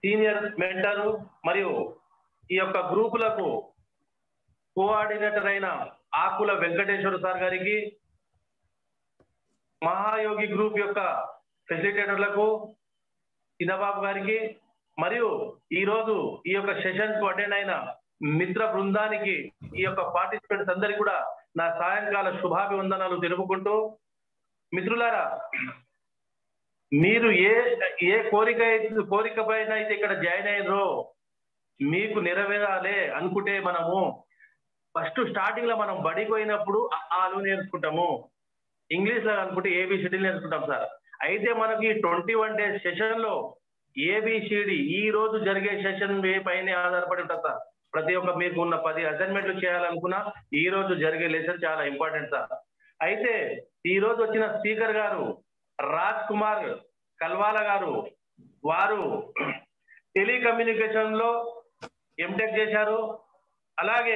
Senior mentor మరియు ఈ యొక్క గ్రూపులకు కోఆర్డినేటర్ అయిన ఆకుల వెంకటేశ్వర సార్ గారికి మహాయోగి గ్రూప్ యొక్క ఫెసిలిటేటర్లకు చిన్నబాబు గారికి మరియు ఈ రోజు ఈ యొక్క సెషన్ కు అటెండ్ అయిన మిత్ర బృందానికి ఈ యొక్క పార్టిసిపెంట్స్ అందరికి కూడా నా సాయంకాల శుభాభివందనాలు తెలుపుకుంటూ మిత్రులారా మీరు ఏ ఏ కోరిక అయితే- కోరిక పైన అయితే ఇక్కడ జాయిన్ అయ్యారో మీకు నెరవేరాలే అనుకుంటే మనము ఫస్ట్ స్టార్టింగ్ లో మనం బడికి పోయినప్పుడు ఆ- ఆలు నేర్చుకుంటాము ఇంగ్లీష్ లో అనుకుంటే ఏబిసిడి నేర్చుకుంటాం సార్ అయితే మనకి ట్వంటీ వన్ డేస్ సెషన్ లో ఏబిసిడి ఈ రోజు జరిగే సెషన్ పైన ఆధారపడి ఉంటుంది సార్ ప్రతి ఒక్క మీకు ఉన్న పది అసైన్మెంట్లు చేయాలనుకున్నా ఈ రోజు జరిగే లెసన్ చాలా ఇంపార్టెంట్ సార్ అయితే ఈ రోజు వచ్చిన స్పీకర్ గారు రాజ్ కుమార్ కల్వాల గారు వారు టెలికమ్యూనికేషన్ లో ఎంటెక్ చేశారు అలాగే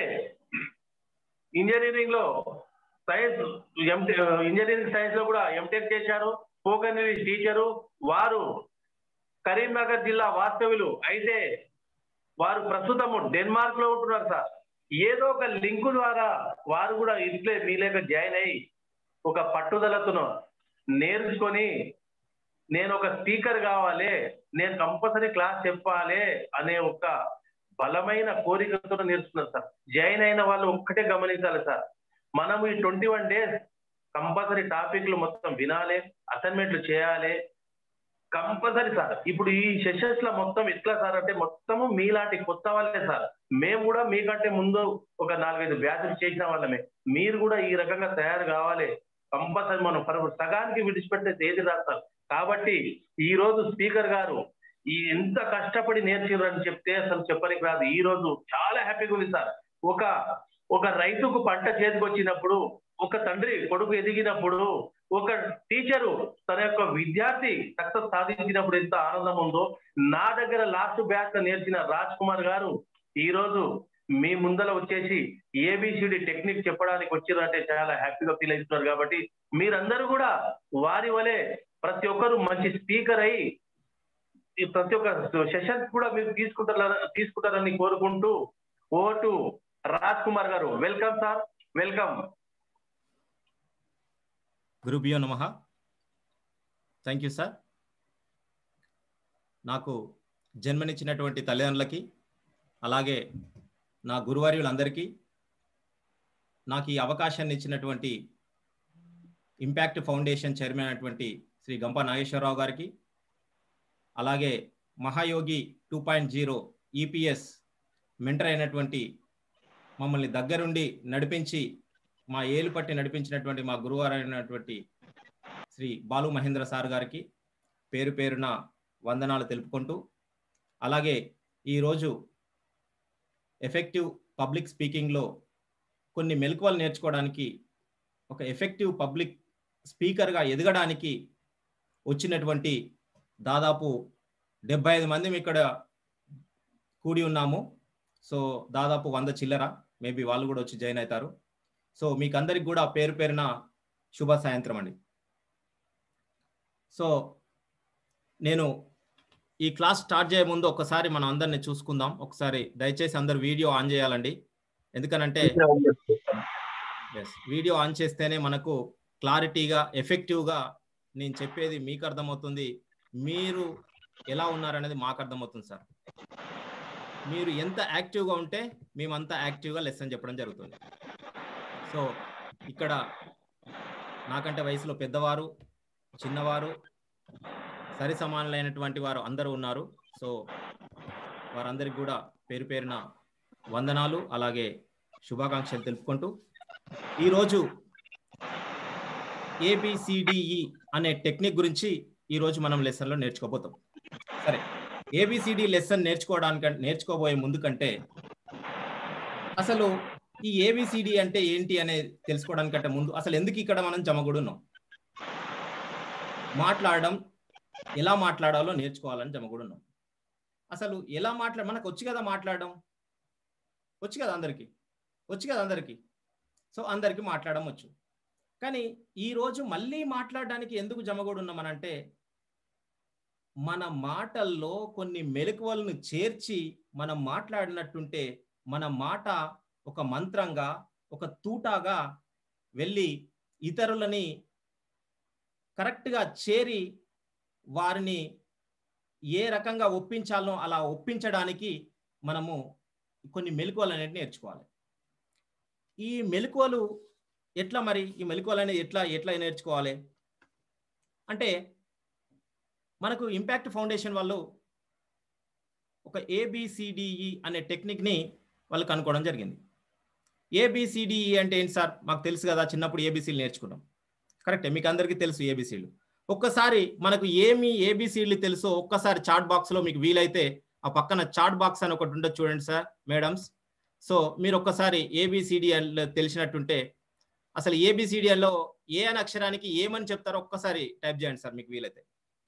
ఇంజనీరింగ్ లో సైన్స్ ఇంజనీరింగ్ సైన్స్ లో కూడా ఎంటెక్ చేశారు స్పోకెన్ ఇంగ్లీష్ టీచరు వారు కరీంనగర్ జిల్లా వాస్తవ్యులు అయితే వారు ప్రస్తుతము డెన్మార్క్ లో ఉంటున్నారు సార్ ఏదో ఒక లింకు ద్వారా వారు కూడా ఇట్లే మీ లేక జాయిన్ అయ్యి ఒక పట్టుదలతో నేర్చుకొని నేను ఒక స్పీకర్ కావాలి నేను కంపల్సరీ క్లాస్ చెప్పాలి అనే ఒక బలమైన కోరికతో నేర్చుకున్నారు సార్ జాయిన్ అయిన వాళ్ళు ఒక్కటే గమనించాలి సార్ మనం ఈ ట్వంటీ వన్ డేస్ కంపల్సరీ టాపిక్లు మొత్తం వినాలి అసైన్మెంట్లు చేయాలి కంపల్సరీ సార్ ఇప్పుడు ఈ సెషన్స్ లో మొత్తం ఎట్లా సార్ అంటే మొత్తము మీలాంటి కొత్త వాళ్ళే సార్ మేము కూడా మీకంటే ముందు ఒక నాలుగైదు బ్యాచెస్ చేసిన వాళ్ళమే మీరు కూడా ఈ రకంగా తయారు కావాలి కంపల్సరీ మనం పరుగు సగానికి విడిచిపెడితే ఏది రాస్తారు కాబట్టి ఈ రోజు స్పీకర్ గారు ఈ ఎంత కష్టపడి నేర్చిరని చెప్తే అసలు చెప్పనికి రాదు ఈ రోజు చాలా హ్యాపీగా ఉంది సార్ ఒక ఒక రైతుకు పంట చేతికి వచ్చినప్పుడు ఒక తండ్రి కొడుకు ఎదిగినప్పుడు ఒక టీచరు తన యొక్క విద్యార్థి సక్సెస్ సాధించినప్పుడు ఎంత ఆనందం ఉందో నా దగ్గర లాస్ట్ బ్యాచ్ నేర్చిన రాజ్ కుమార్ గారు ఈ రోజు మీ ముందర వచ్చేసి ఏబిసిడి టెక్నిక్ చెప్పడానికి వచ్చారంటే చాలా హ్యాపీగా ఫీల్ అవుతున్నారు కాబట్టి మీరందరూ కూడా వారి వలె ప్రతి ఒక్కరు మంచి స్పీకర్ అయి ఈ ప్రతి ఒక్క సెషన్స్ కూడా మీరు తీసుకుంటారా తీసుకుంటారని కోరుకుంటూ ఓటు రాజ్ కుమార్ గారు వెల్కమ్ సార్ వెల్కమ్ గురుభ్యో నమ థ్యాంక్ యూ సార్ నాకు జన్మనిచ్చినటువంటి తల్లిదండ్రులకి అలాగే నా గురువార్యులందరికీ నాకు ఈ అవకాశాన్ని ఇచ్చినటువంటి ఇంపాక్ట్ ఫౌండేషన్ చైర్మన్ అయినటువంటి శ్రీ గంప నాగేశ్వరరావు గారికి అలాగే Mahayogi two point zero EPS mentor అయినటువంటి మమ్మల్ని దగ్గరుండి నడిపించి మా ఏలు పట్టి నడిపించినటువంటి మా గురువారు అయినటువంటి శ్రీ బాలు మహేంద్ర సార్ గారికి పేరు పేరున వందనాలు తెలుపుకుంటూ అలాగే ఈరోజు ఎఫెక్టివ్ పబ్లిక్ స్పీకింగ్లో కొన్ని మెలకువలు నేర్చుకోవడానికి ఒక ఎఫెక్టివ్ పబ్లిక్ స్పీకర్గా ఎదగడానికి వచ్చినటువంటి దాదాపు డెబ్బై ఐదు మంది ఇక్కడ కూడి ఉన్నాము సో దాదాపు వంద చిల్లర మేబీ వాళ్ళు కూడా వచ్చి జాయిన్ అవుతారు సో మీకు అందరికి కూడా పేరు పేరున శుభ సాయంత్రం అండి సో నేను ఈ క్లాస్ స్టార్ట్ చేయే ముందు ఒకసారి మనం అందరిని చూసుకుందాం ఒకసారి దయచేసి అందరు వీడియో ఆన్ చేయాలండి ఎందుకనంటే వీడియో ఆన్ చేస్తేనే మనకు క్లారిటీగా ఎఫెక్టివ్గా నేను చెప్పేది మీకు అర్థమవుతుంది మీరు ఎలా ఉన్నారనేది మాకు అర్థమవుతుంది సార్ మీరు ఎంత యాక్టివ్గా ఉంటే మేమంతా యాక్టివ్గా లెసన్ చెప్పడం జరుగుతుంది సో ఇక్కడ నాకంటే వయసులో పెద్దవారు చిన్నవారు సరి సమానులైనటువంటి వారు అందరూ ఉన్నారు సో వారందరికి కూడా పేరు పేరున వందనాలు అలాగే శుభాకాంక్షలు తెలుపుకుంటూ ఈరోజు ఏబిసిడిఈ అనే టెక్నిక్ గురించి ఈరోజు మనం లెసన్లో నేర్చుకోబోతాం సరే ఏబిసిడి లెసన్ నేర్చుకోవడానికి నేర్చుకోబోయే ముందు కంటే అసలు ఈ ఏబిసిడి అంటే ఏంటి అనేది తెలుసుకోవడానికంటే ముందు అసలు ఎందుకు ఇక్కడ మనం జమగుడున్నాం మాట్లాడడం ఎలా మాట్లాడాలో నేర్చుకోవాలని జమగుడున్నాం అసలు ఎలా మాట్లాడ మనకు వచ్చి కదా మాట్లాడడం వచ్చి కదా అందరికీ వచ్చి కదా అందరికీ సో అందరికీ మాట్లాడడం వచ్చు కానీ ఈరోజు మళ్ళీ మాట్లాడడానికి ఎందుకు జమగూడు ఉన్నామనంటే మన మాటల్లో కొన్ని మెలకువలను చేర్చి మనం మాట్లాడినట్టుంటే మన మాట ఒక మంత్రంగా ఒక తూటాగా వెళ్ళి ఇతరులని కరెక్ట్గా చేరి వారిని ఏ రకంగా ఒప్పించాలో అలా ఒప్పించడానికి మనము కొన్ని మెలకువలు అనేవి నేర్చుకోవాలి ఈ మెలకువలు ఎట్లా మరి ఈ మెలకువలు అనేది ఎట్లా ఎట్లా నేర్చుకోవాలి అంటే మనకు ఇంపాక్ట్ ఫౌండేషన్ వాళ్ళు ఒక ఏబిసిడిఈ అనే టెక్నిక్ని వాళ్ళు కనుక్కోవడం జరిగింది ఏబిసిడిఈ అంటే ఏంటి సార్ మాకు తెలుసు కదా చిన్నప్పుడు ఏబిసిలు నేర్చుకున్నాం కరెక్టే మీకు అందరికీ తెలుసు ఏబిసిలు ఒక్కసారి మనకు ఏమి ఏబిసిడ్లు తెలుసో ఒక్కసారి చాట్ బాక్స్లో మీకు వీలైతే ఆ పక్కన చాట్ బాక్స్ అని ఒకటి ఉండదు చూడండి సార్ మేడమ్స్ సో మీరు ఒక్కసారి ఏబిసిడిఎల్ తెలిసినట్టుంటే అసలు ఏబిసిడిఎల్లో ఏ అని అక్షరానికి ఏమని చెప్తారో ఒక్కసారి టైప్ చేయండి సార్ మీకు వీలైతే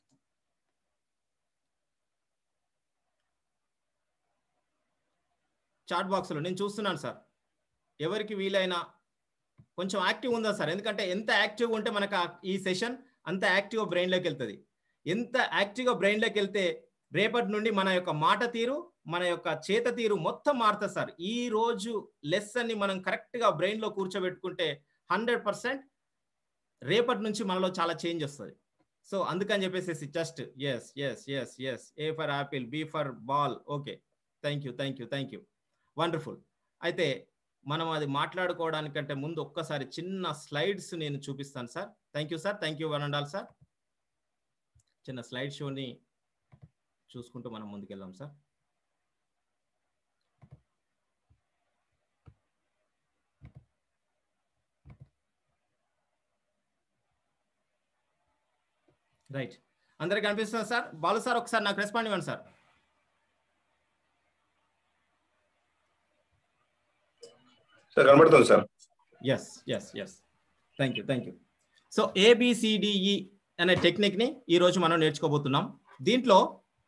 చాట్ బాక్స్లో నేను చూస్తున్నాను సార్ ఎవరికి వీలైనా కొంచెం యాక్టివ్ ఉందా సార్ ఎందుకంటే ఎంత యాక్టివ్ ఉంటే మనకు ఈ సెషన్ అంత యాక్టివ్గా బ్రెయిన్లోకి వెళ్తుంది ఎంత యాక్టివ్గా బ్రెయిన్లోకి వెళ్తే రేపటి నుండి మన యొక్క మాట తీరు మన యొక్క చేత తీరు మొత్తం మారుతుంది సార్ ఈ రోజు లెసన్ని మనం కరెక్ట్గా బ్రెయిన్లో కూర్చోబెట్టుకుంటే హండ్రెడ్ పర్సెంట్ రేపటి నుంచి మనలో చాలా చేంజ్ వస్తుంది సో అందుకని చెప్పేసి just yes yes yes yes A for apple B for ball okay thank you thank you thank you wonderful అయితే మనం అది మాట్లాడుకోవడానికంటే ముందు ఒక్కసారి చిన్న స్లైడ్స్ నేను చూపిస్తాను sir thank you sir thank you one and all sir చిన్న స్లైడ్ షోని చూసుకుంటూ మనం ముందుకెళ్దాం సార్ రైట్ అందరికి కనిపిస్తుంది సార్ బాలు సార్ ఒకసారి నాకు రెస్పాండ్ ఇవ్వండి సార్ సార్ కనబడుతుంది sir yes yes yes thank you thank you so ABCDE అనే టెక్నిక్ని ఈరోజు మనం నేర్చుకోబోతున్నాం దీంట్లో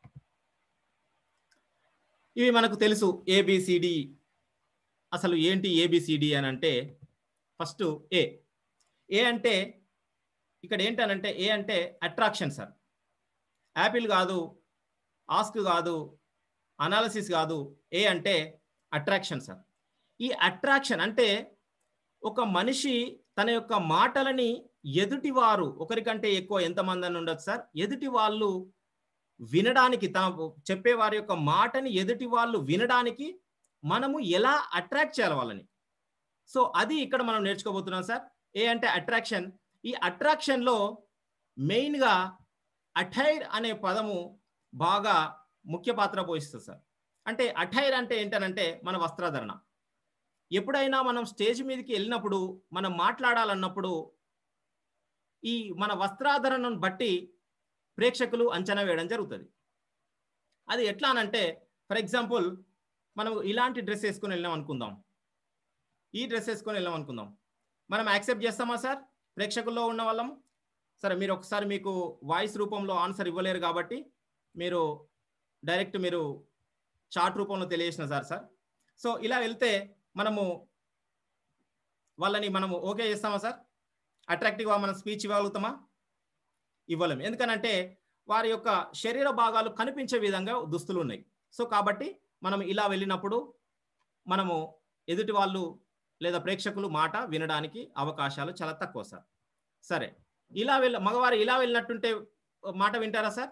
ఇవి మనకు తెలుసు ఏబిసిడి అసలు ఏంటి ఏబిసిడి అని అంటే ఫస్ట్ ఏ ఏ అంటే ఇక్కడ ఏంటనంటే ఏ అంటే అట్రాక్షన్ సార్ యాపిల్ కాదు ఆస్క్ కాదు అనాలసిస్ కాదు ఏ అంటే అట్రాక్షన్ సార్ ఈ అట్రాక్షన్ అంటే ఒక మనిషి తన యొక్క మాటలని ఎదుటివారు ఒకరికంటే ఎక్కువ ఎంతమంది అని ఉండదు సార్ ఎదుటి వాళ్ళు వినడానికి తన చెప్పే వారి యొక్క మాటని ఎదుటి వాళ్ళు వినడానికి మనము ఎలా అట్రాక్ట్ చేయాలి వాళ్ళని సో అది ఇక్కడ మనం నేర్చుకోబోతున్నాం సార్ ఏ అంటే అట్రాక్షన్ ఈ అట్రాక్షన్లో మెయిన్గా అఠైర్ అనే పదము బాగా ముఖ్య పాత్ర పోషిస్తుంది సార్ అంటే అఠైర్ అంటే ఏంటనంటే మన వస్త్రధరణ ఎప్పుడైనా మనం స్టేజ్ మీదకి వెళ్ళినప్పుడు మనం మాట్లాడాలన్నప్పుడు ఈ మన వస్త్రాధరణను బట్టి ప్రేక్షకులు అంచనా వేయడం జరుగుతుంది అది ఎట్లా అనంటే ఫర్ ఎగ్జాంపుల్ మనం ఇలాంటి డ్రెస్ వేసుకొని వెళ్ళాం అనుకుందాం ఈ డ్రెస్ వేసుకొని వెళ్ళాం అనుకుందాం మనం యాక్సెప్ట్ చేస్తామా సార్ ప్రేక్షకుల్లో ఉన్న వాళ్ళం సరే మీరు ఒకసారి మీకు వాయిస్ రూపంలో ఆన్సర్ ఇవ్వలేరు కాబట్టి మీరు డైరెక్ట్ మీరు చాట్ రూపంలో తెలియజేసిన సార్ సార్ సో ఇలా వెళ్తే మనము వాళ్ళని మనము ఓకే చేస్తామా సార్ అట్రాక్టివ్గా మనం స్పీచ్ ఇవ్వగలుగుతామా ఇవ్వలేము ఎందుకనంటే వారి యొక్క శరీర భాగాలు కనిపించే విధంగా దుస్తులు ఉన్నాయి సో కాబట్టి మనం ఇలా వెళ్ళినప్పుడు మనము ఎదుటి వాళ్ళు లేదా ప్రేక్షకులు మాట వినడానికి అవకాశాలు చాలా తక్కువ సార్ సరే ఇలా వెళ్ళ మగవారు ఇలా వెళ్ళినట్టుంటే మాట వింటారా సార్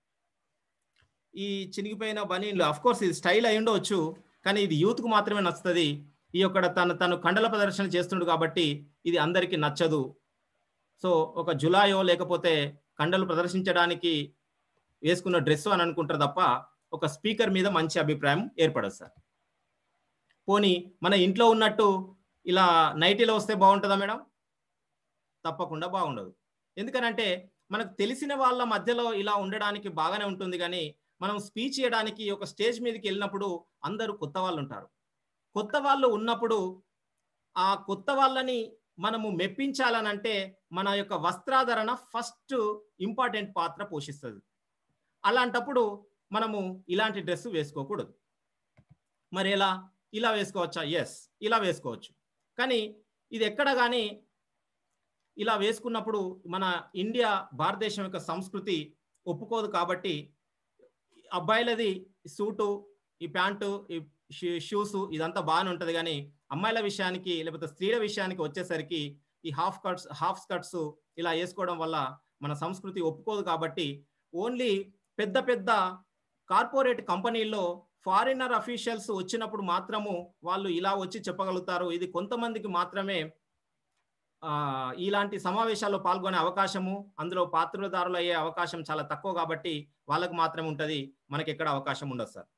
ఈ చినిగిపోయిన బనీన్లు అఫ్ కోర్స్ ఇది స్టైల్ అయి ఉండవచ్చు కానీ ఇది యూత్కు మాత్రమే నచ్చుతుంది ఈ యొక్క తను తను కండల ప్రదర్శన చేస్తున్నాడు కాబట్టి ఇది అందరికీ నచ్చదు సో ఒక జులాయో లేకపోతే కండలు ప్రదర్శించడానికి వేసుకున్న డ్రెస్ అని అనుకుంటారు తప్ప ఒక స్పీకర్ మీద మంచి అభిప్రాయం ఏర్పడదు సార్ పోనీ మన ఇంట్లో ఉన్నట్టు ఇలా నైటీలో వస్తే బాగుంటుందా మేడం తప్పకుండా బాగుండదు ఎందుకనంటే మనకు తెలిసిన వాళ్ళ మధ్యలో ఇలా ఉండడానికి బాగానే ఉంటుంది కానీ మనం స్పీచ్ చేయడానికి ఒక స్టేజ్ మీదకి వెళ్ళినప్పుడు అందరూ కొత్త వాళ్ళు ఉంటారు కొత్త వాళ్ళు ఉన్నప్పుడు ఆ కొత్త వాళ్ళని మనము మెప్పించాలనంటే మన యొక్క వస్త్రాధరణ ఫస్ట్ ఇంపార్టెంట్ పాత్ర పోషిస్తుంది అలాంటప్పుడు మనము ఇలాంటి డ్రెస్ వేసుకోకూడదు మరి ఎలా ఇలా వేసుకోవచ్చా ఎస్ ఇలా వేసుకోవచ్చు కానీ ఇది ఎక్కడ కానీ ఇలా వేసుకున్నప్పుడు మన ఇండియా భారతదేశం యొక్క సంస్కృతి ఒప్పుకోదు కాబట్టి అబ్బాయిలది సూటు ఈ ప్యాంటు ఈ షూస్ ఇదంతా బాగానే ఉంటుంది కానీ అమ్మాయిల విషయానికి లేకపోతే స్త్రీల విషయానికి వచ్చేసరికి ఈ హాఫ్ కట్స్ హాఫ్ స్కర్ట్స్ ఇలా వేసుకోవడం వల్ల మన సంస్కృతి ఒప్పుకోదు కాబట్టి ఓన్లీ పెద్ద పెద్ద కార్పొరేట్ కంపెనీల్లో ఫారినర్ అఫీషియల్స్ వచ్చినప్పుడు మాత్రము వాళ్ళు ఇలా వచ్చి చెప్పగలుగుతారు ఇది కొంతమందికి మాత్రమే ఆ, ఇలాంటి సమావేశాల్లో పాల్గొనే అవకాశము అందులో పాత్రదారులు అయ్యే అవకాశం చాలా తక్కువ కాబట్టి వాళ్ళకు మాత్రమే ఉంటుంది మనకి ఎక్కడ అవకాశం ఉండదు సార్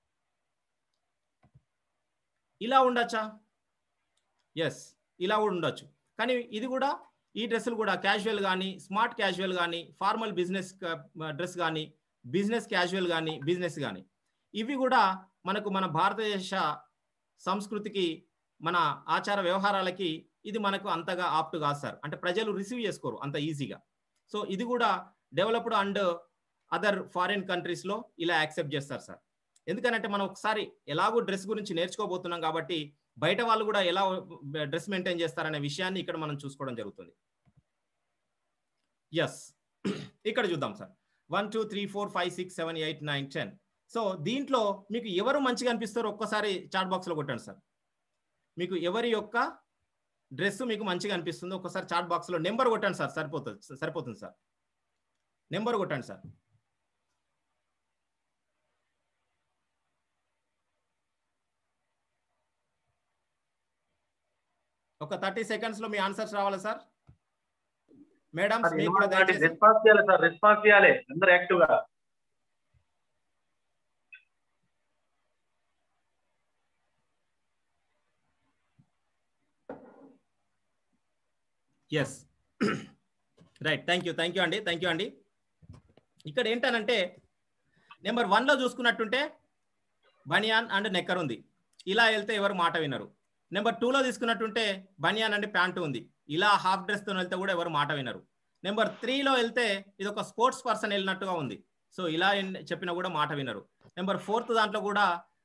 ఇలా ఉండొచ్చా ఎస్ ఇలా కూడా ఉండొచ్చు కానీ ఇది కూడా ఈ డ్రెస్సులు కూడా క్యాజువల్ కానీ స్మార్ట్ క్యాజువల్ కానీ ఫార్మల్ బిజినెస్ డ్రెస్ కానీ బిజినెస్ క్యాజువల్ కానీ బిజినెస్ కానీ ఇవి కూడా మనకు మన భారతదేశ సంస్కృతికి మన ఆచార వ్యవహారాలకి ఇది మనకు అంతగా ఆప్ట్ కాదు సార్ అంటే ప్రజలు రిసీవ్ చేసుకోరు అంత ఈజీగా సో ఇది కూడా డెవలప్డ్ అండ్ అదర్ ఫారిన్ కంట్రీస్లో ఇలా యాక్సెప్ట్ చేస్తారు సార్ ఎందుకనంటే మనం ఒకసారి ఎలాగో డ్రెస్ గురించి నేర్చుకోబోతున్నాం కాబట్టి బయట వాళ్ళు కూడా ఎలా డ్రెస్ మెయింటైన్ చేస్తారనే విషయాన్ని ఇక్కడ మనం చూసుకోవడం జరుగుతుంది ఎస్ ఇక్కడ చూద్దాం sir one two three four five six seven eight nine ten so దీంట్లో మీకు ఎవరు మంచిగా అనిపిస్తారో ఒక్కసారి చాట్ బాక్స్లో కొట్టండి సార్ మీకు ఎవరి యొక్క డ్రెస్ మీకు మంచిగా అనిపిస్తుందో ఒక్కసారి చాట్ బాక్స్లో నెంబర్ కొట్టండి సార్ సరిపోతుంది సరిపోతుంది సార్ నెంబర్ కొట్టండి సార్ ఒక థర్టీ సెకండ్స్ లో మీ ఆన్సర్స్ రావాలి సార్ మేడం మీకు కూడా దయచేసి రెస్పాన్స్ చేయాలి సార్ రెస్పాన్స్ చేయాలి అందరు యాక్టివ్ గా yes right thank you thank you అండి థ్యాంక్ యూ అండి ఇక్కడ ఏంటనంటే నెంబర్ వన్లో చూసుకున్నట్టుంటే బనియాన్ అండ్ నెక్కర్ ఉంది ఇలా వెళ్తే ఎవరు మాట వినరు నెంబర్ టూలో తీసుకున్నట్టుంటే బనియాన్ అండ్ ప్యాంటు ఉంది ఇలా హాఫ్ డ్రెస్తో వెళ్తే కూడా ఎవరు మాట వినరు నెంబర్ త్రీలో వెళ్తే ఇది ఒక స్పోర్ట్స్ పర్సన్ వెళ్ళినట్టుగా ఉంది సో ఇలా ఎన్- చెప్పినా కూడా మాట వినరు నెంబర్ ఫోర్త్ దాంట్లో కూడా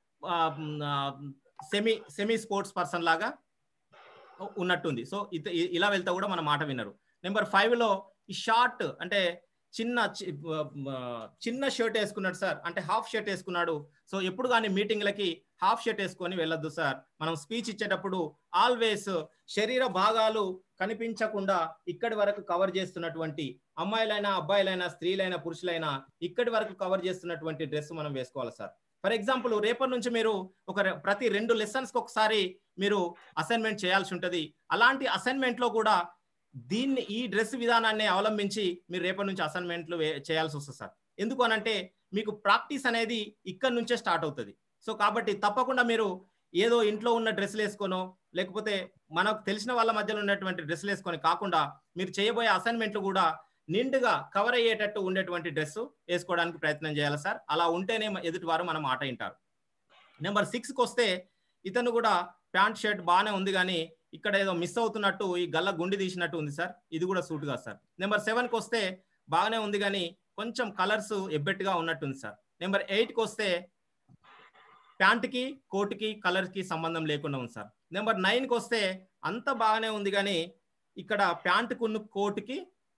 సెమీ సెమీ స్పోర్ట్స్ పర్సన్ లాగా ఉన్నట్టుంది సో ఇత- ఇ- ఇలా వెళ్తే కూడా మన మాట వినరు నెంబర్ ఫైవ్ లో ఈ షార్ట్ అంటే చిన్న చి- ఆ, చిన్న షర్ట్ వేసుకున్నాడు సార్ అంటే హాఫ్ షర్ట్ వేసుకున్నాడు సో ఎప్పుడు కానీ మీటింగ్లకి హాఫ్ షర్ట్ వేసుకొని వెళ్ళొద్దు సార్ మనం స్పీచ్ ఇచ్చేటప్పుడు ఆల్వేస్ శరీర భాగాలు కనిపించకుండా ఇక్కడి వరకు కవర్ చేస్తున్నటువంటి అమ్మాయిలైనా అబ్బాయిలైనా స్త్రీలైనా పురుషులైనా ఇక్కడి వరకు కవర్ చేస్తున్నటువంటి డ్రెస్ మనం వేసుకోవాలి సార్ ఫర్ ఎగ్జాంపుల్ రేపటి నుంచి మీరు ఒక రె- ప్రతి రెండు లెసన్స్ ఒకసారి మీరు అసైన్మెంట్ చేయాల్సి ఉంటుంది అలాంటి అసైన్మెంట్ లో కూడా దీన్ని ఈ డ్రెస్ విధానాన్ని అవలంబించి మీరు రేపటి నుంచి అసైన్మెంట్లు వే- చేయాల్సి వస్తుంది సార్ ఎందుకు అనంటే మీకు ప్రాక్టీస్ అనేది ఇక్కడ నుంచే స్టార్ట్ అవుతుంది సో కాబట్టి తప్పకుండా మీరు ఏదో ఇంట్లో ఉన్న డ్రెస్సులు వేసుకోనో లేకపోతే మనకు తెలిసిన వాళ్ళ మధ్యలో ఉన్నటువంటి డ్రెస్సులు వేసుకొని కాకుండా మీరు చేయబోయే అసైన్మెంట్లు కూడా నిండుగా కవర్ అయ్యేటట్టు ఉండేటువంటి డ్రెస్ వేసుకోవడానికి ప్రయత్నం చేయాలి సార్ అలా ఉంటేనే మ- ఎదుటి వారు మన మాట వింటారు నెంబర్ సిక్స్కి వస్తే ఇతను కూడా ప్యాంట్ షర్ట్ బాగానే ఉంది కానీ ఇక్కడ ఏదో మిస్ అవుతున్నట్టు ఈ గల్ల గుండి తీసినట్టు ఉంది సార్ ఇది కూడా సూట్ కాదు సార్ నెంబర్ సెవెన్కి వస్తే బాగానే ఉంది కానీ కొంచెం కలర్స్ ఎబ్బెట్టుగా ఉన్నట్టుంది సార్ నెంబర్ ఎయిట్కి వస్తే ప్యాంట్కి కోట్కి కలర్కి సంబంధం లేకుండా ఉంది సార్ నెంబర్ నైన్కి వస్తే అంత బాగానే ఉంది కానీ ఇక్కడ ప్యాంటుకున్న కోట్కి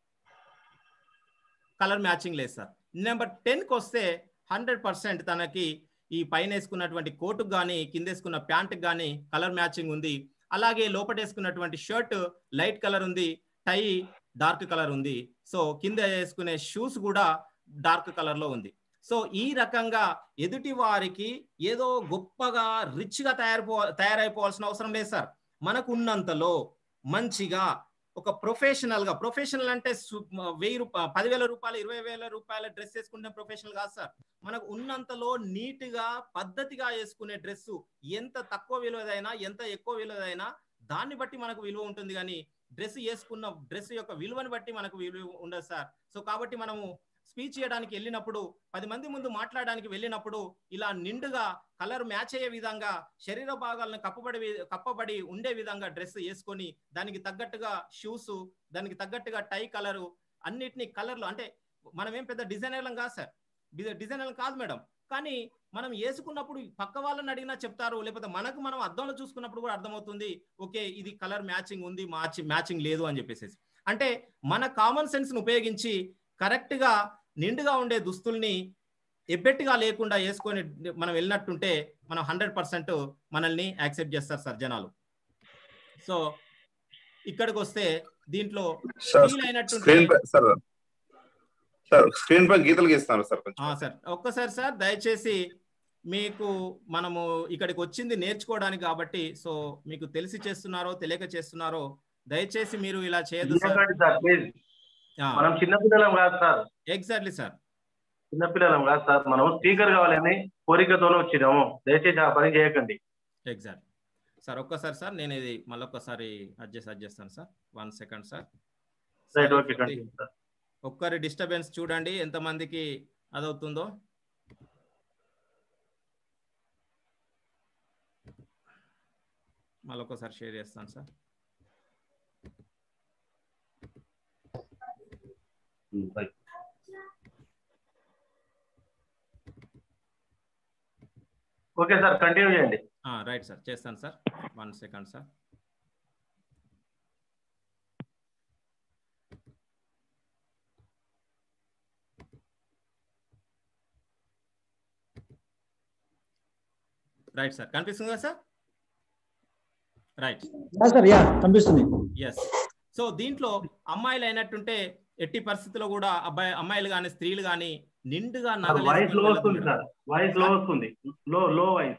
కలర్ మ్యాచింగ్ లేదు సార్ నెంబర్ టెన్కి వస్తే హండ్రెడ్ పర్సెంట్ తనకి ఈ పైన వేసుకున్నటువంటి కోటుకు కానీ కింద వేసుకున్న ప్యాంటుకి కానీ కలర్ మ్యాచింగ్ ఉంది అలాగే లోపల వేసుకున్నటువంటి షర్ట్ లైట్ కలర్ ఉంది టై డార్క్ కలర్ ఉంది సో కింద వేసుకునే షూస్ కూడా డార్క్ కలర్ లో ఉంది సో ఈ రకంగా ఎదుటి వారికి ఏదో గొప్పగా రిచ్ గా తయారైపో తయారైపోవాల్సిన అవసరం లేదు సార్ మనకు ఉన్నంతలో మంచిగా ఒక ప్రొఫెషనల్ గా ప్రొఫెషనల్ అంటే సు- వెయ్యి రూపాయలు పదివేల రూపాయలు ఇరవై వేల రూపాయల డ్రెస్ వేసుకుంటే ప్రొఫెషనల్ కాదు సార్ మనకు ఉన్నంతలో నీట్ గా పద్ధతిగా వేసుకునే డ్రెస్ ఎంత తక్కువ విలువదైనా ఎంత ఎక్కువ విలువదైనా దాన్ని బట్టి మనకు విలువ ఉంటుంది కానీ డ్రెస్ వేసుకున్న డ్రెస్ యొక్క విలువని బట్టి మనకు విలువ ఉండదు సార్ సో కాబట్టి మనము స్పీచ్ చేయడానికి వెళ్ళినప్పుడు పది మంది ముందు మాట్లాడడానికి వెళ్ళినప్పుడు ఇలా నిండుగా కలర్ మ్యాచ్ అయ్యే విధంగా శరీర భాగాలను కప్పబడి వి- కప్పబడి ఉండే విధంగా డ్రెస్ వేసుకొని దానికి తగ్గట్టుగా షూస్ దానికి తగ్గట్టుగా టై కలరు అన్నిటినీ కలర్లు అంటే మనం ఏం పెద్ద డిజైనర్లం కాదు సార్ డిజైనర్లం కాదు మేడం కానీ మనం వేసుకున్నప్పుడు పక్క వాళ్ళని అడిగినా చెప్తారు లేకపోతే మనకు మనం అద్దంలో చూసుకున్నప్పుడు కూడా అర్థమవుతుంది ఓకే ఇది కలర్ మ్యాచింగ్ ఉంది మ్యాచ్ మ్యాచింగ్ లేదు అని చెప్పేసి అంటే మన కామన్ సెన్స్ ను ఉపయోగించి కరెక్ట్ గా నిండుగా ఉండే దుస్తుల్ని ఎబ్బెట్టుగా లేకుండా వేసుకొని మనం వెళ్ళినట్టుంటే మనం హండ్రెడ్ పర్సెంట్ మనల్ని యాక్సెప్ట్ చేస్తారు సార్ జనాలు సో ఇక్కడికి వస్తే దీంట్లో సార్ ఫీల్ అయినట్టుంటే స్క్రీన్ పై సార్ సార్ స్క్రీన్ పై గీతలు గీస్తున్నారు సార్ కొంచెం ఆ, సార్ ఒక్కసారి సార్ దయచేసి మీకు మనము ఇక్కడికి వచ్చింది నేర్చుకోవడానికి కాబట్టి సో మీకు తెలిసి చేస్తున్నారో తెలియక చేస్తున్నారో దయచేసి మీరు ఇలా చేయదు సార్ ఎందుకంటే సార్ ప్లీజ్ మనం చిన్నపిల్లలం కాదు సార్ ఎగ్జాక్ట్లీ సార్ చిన్నపిల్లలం కాదు సార్ మనం స్పీకర్ కావాలని కోరికతోనే వచ్చినాము దయచేసి ఆ పని చేయకండి ఎగ్జాక్ట్ సార్ ఒక్కసారి సార్ నేను ఇది మళ్ళొక్కసారి అడ్జస్ట్ అడ్జస్ట్ చేస్తాను sir one second sir right okay continue sir ఒక్కరి డిస్టర్బెన్స్ చూడండి ఎంతమందికి అదవుతుందో మళ్ళొకసారి షేర్ చేస్తాను సార్ ఓకే సార్ కంటిన్యూ చేయండి రైట్ సార్ చేస్తాను sir one second sir right sir కనిపిస్తుంది కదా సార్ రైట్ సార్ యా కనిపిస్తుంది ఎస్ సో దీంట్లో అమ్మాయిలు అయినట్టుంటే ఎట్టి పరిస్థితుల్లో కూడా అబ్బాయి అమ్మాయిలు కానీ స్త్రీలు కానీ నిండుగా నగలు వాయిస్ లో వేసుకొని వస్తుంది వెళ్ళొద్దు సార్ వాయిస్ లో వస్తుంది లో లో వాయిస్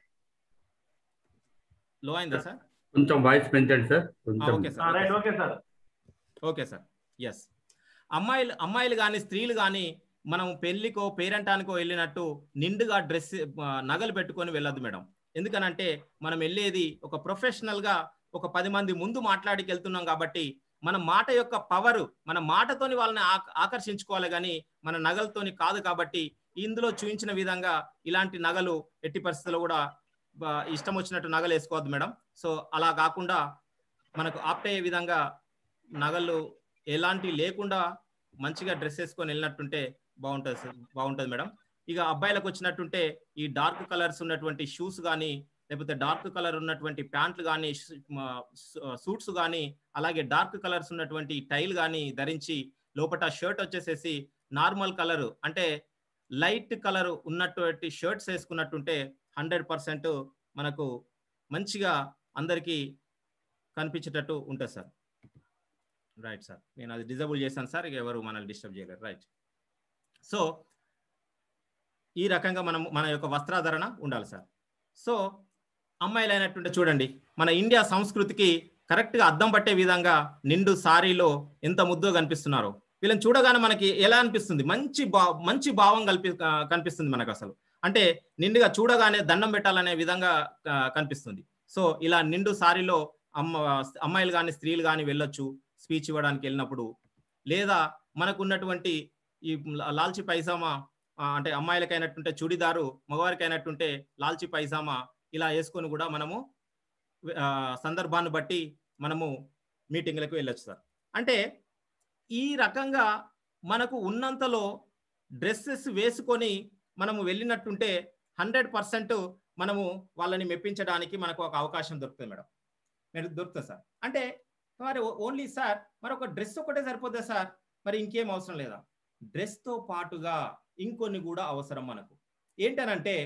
లో అయిందా సార్ కొంచెం వాయిస్ పెంచండి సార్ కొంచెం okay sir right okay sir okay sir yes అమ్మాయిలు అమ్మాయిలు కానీ స్త్రీలు కానీ మనం పెళ్లికో పేరంటానికో వెళ్ళినట్టు నిండుగా డ్రెస్ ఆ, నగలు పెట్టుకొని వెళ్ళొద్దు మేడం ఎందుకనంటే మనం వెళ్ళేది ఒక ప్రొఫెషనల్ గా ఒక పది మంది ముందు మాట్లాడికి వెళ్తున్నాం కాబట్టి మన మాట యొక్క పవర్ మన మాటతోని వాళ్ళని ఆక- ఆకర్షించుకోవాలి కానీ మన నగలతోని కాదు కాబట్టి ఇందులో చూపించిన విధంగా ఇలాంటి నగలు ఎట్టి పరిస్థితుల్లో కూడా ఆ, ఇష్టం వచ్చినట్టు నగలు వేసుకోవద్దు మేడం సో అలా కాకుండా మనకు ఆప్టయ్యే విధంగా నగలు ఎలాంటి లేకుండా మంచిగా డ్రెస్ వేసుకొని వెళ్ళినట్టుంటే బాగుంటుంది సార్ బాగుంటుంది మేడం ఇక అబ్బాయిలకు వచ్చినట్టుంటే ఈ డార్క్ కలర్స్ ఉన్నటువంటి షూస్ కానీ లేకపోతే డార్క్ కలర్ ఉన్నటువంటి ప్యాంట్లు కానీ సూట్స్ కానీ అలాగే డార్క్ కలర్స్ ఉన్నటువంటి టైల్ కానీ ధరించి లోపల షర్ట్ వచ్చేసేసి నార్మల్ కలర్ అంటే లైట్ కలర్ ఉన్నటువంటి షర్ట్స్ వేసుకున్నట్టుంటే హండ్రెడ్ పర్సెంట్ మనకు మంచిగా అందరికీ కనిపించేటట్టు ఉంటుంది సార్ రైట్ సార్ నేను అది డిజబుల్ చేశాను సార్ ఇక ఎవరు మనల్ని డిస్టర్బ్ చేయలేరు రైట్ సో ఈ రకంగా మనం మన యొక్క వస్త్రాధరణ ఉండాలి సార్ సో అమ్మాయిలు అయినట్టుంటే చూడండి మన ఇండియా సంస్కృతికి కరెక్ట్గా అద్దం పట్టే విధంగా నిండు సారీలో ఎంత ముద్దుగా కనిపిస్తున్నారో వీళ్ళని చూడగానే మనకి ఎలా అనిపిస్తుంది మంచి బా మంచి భావం కల్పి ఆ, కనిపిస్తుంది మనకు అసలు అంటే నిండుగా చూడగానే దండం పెట్టాలనే విధంగా ఆ, కనిపిస్తుంది సో ఇలా నిండు సారీలో అమ్మ అమ్మాయిలు కానీ స్త్రీలు కానీ వెళ్ళొచ్చు స్పీచ్ ఇవ్వడానికి వెళ్ళినప్పుడు లేదా మనకు ఉన్నటువంటి ఈ లాల్చి పైజామా ఆ, అంటే అమ్మాయిలకి అయినట్టుంటే చుడిదారు మగవారికి అయినట్టుంటే లాల్చి పైజామా ఇలా వేసుకొని కూడా మనము ఆ, సందర్భాన్ని బట్టి మనము మీటింగ్లకు వెళ్ళొచ్చు సార్ అంటే ఈ రకంగా మనకు ఉన్నంతలో డ్రెస్సెస్ వేసుకొని మనము వెళ్ళినట్టుంటే హండ్రెడ్ పర్సెంట్ మనము వాళ్ళని మెప్పించడానికి మనకు ఒక అవకాశం దొరుకుతుంది మేడం మీరు దొరుకుతుంది సార్ అంటే మరి ఓన్లీ సార్ మరి ఒక డ్రెస్ ఒకటే సరిపోతుంది సార్ మరి ఇంకేం అవసరం లేదా డ్రెస్తో పాటుగా ఇంకొన్ని కూడా అవసరం మనకు ఏంటనంటే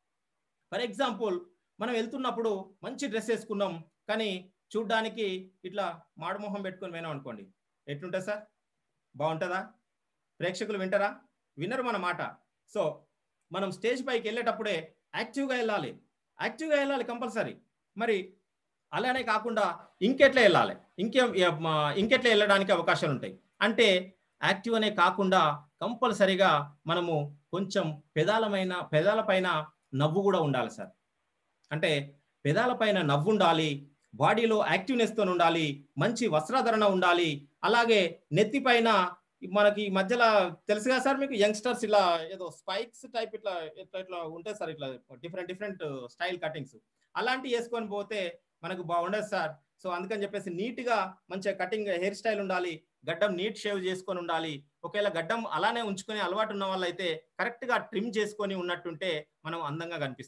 ఫర్ ఎగ్జాంపుల్ మనం వెళ్తున్నప్పుడు మంచి డ్రెస్ వేసుకున్నాం కానీ చూడ్డానికి ఇట్లా మాడమొహం పెట్టుకొని పోయినాం అనుకోండి ఎట్లుంటుంది సార్ బాగుంటుందా ప్రేక్షకులు వింటారా వినరు మన మాట సో మనం స్టేజ్ పైకి వెళ్ళేటప్పుడే యాక్టివ్గా వెళ్ళాలి యాక్టివ్గా వెళ్ళాలి కంపల్సరీ మరి అలానే కాకుండా ఇంకెట్లా వెళ్ళాలి ఇంకే ఇంకెట్లా వెళ్ళడానికి అవకాశాలు ఉంటాయి అంటే యాక్టివ్ అనే కాకుండా కంపల్సరీగా మనము కొంచెం పెదాలమైన పెదాలపైన నవ్వు కూడా ఉండాలి సార్ అంటే పెదాలపైన నవ్వు ఉండాలి బాడీలో యాక్టివ్నెస్ తో ఉండాలి మంచి వస్త్రాధరణ ఉండాలి అలాగే నెత్తిపైన మనకి ఈ మధ్యలో తెలుసుగా సార్ మీకు యంగ్స్టర్స్ ఇలా ఏదో స్పైక్స్ టైప్ ఇట్లా ఇట్లా ఇట్లా ఉంటాయి సార్ ఇట్లా డిఫరెంట్ డిఫరెంట్ స్టైల్ కటింగ్స్ అలాంటివి వేసుకొని పోతే మనకు బాగుండదు సార్ సో అందుకని చెప్పేసి నీట్ గా మంచిగా కటింగ్ హెయిర్ స్టైల్ ఉండాలి గడ్డం నీట్ షేవ్ చేసుకొని ఉండాలి ఒకవేళ గడ్డం అలానే ఉంచుకొని అలవాటు ఉన్న వాళ్ళైతే కరెక్ట్ గా ట్రిమ్ చేసుకొని ఉన్నట్టుంటే మనం అందంగా కనిపిస్తాం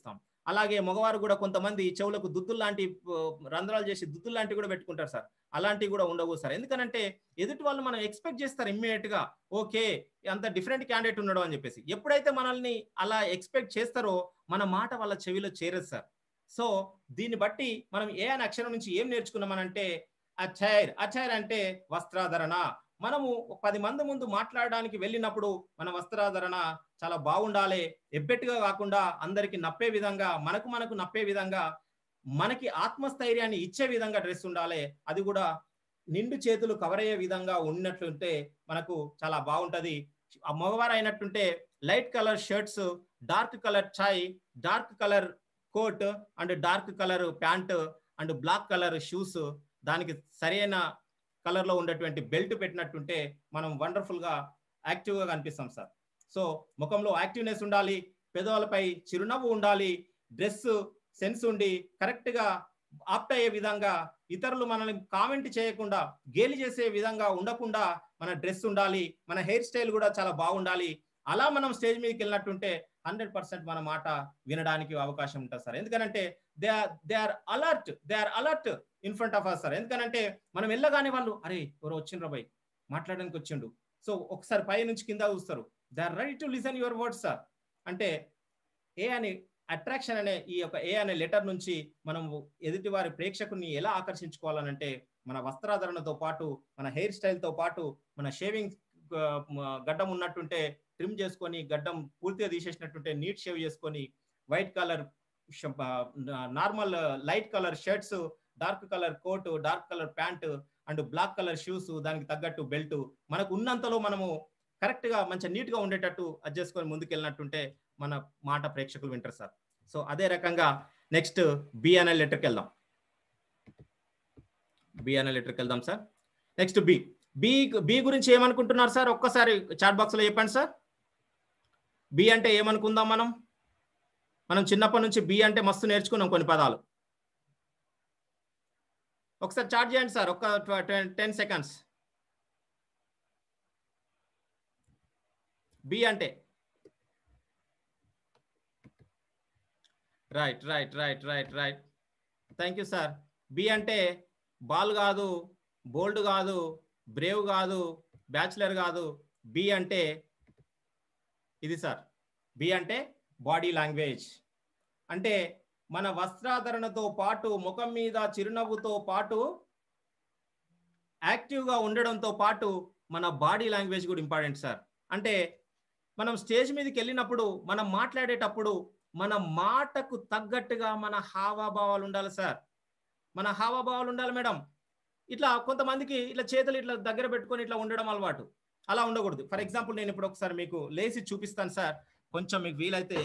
అలాగే మగవారు కూడా కొంతమంది చెవులకు దుద్దులు లాంటి ఆ, రంధ్రాలు చేసి దుద్దులు లాంటివి కూడా పెట్టుకుంటారు సార్ అలాంటివి కూడా ఉండవు సార్ ఎందుకనంటే ఎదుటి వాళ్ళు మనం ఎక్స్పెక్ట్ చేస్తారు ఇమ్మీడియట్ గా ఓకే అంత డిఫరెంట్ క్యాండిడేట్ ఉన్నాడు అని చెప్పేసి ఎప్పుడైతే మనల్ని అలా ఎక్స్పెక్ట్ చేస్తారో మన మాట వాళ్ళ చెవిలో చేరదు సార్ సో దీన్ని బట్టి మనం ఏ అనే అక్షరం నుంచి ఏం నేర్చుకున్నామనంటే అచ్చైర్ అచ్చైర్ అంటే వస్త్రాధరణ మనము ఒక పది మంది ముందు మాట్లాడడానికి వెళ్ళినప్పుడు మన వస్త్రాధరణ చాలా బాగుండాలి ఎబ్బెట్టుగా కాకుండా అందరికి నప్పే విధంగా మనకు మనకు నప్పే విధంగా మనకి ఆత్మస్థైర్యాన్ని ఇచ్చే విధంగా డ్రెస్ ఉండాలి అది కూడా నిండు చేతులు కవర్ అయ్యే విధంగా ఉన్నట్లుంటే మనకు చాలా బాగుంటది ఆ మగవారు అయినట్టుంటే light colour shirts dark colour చాయ్ dark colour coat and dark colour pant and black colour shoes దానికి సరైన కలర్ లో ఉండేటువంటి బెల్ట్ పెట్టినట్టుంటే మనం వండర్ఫుల్ గా యాక్టివ్ గా కనిపిస్తాం సార్ సో ముఖంలో యాక్టివ్నెస్ ఉండాలి పెదవులపై చిరునవ్వు ఉండాలి డ్రెస్ సెన్స్ ఉండి కరెక్ట్ గా ఆప్ట్ అయ్యే విధంగా ఇతరులు మనల్ని కామెంట్ చేయకుండా గేలి చేసే విధంగా ఉండకుండా మన డ్రెస్ ఉండాలి మన హెయిర్ స్టైల్ కూడా చాలా బాగుండాలి అలా మనం స్టేజ్ మీదకి వెళ్ళినట్టుంటే హండ్రెడ్ పర్సెంట్ మన మాట వినడానికి అవకాశం ఉంటుంది సార్ ఎందుకంటే they are they are alert they are alert in front of us sir ఎందుకంటే మనం వెళ్ళగానే వాళ్ళు అరే ఎవరో వచ్చిండ్రు బాయ్ మాట్లాడడానికి వచ్చిండు సో ఒకసారి పై నుంచి కింద చూస్తారు they are ready to listen your words sir అంటే ఏ అని అట్రాక్షన్ అనే ఈ యొక్క ఏ అనే లెటర్ నుంచి మనం ఎదుటి వారి ప్రేక్షకుని ఎలా ఆకర్షించుకోవాలనంటే మన వస్త్రాధరణతో పాటు మన హెయిర్ స్టైల్తో పాటు మన షేవింగ్ గడ్డం ఉన్నట్టుంటే ట్రిమ్ చేసుకొని గడ్డం పూర్తిగా తీసేసినట్టుంటే నీట్ షేవ్ చేసుకొని white colour normal light colour shirts dark colour coat dark colour pant and black colour shoes దానికి తగ్గట్టు బెల్ట్ మనకు ఉన్నంతలో మనము కరెక్ట్ గా మంచి నీట్ గా ఉండేటట్టు అడ్జస్ట్ చేసుకొని ముందుకు వెళ్ళినట్టుంటే మన మాట ప్రేక్షకులు వింటారు సార్ సో అదే రకంగా నెక్స్ట్ బి అనే లెటర్కి వెళ్దాం బి అనే లెటర్కి వెళ్దాం sir next B B B గురించి ఏమనుకుంటున్నారు సార్ ఒక్కసారి చాట్ బాక్స్ లో చెప్పండి సార్ బి అంటే ఏమనుకుందాం మనం మనం చిన్నప్పటి నుంచి బి అంటే మస్తు నేర్చుకున్నాం కొన్ని పదాలు ఒకసారి చార్జ్ చేయండి సార్ ఒక్క టెన్ సెకండ్స్ బి అంటే right right right right right thank you sir B అంటే బాల్ కాదు బోల్డ్ కాదు బ్రేవ్ కాదు బ్యాచులర్ కాదు బి అంటే ఇది సార్ బి అంటే బాడీ లాంగ్వేజ్ అంటే మన వస్త్రాధరణతో పాటు ముఖం మీద చిరునవ్వుతో పాటు యాక్టివ్గా ఉండడంతో పాటు మన బాడీ లాంగ్వేజ్ కూడా ఇంపార్టెంట్ సార్ అంటే మనం స్టేజ్ మీదకి వెళ్ళినప్పుడు మనం మాట్లాడేటప్పుడు మన మాటకు తగ్గట్టుగా మన హావభావాలు ఉండాలి సార్ మన హావభావాలు ఉండాలి మేడం ఇట్లా కొంతమందికి ఇట్లా చేతులు ఇట్లా దగ్గర పెట్టుకొని ఇట్లా ఉండడం అలవాటు అలా ఉండకూడదు ఫర్ ఎగ్జాంపుల్ నేను ఇప్పుడు ఒకసారి మీకు లేచి చూపిస్తాను సార్ కొంచెం మీకు వీలైతే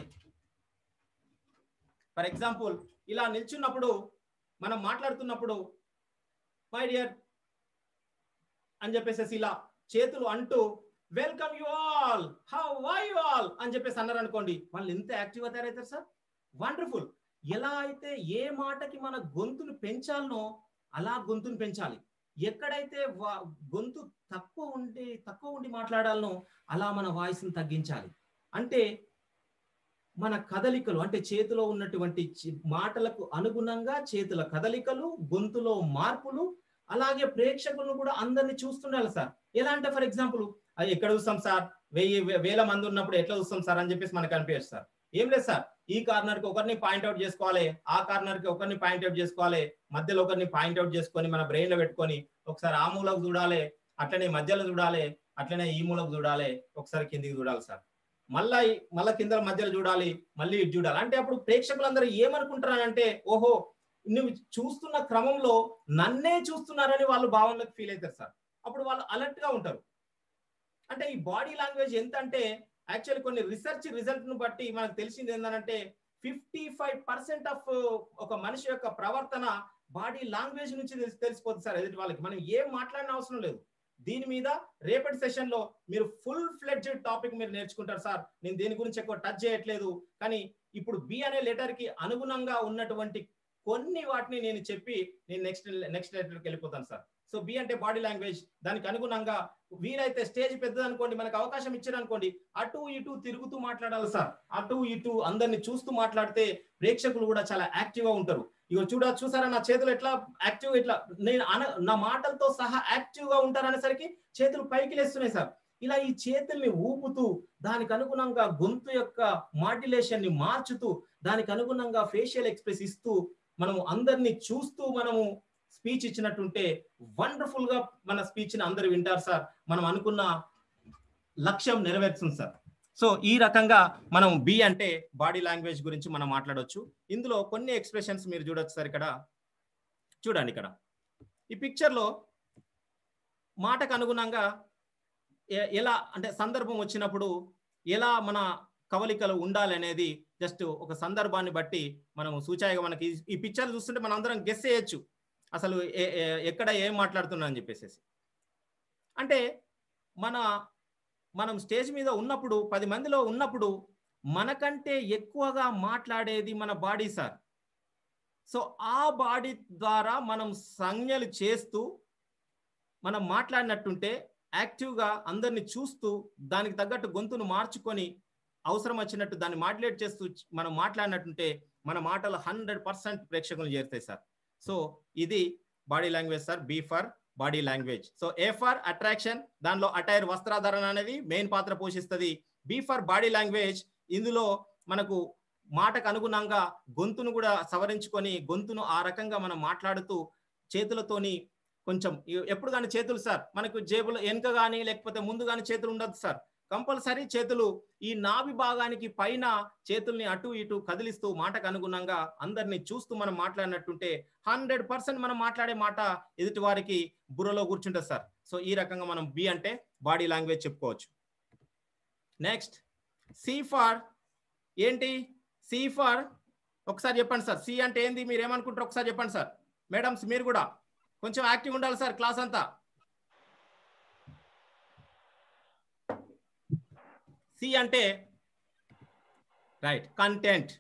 ఫర్ ఎగ్జాంపుల్ ఇలా నిల్చున్నప్పుడు మనం మాట్లాడుతున్నప్పుడు మై డియర్ అని చెప్పేసి ఇలా చేతులు అంటూ welcome you all how why you all అని చెప్పేసి అన్నారు అనుకోండి వాళ్ళు ఎంత యాక్టివ్గా తయారవుతారు సార్ వండర్ఫుల్ ఎలా అయితే ఏ మాటకి మన గొంతును పెంచాలనో అలా గొంతును పెంచాలి ఎక్కడైతే గొంతు తక్కువ ఉండి తక్కువ ఉండి మాట్లాడాలనో అలా మన వాయిస్ని తగ్గించాలి అంటే మన కదలికలు అంటే చేతిలో ఉన్నటువంటి మాటలకు అనుగుణంగా చేతుల కదలికలు గొంతులో మార్పులు అలాగే ప్రేక్షకులను కూడా అందరినీ చూస్తుండాలి సార్ ఎలా అంటే ఫర్ ఎగ్జాంపుల్ అది ఎక్కడ చూస్తాం సార్ వెయ్యి వేల మంది ఉన్నప్పుడు ఎట్లా చూస్తాం సార్ అని చెప్పేసి మనకు అనిపించదు సార్ ఏం లేదు సార్ ఈ కార్నర్ కి ఒకరిని పాయింట్అవుట్ చేసుకోవాలి ఆ కార్నర్ కి ఒకరిని పాయింట్అవుట్ చేసుకోవాలి మధ్యలో ఒకరిని పాయింట్అవుట్ చేసుకొని మన బ్రెయిన్ లో పెట్టుకొని ఒకసారి ఆ మూలకు చూడాలి అట్లనే మధ్యలో చూడాలి అట్లనే ఈ మూలకు చూడాలి ఒకసారి కిందికి చూడాలి సార్ మళ్ళా మళ్ళా కింద మధ్యలో చూడాలి మళ్ళీ ఇటు చూడాలి అంటే అప్పుడు ప్రేక్షకులందరూ ఏమనుకుంటారంటే ఓహో నువ్వు చూస్తున్న క్రమంలో నన్నే చూస్తున్నారని వాళ్ళు భావనలోకి ఫీల్ అవుతారు సార్ అప్పుడు వాళ్ళు అలర్ట్ గా ఉంటారు అంటే ఈ బాడీ లాంగ్వేజ్ ఎంత అంటే యాక్చువల్లీ కొన్ని రీసెర్చ్ రిజల్ట్ ను బట్టి మనకు తెలిసింది ఏంటంటే ఫిఫ్టీ ఫైవ్ పర్సెంట్ ఆఫ్ ఒక మనిషి యొక్క ప్రవర్తన బాడీ లాంగ్వేజ్ నుంచి తెలిసిపోతుంది సార్ ఎదుటి వాళ్ళకి మనం ఏం మాట్లాడిన అవసరం లేదు దీని మీద రేపటి సెషన్ లో మీరు ఫుల్ ఫ్లెడ్జ్ టాపిక్ మీరు నేర్చుకుంటారు సార్ నేను దీని గురించి ఎక్కువ టచ్ చేయట్లేదు కానీ ఇప్పుడు బి అనే లెటర్ కి అనుగుణంగా ఉన్నటువంటి కొన్ని వాటిని నేను చెప్పి నేను నెక్స్ట్ నెక్స్ట్ లెటర్కి వెళ్ళిపోతాను సార్ సో బి అంటే బాడీ లాంగ్వేజ్ దానికి అనుగుణంగా వీలైతే స్టేజ్ పెద్దది అనుకోండి మనకు అవకాశం ఇచ్చారు అనుకోండి అటు ఇటు తిరుగుతూ మాట్లాడాలి సార్ అటు ఇటు అందరిని చూస్తూ మాట్లాడితే ప్రేక్షకులు కూడా చాలా యాక్టివ్ గా ఉంటారు ఇగో చూడ చూసారా నా చేతులు ఎట్లా యాక్టివ్ ఇట్లా నేను అన నా మాటలతో సహా యాక్టివ్ గా ఉంటారు అనేసరికి చేతులు పైకి లేస్తున్నాయి సార్ ఇలా ఈ చేతుల్ని ఊపుతూ దానికి అనుగుణంగా గొంతు యొక్క మాడ్యులేషన్ ని మార్చుతూ దానికి అనుగుణంగా ఫేషియల్ ఎక్స్ప్రెస్ ఇస్తూ మనము అందరినీ చూస్తూ మనము స్పీచ్ ఇచ్చినట్టుంటే వండర్ఫుల్ గా మన స్పీచ్ ని అందరు వింటారు సార్ మనం అనుకున్న లక్ష్యం నెరవేరుతుంది సార్ సో ఈ రకంగా మనం బి అంటే బాడీ లాంగ్వేజ్ గురించి మనం మాట్లాడొచ్చు ఇందులో కొన్ని ఎక్స్ప్రెషన్స్ మీరు చూడొచ్చు సార్ ఇక్కడ చూడండి ఇక్కడ ఈ పిక్చర్ లో మాటకు అనుగుణంగా ఎ- ఎలా అంటే సందర్భం వచ్చినప్పుడు ఎలా మన కవలికలు ఉండాలి అనేది జస్ట్ ఒక సందర్భాన్ని బట్టి మనం సూచాయిగా మనకి ఈ- ఈ పిక్చర్ చూస్తుంటే మనం అందరం గెస్ చేయొచ్చు అసలు ఏ- ఏ- ఎక్కడ ఏం మాట్లాడుతున్నా అని చెప్పేసి అంటే మన మనం స్టేజ్ మీద ఉన్నప్పుడు పది మందిలో ఉన్నప్పుడు మనకంటే ఎక్కువగా మాట్లాడేది మన బాడీ సార్ సో ఆ బాడీ ద్వారా మనం సంజ్ఞలు చేస్తూ మనం మాట్లాడినట్టుంటే యాక్టివ్గా అందరిని చూస్తూ దానికి తగ్గట్టు గొంతును మార్చుకొని అవసరం వచ్చినట్టు దాన్ని మాడ్యులేట్ చేస్తూ మనం మాట్లాడినట్టుంటే మన మాటలు హండ్రెడ్ పర్సెంట్ ప్రేక్షకులు చేరుతాయి సార్ సో ఇది body language sir B for body language so A for attraction దానిలో అటైర్ వస్త్రాధరణ అనేది మెయిన్ పాత్ర పోషిస్తుంది బీ ఫర్ బాడీ లాంగ్వేజ్ ఇందులో మనకు మాటకు అనుగుణంగా గొంతును కూడా సవరించుకొని గొంతును ఆ రకంగా మనం మాట్లాడుతూ చేతులతోని కొంచెం ఇ- ఎప్పుడు కానీ చేతులు సార్ మనకు జేబులో వెనుక కానీ లేకపోతే ముందు కానీ చేతులు ఉండదు సార్ కంపల్సరీ చేతులు ఈ నాభి భాగానికి పైన చేతుల్ని అటు ఇటు కదిలిస్తూ మాటకు అనుగుణంగా అందరినీ చూస్తూ మనం మాట్లాడినట్టుంటే హండ్రెడ్ పర్సెంట్ మనం మాట్లాడే మాట ఎదుటి వారికి బుర్రలో కూర్చుంటుంది సార్ సో ఈ రకంగా మనం బి అంటే బాడీ లాంగ్వేజ్ చెప్పుకోవచ్చు నెక్స్ట్ సి ఫార్ ఏంటి సి ఫార్ ఒకసారి చెప్పండి సార్ సి అంటే ఏంది మీరు ఏమనుకుంటారు ఒకసారి చెప్పండి సార్ మేడమ్స్ మీరు కూడా కొంచెం యాక్టివ్ ఉండాలి సార్ క్లాస్ అంతా సి అంటే రైట్ కంటెంట్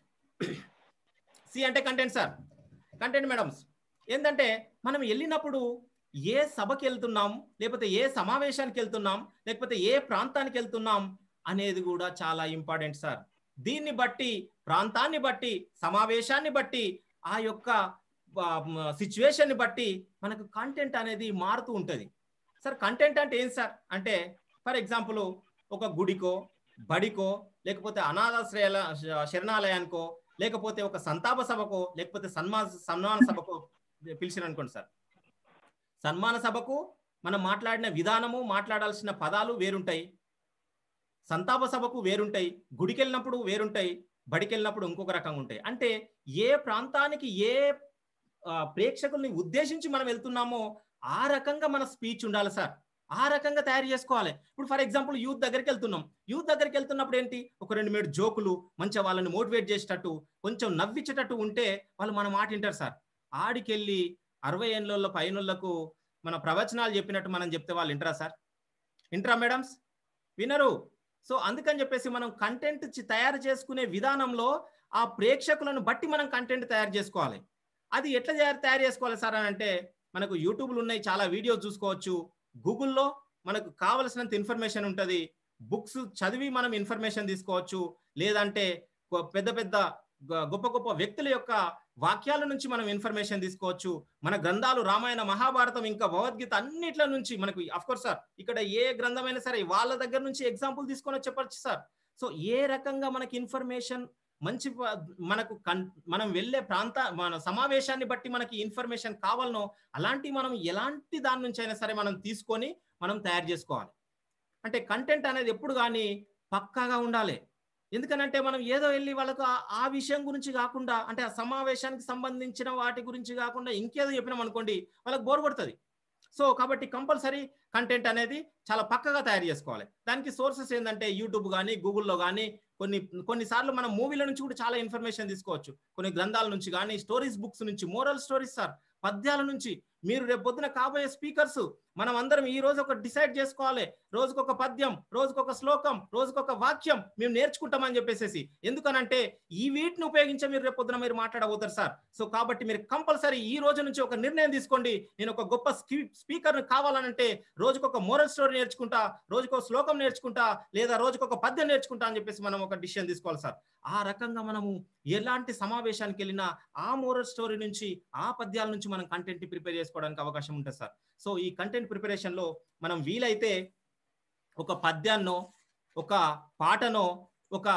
సి అంటే కంటెంట్ సార్ కంటెంట్ మేడమ్స్ ఏంటంటే మనం వెళ్ళినప్పుడు ఏ సభకి వెళ్తున్నాం లేకపోతే ఏ సమావేశానికి వెళ్తున్నాం లేకపోతే ఏ ప్రాంతానికి వెళ్తున్నాం అనేది కూడా చాలా ఇంపార్టెంట్ సార్ దీన్ని బట్టి ప్రాంతాన్ని బట్టి సమావేశాన్ని బట్టి ఆ యొక్క సిచ్యువేషన్ ని బట్టి మనకు కంటెంట్ అనేది మారుతూ ఉంటుంది సార్ కంటెంట్ అంటే ఏం సార్ అంటే ఫర్ ఎగ్జాంపుల్ ఒక గుడికో బడికో లేకపోతే అనాథాశ్రయాల శరణాలయానికో లేకపోతే ఒక సంతాప సభకో లేకపోతే సన్మా సన్మాన సభకో పిలిచిన అనుకోండి సార్ సన్మాన సభకు మనం మాట్లాడిన విధానము మాట్లాడాల్సిన పదాలు వేరుంటాయి సంతాప సభకు వేరుంటాయి గుడికి వెళ్ళినప్పుడు వేరుంటాయి బడికి వెళ్ళినప్పుడు ఇంకొక రకంగా ఉంటాయి అంటే ఏ ప్రాంతానికి ఏ ఆ, ప్రేక్షకుల్ని ఉద్దేశించి మనం వెళ్తున్నామో ఆ రకంగా మన స్పీచ్ ఉండాలి సార్ ఆ రకంగా తయారు చేసుకోవాలి ఇప్పుడు ఫర్ ఎగ్జాంపుల్ యూత్ దగ్గరికి వెళ్తున్నాం యూత్ దగ్గరికి వెళ్తున్నప్పుడు ఏంటి ఒక రెండు మూడు జోకులు మంచిగా వాళ్ళని మోటివేట్ చేసేటట్టు కొంచెం నవ్వించేటట్టు ఉంటే వాళ్ళు మన మాట వింటారు సార్ ఆడికెళ్ళి అరవై ఏళ్ళ పైనోళ్లకు మన ప్రవచనాలు చెప్పినట్టు మనం చెప్తే వాళ్ళు వింటరా సార్ వింటరా మేడమ్స్ వినరు సో అందుకని చెప్పేసి మనం కంటెంట్ తయారు చేసుకునే విధానంలో ఆ ప్రేక్షకులను బట్టి మనం కంటెంట్ తయారు చేసుకోవాలి అది ఎట్లా తయారు తయారు చేసుకోవాలి సార్ అని అంటే మనకు యూట్యూబ్లు ఉన్నాయి చాలా వీడియోస్ చూసుకోవచ్చు గూగుల్లో మనకు కావలసినంత ఇన్ఫర్మేషన్ ఉంటుంది బుక్స్ చదివి మనం ఇన్ఫర్మేషన్ తీసుకోవచ్చు లేదంటే గొ- పెద్ద పెద్ద గ- గొప్ప గొప్ప వ్యక్తుల యొక్క వాక్యాల నుంచి మనం ఇన్ఫర్మేషన్ తీసుకోవచ్చు మన గ్రంథాలు రామాయణ మహాభారతం ఇంకా భగవద్గీత అన్నిట్ల నుంచి మనకు అఫ్ కోర్స్ సార్ ఇక్కడ ఏ గ్రంథమైనా సరే వాళ్ళ దగ్గర నుంచి ఎగ్జాంపుల్ తీసుకొని చెప్పచ్చు సార్ సో ఏ రకంగా మనకి ఇన్ఫర్మేషన్ మంచి ప- మనకు కన్ మనం వెళ్ళే ప్రాంత మన సమావేశాన్ని బట్టి మనకి ఇన్ఫర్మేషన్ కావాలనో అలాంటి మనం ఎలాంటి దాని నుంచి అయినా సరే మనం తీసుకొని మనం తయారు చేసుకోవాలి అంటే కంటెంట్ అనేది ఎప్పుడు కానీ పక్కాగా ఉండాలి ఎందుకనంటే మనం ఏదో వెళ్ళి వాళ్ళకు ఆ- ఆ విషయం గురించి కాకుండా అంటే ఆ సమావేశానికి సంబంధించిన వాటి గురించి కాకుండా ఇంకేదో చెప్పినాం అనుకోండి వాళ్ళకి బోర్ కొడుతుంది సో కాబట్టి కంపల్సరీ కంటెంట్ అనేది చాలా పక్కగా తయారు చేసుకోవాలి దానికి సోర్సెస్ ఏంటంటే యూట్యూబ్ కానీ గూగుల్లో కానీ కొన్ని కొన్నిసార్లు మనం మూవీల నుంచి కూడా చాలా ఇన్ఫర్మేషన్ తీసుకోవచ్చు కొన్ని గ్రంథాల నుంచి కానీ స్టోరీస్ బుక్స్ నుంచి మోరల్ స్టోరీస్ సార్ పద్యాల నుంచి మీరు రేపు పొద్దున కాబోయే స్పీకర్స్ మనం అందరం ఈ రోజు ఒక డిసైడ్ చేసుకోవాలి రోజుకొక పద్యం రోజుకొక శ్లోకం రోజుకొక వాక్యం మేము నేర్చుకుంటామని చెప్పేసి ఎందుకనంటే ఈ వీటిని ఉపయోగించే మీరు రేపు పొద్దున మీరు మాట్లాడబోతారు సార్ సో కాబట్టి మీరు కంపల్సరీ ఈ రోజు నుంచి ఒక నిర్ణయం తీసుకోండి నేను ఒక గొప్ప స్పీకర్ కావాలనంటే రోజుకొక మోరల్ స్టోరీ నేర్చుకుంటా రోజుకొక శ్లోకం నేర్చుకుంటా లేదా రోజుకొక పద్యం నేర్చుకుంటా అని చెప్పేసి మనం ఒక డిసిషన్ తీసుకోవాలి సార్ ఆ రకంగా మనము ఎలాంటి సమావేశానికి వెళ్ళినా ఆ మోరల్ స్టోరీ నుంచి ఆ పద్యాల నుంచి మనం కంటెంట్ ప్రిపేర్ చేసుకోవడానికి అవకాశం ఉంటుంది సార్ సో ఈ కంటెంట్ ప్రిపరేషన్ లో మనం వీలైతే ఒక పద్యాన్నో ఒక పాటనో ఒక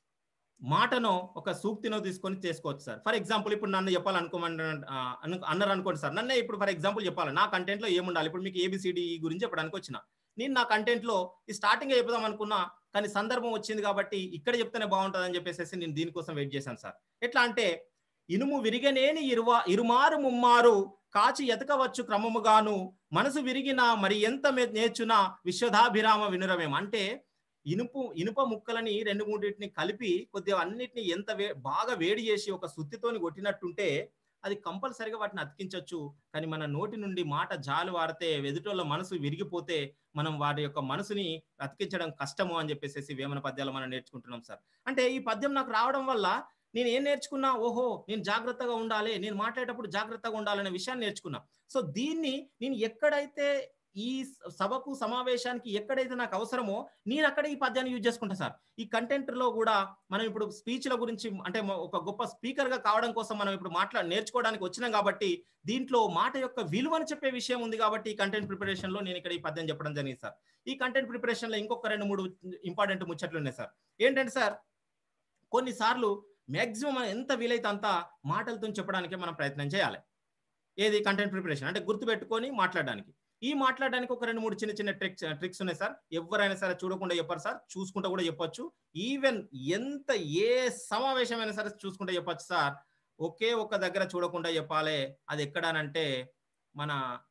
మాటనో ఒక సూక్తినో తీసుకొని చేసుకోవచ్చు సార్ ఫర్ ఎగ్జాంపుల్ ఇప్పుడు నన్ను చెప్పాలనుకోమని ఆ, అను- అన్నారు అనుకోండి సార్ నన్నే ఇప్పుడు ఫర్ ఎగ్జాంపుల్ చెప్పాలి నా కంటెంట్ లో ఏముండాలి ఇప్పుడు మీకు ఏబిసిడి గురించి చెప్పడానికి వచ్చిన నేను నా కంటెంట్ లో ఈ స్టార్టింగ్ చెప్దాం అనుకున్నా కానీ సందర్భం వచ్చింది కాబట్టి ఇక్కడ చెప్తేనే బాగుంటుంది అని చెప్పేసి నేను దీనికోసం వెయిట్ చేశాను సార్ ఎట్లా అంటే ఇనుము విరిగనేని ఇరువా ఇరుమారు ముమ్మారు కాచి ఎతకవచ్చు క్రమముగాను మనసు విరిగిన మరి ఎంత మె- నేర్చున విశ్వధాభిరామ వినురవేం అంటే ఇనుపు ఇనుప ముక్కలని రెండు మూడింటిని కలిపి కొద్దిగా అన్నిటిని ఎంత వే బాగా వేడి చేసి ఒక సుత్తితోని కొట్టినట్టుంటే అది కంపల్సరిగా వాటిని అతికించవచ్చు కానీ మన నోటి నుండి మాట జాలు వారితే ఎదుటోళ్ళ మనసు విరిగిపోతే మనం వారి యొక్క మనసుని అతికించడం కష్టము అని చెప్పేసి వేమన పద్యాలు మనం నేర్చుకుంటున్నాం సార్ అంటే ఈ పద్యం నాకు రావడం వల్ల నేను ఏం నేర్చుకున్నా ఓహో నేను జాగ్రత్తగా ఉండాలి నేను మాట్లాడేటప్పుడు జాగ్రత్తగా ఉండాలనే విషయాన్ని నేర్చుకున్నా సో దీన్ని నేను ఎక్కడైతే ఈ సభకు సమావేశానికి ఎక్కడైతే నాకు అవసరమో నేను అక్కడ ఈ పద్యాన్ని యూజ్ చేసుకుంటా సార్ ఈ కంటెంట్ లో కూడా మనం ఇప్పుడు స్పీచ్ల గురించి అంటే మ- ఒక గొప్ప స్పీకర్ గా కావడం కోసం మనం ఇప్పుడు మాట్లా నేర్చుకోవడానికి వచ్చినాం కాబట్టి దీంట్లో మాట యొక్క విలువను చెప్పే విషయం ఉంది కాబట్టి ఈ కంటెంట్ ప్రిపరేషన్ లో నేను ఇక్కడ ఈ పద్యం చెప్పడం జరిగింది సార్ ఈ కంటెంట్ ప్రిపరేషన్ లో ఇంకొక రెండు మూడు ఇంపార్టెంట్ ముచ్చట్లు ఉన్నాయి సార్ ఏంటంటే సార్ కొన్నిసార్లు మ్యాక్సిమం ఎంత వీలైతే అంత మాటలతో చెప్పడానికి మనం ప్రయత్నం చేయాలి ఏది కంటెంట్ ప్రిపరేషన్ అంటే గుర్తు పెట్టుకొని మాట్లాడడానికి ఈ మాట్లాడడానికి ఒక రెండు మూడు చిన్న చిన్న ట్రిక్స్ ట్రిక్స్ ఉన్నాయి సార్ ఎవరైనా సరే చూడకుండా చెప్పారు సార్ చూసుకుంటా కూడా చెప్పొచ్చు ఈవెన్ ఎంత ఏ సమావేశమైనా సరే చూసుకుంటా చెప్పొచ్చు సార్ ఒకే ఒక్క దగ్గర చూడకుండా చెప్పాలి అది ఎక్కడానంటే మన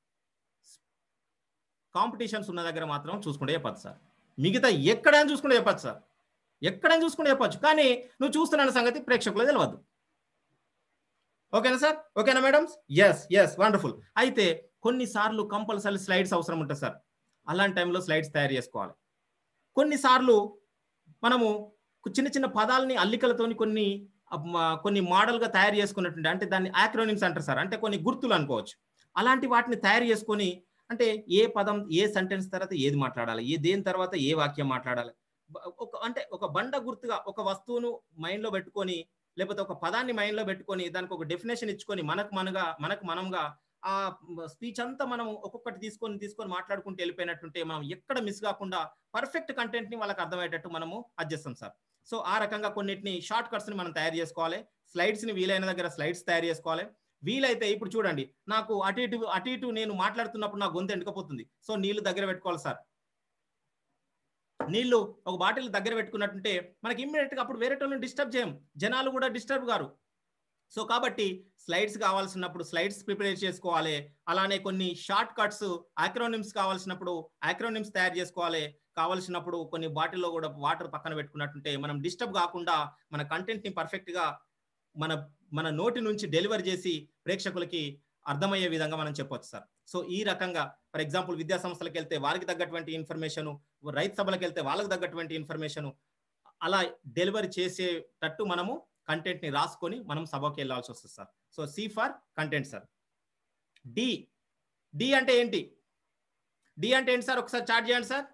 కాంపిటీషన్స్ ఉన్న దగ్గర మాత్రం చూసుకుంటే చెప్పచ్చు సార్ మిగతా ఎక్కడైనా చూసుకుంటే చెప్పచ్చు సార్ ఎక్కడైనా చూసుకుంటే చెప్పచ్చు కానీ నువ్వు చూస్తున్న సంగతి ప్రేక్షకులు తెలియదు ఓకేనా సార్ ఓకేనా మేడమ్స్ ఎస్ ఎస్ వండర్ఫుల్ అయితే కొన్నిసార్లు కంపల్సరీ స్లైడ్స్ అవసరం ఉంటుంది సార్ అలాంటి టైంలో స్లైడ్స్ తయారు చేసుకోవాలి కొన్నిసార్లు మనము చిన్న చిన్న పదాలని అల్లికలతోని కొన్ని అప్ మా- కొన్ని మోడల్గా తయారు చేసుకున్నట్టుంటే అంటే దాన్ని యాక్రోనిమ్స్ అంటారు సార్ అంటే కొన్ని గుర్తులు అనుకోవచ్చు అలాంటి వాటిని తయారు చేసుకొని అంటే ఏ పదం ఏ సెంటెన్స్ తర్వాత ఏది మాట్లాడాలి ఏ దేని తర్వాత ఏ వాక్యం మాట్లాడాలి బ- ఒక అంటే ఒక బండ గుర్తుగా ఒక వస్తువును మైండ్ లో పెట్టుకొని లేకపోతే ఒక పదాన్ని మైండ్ లో పెట్టుకొని దానికి ఒక డెఫినేషన్ ఇచ్చుకొని మనకు మనగా మనకు మనంగా ఆ స్పీచ్ అంతా మనం ఒక్కొక్కటి తీసుకొని తీసుకొని మాట్లాడుకుంటూ వెళ్ళిపోయినట్టుంటే మనం ఎక్కడ మిస్ కాకుండా పర్ఫెక్ట్ కంటెంట్ ని వాళ్ళకి అర్థమయ్యేటట్టు మనము అడ్జస్తాం సార్ సో ఆ రకంగా కొన్నిటిని షార్ట్ కట్స్ ని మనం తయారు చేసుకోవాలి స్లైడ్స్ ని వీలైన దగ్గర స్లైడ్స్ తయారు చేసుకోవాలి వీలైతే ఇప్పుడు చూడండి నాకు అటు ఇటు అటు ఇటు నేను మాట్లాడుతున్నప్పుడు నా గొంతు ఎండుకపోతుంది సో నీళ్లు దగ్గర పెట్టుకోవాలి సార్ నీళ్లు ఒక బాటిల్ దగ్గర పెట్టుకున్నట్టుంటే మనకి ఇమ్మీడియట్ గా అప్పుడు వేరే వాళ్ళని డిస్టర్బ్ చేయం జనాలు కూడా డిస్టర్బ్ గారు సో కాబట్టి స్లైడ్స్ కావాల్సినప్పుడు స్లైడ్స్ ప్రిపేర్ చేసుకోవాలి అలానే కొన్ని షార్ట్ కట్స్ ఆక్రోనిమ్స్ కావాల్సినప్పుడు ఆక్రోనిమ్స్ తయారు చేసుకోవాలి కావాల్సినప్పుడు కొన్ని బాటిల్లో కూడా వాటర్ పక్కన పెట్టుకున్నట్టుంటే మనం డిస్టర్బ్ కాకుండా మన కంటెంట్ ని పర్ఫెక్ట్ గా మన మన నోటి నుంచి డెలివర్ చేసి ప్రేక్షకులకి అర్థమయ్యే విధంగా మనం చెప్పొచ్చు సార్ సో ఈ రకంగా ఫర్ ఎగ్జాంపుల్ విద్యా సంస్థలకు వెళ్తే వారికి తగ్గటువంటి ఇన్ఫర్మేషన్ రైతు సభలకు వెళ్తే వాళ్ళకి తగ్గటువంటి ఇన్ఫర్మేషన్ అలా డెలివరీ చేసేటట్టు మనము కంటెంట్ ని రాసుకొని మనం సభకి వెళ్ళాల్సి వస్తుంది sir so C for content sir D D అంటే ఏంటి డి అంటే ఏంటి సార్ ఒకసారి చార్ట్ చేయండి sir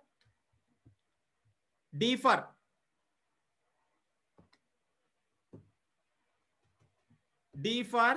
D for D for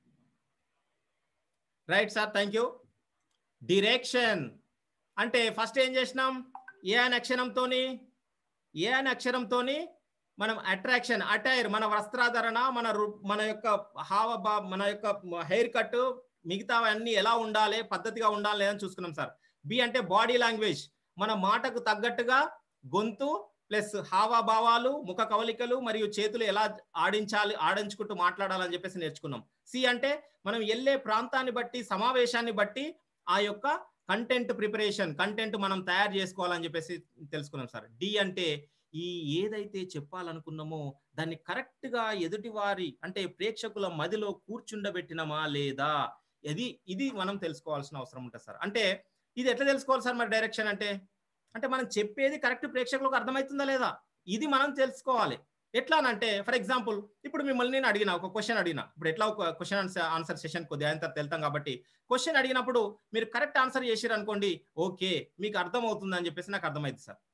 right sir thank you direction అంటే ఫస్ట్ ఏం చేసినాం ఏ అనే అక్షరంతోని ఏ అనే అక్షరంతోని మనం అట్రాక్షన్ అటైర్ మన వస్త్రాధరణ మన రు- మన యొక్క హావ మన యొక్క హెయిర్ కట్ మిగతా అన్ని ఎలా ఉండాలి పద్ధతిగా ఉండాలి లేదని చూసుకున్నాం సార్ బి అంటే బాడీ లాంగ్వేజ్ మన మాటకు తగ్గట్టుగా గొంతు ప్లస్ హావభావాలు ముఖ కవలికలు మరియు చేతులు ఎలా ఆడించాలి ఆడించుకుంటూ మాట్లాడాలని చెప్పేసి నేర్చుకున్నాం సి అంటే మనం వెళ్ళే ప్రాంతాన్ని బట్టి సమావేశాన్ని బట్టి ఆ యొక్క కంటెంట్ ప్రిపరేషన్ కంటెంట్ మనం తయారు చేసుకోవాలని చెప్పేసి తెలుసుకున్నాం సార్ డి అంటే ఈ ఏదైతే చెప్పాలనుకున్నామో దాన్ని కరెక్ట్ గా ఎదుటివారి అంటే ప్రేక్షకుల మదిలో కూర్చుండబెట్టినమా లేదా ఇది ఇది మనం తెలుసుకోవాల్సిన అవసరం ఉంటుంది సార్ అంటే ఇది ఎట్లా తెలుసుకోవాలి సార్ మరి డైరెక్షన్ అంటే అంటే మనం చెప్పేది కరెక్ట్ ప్రేక్షకులకు అర్థమవుతుందా లేదా ఇది మనం తెలుసుకోవాలి ఎట్లా అంటే ఫర్ ఎగ్జాంపుల్ ఇప్పుడు మిమ్మల్ని నేను అడిగిన ఒక క్వశ్చన్ అడిగిన ఇప్పుడు ఎట్లా ఒక క్వశ్చన్ ఆన్సర్ సెషన్ కొద్దిగా ఆయన తర్వాత వెళ్తాం కాబట్టి క్వశ్చన్ అడిగినప్పుడు మీరు కరెక్ట్ ఆన్సర్ చేసారు అనుకోండి ఓకే మీకు అర్థమవుతుంది అని చెప్పేసి నాకు అర్థమైంది సార్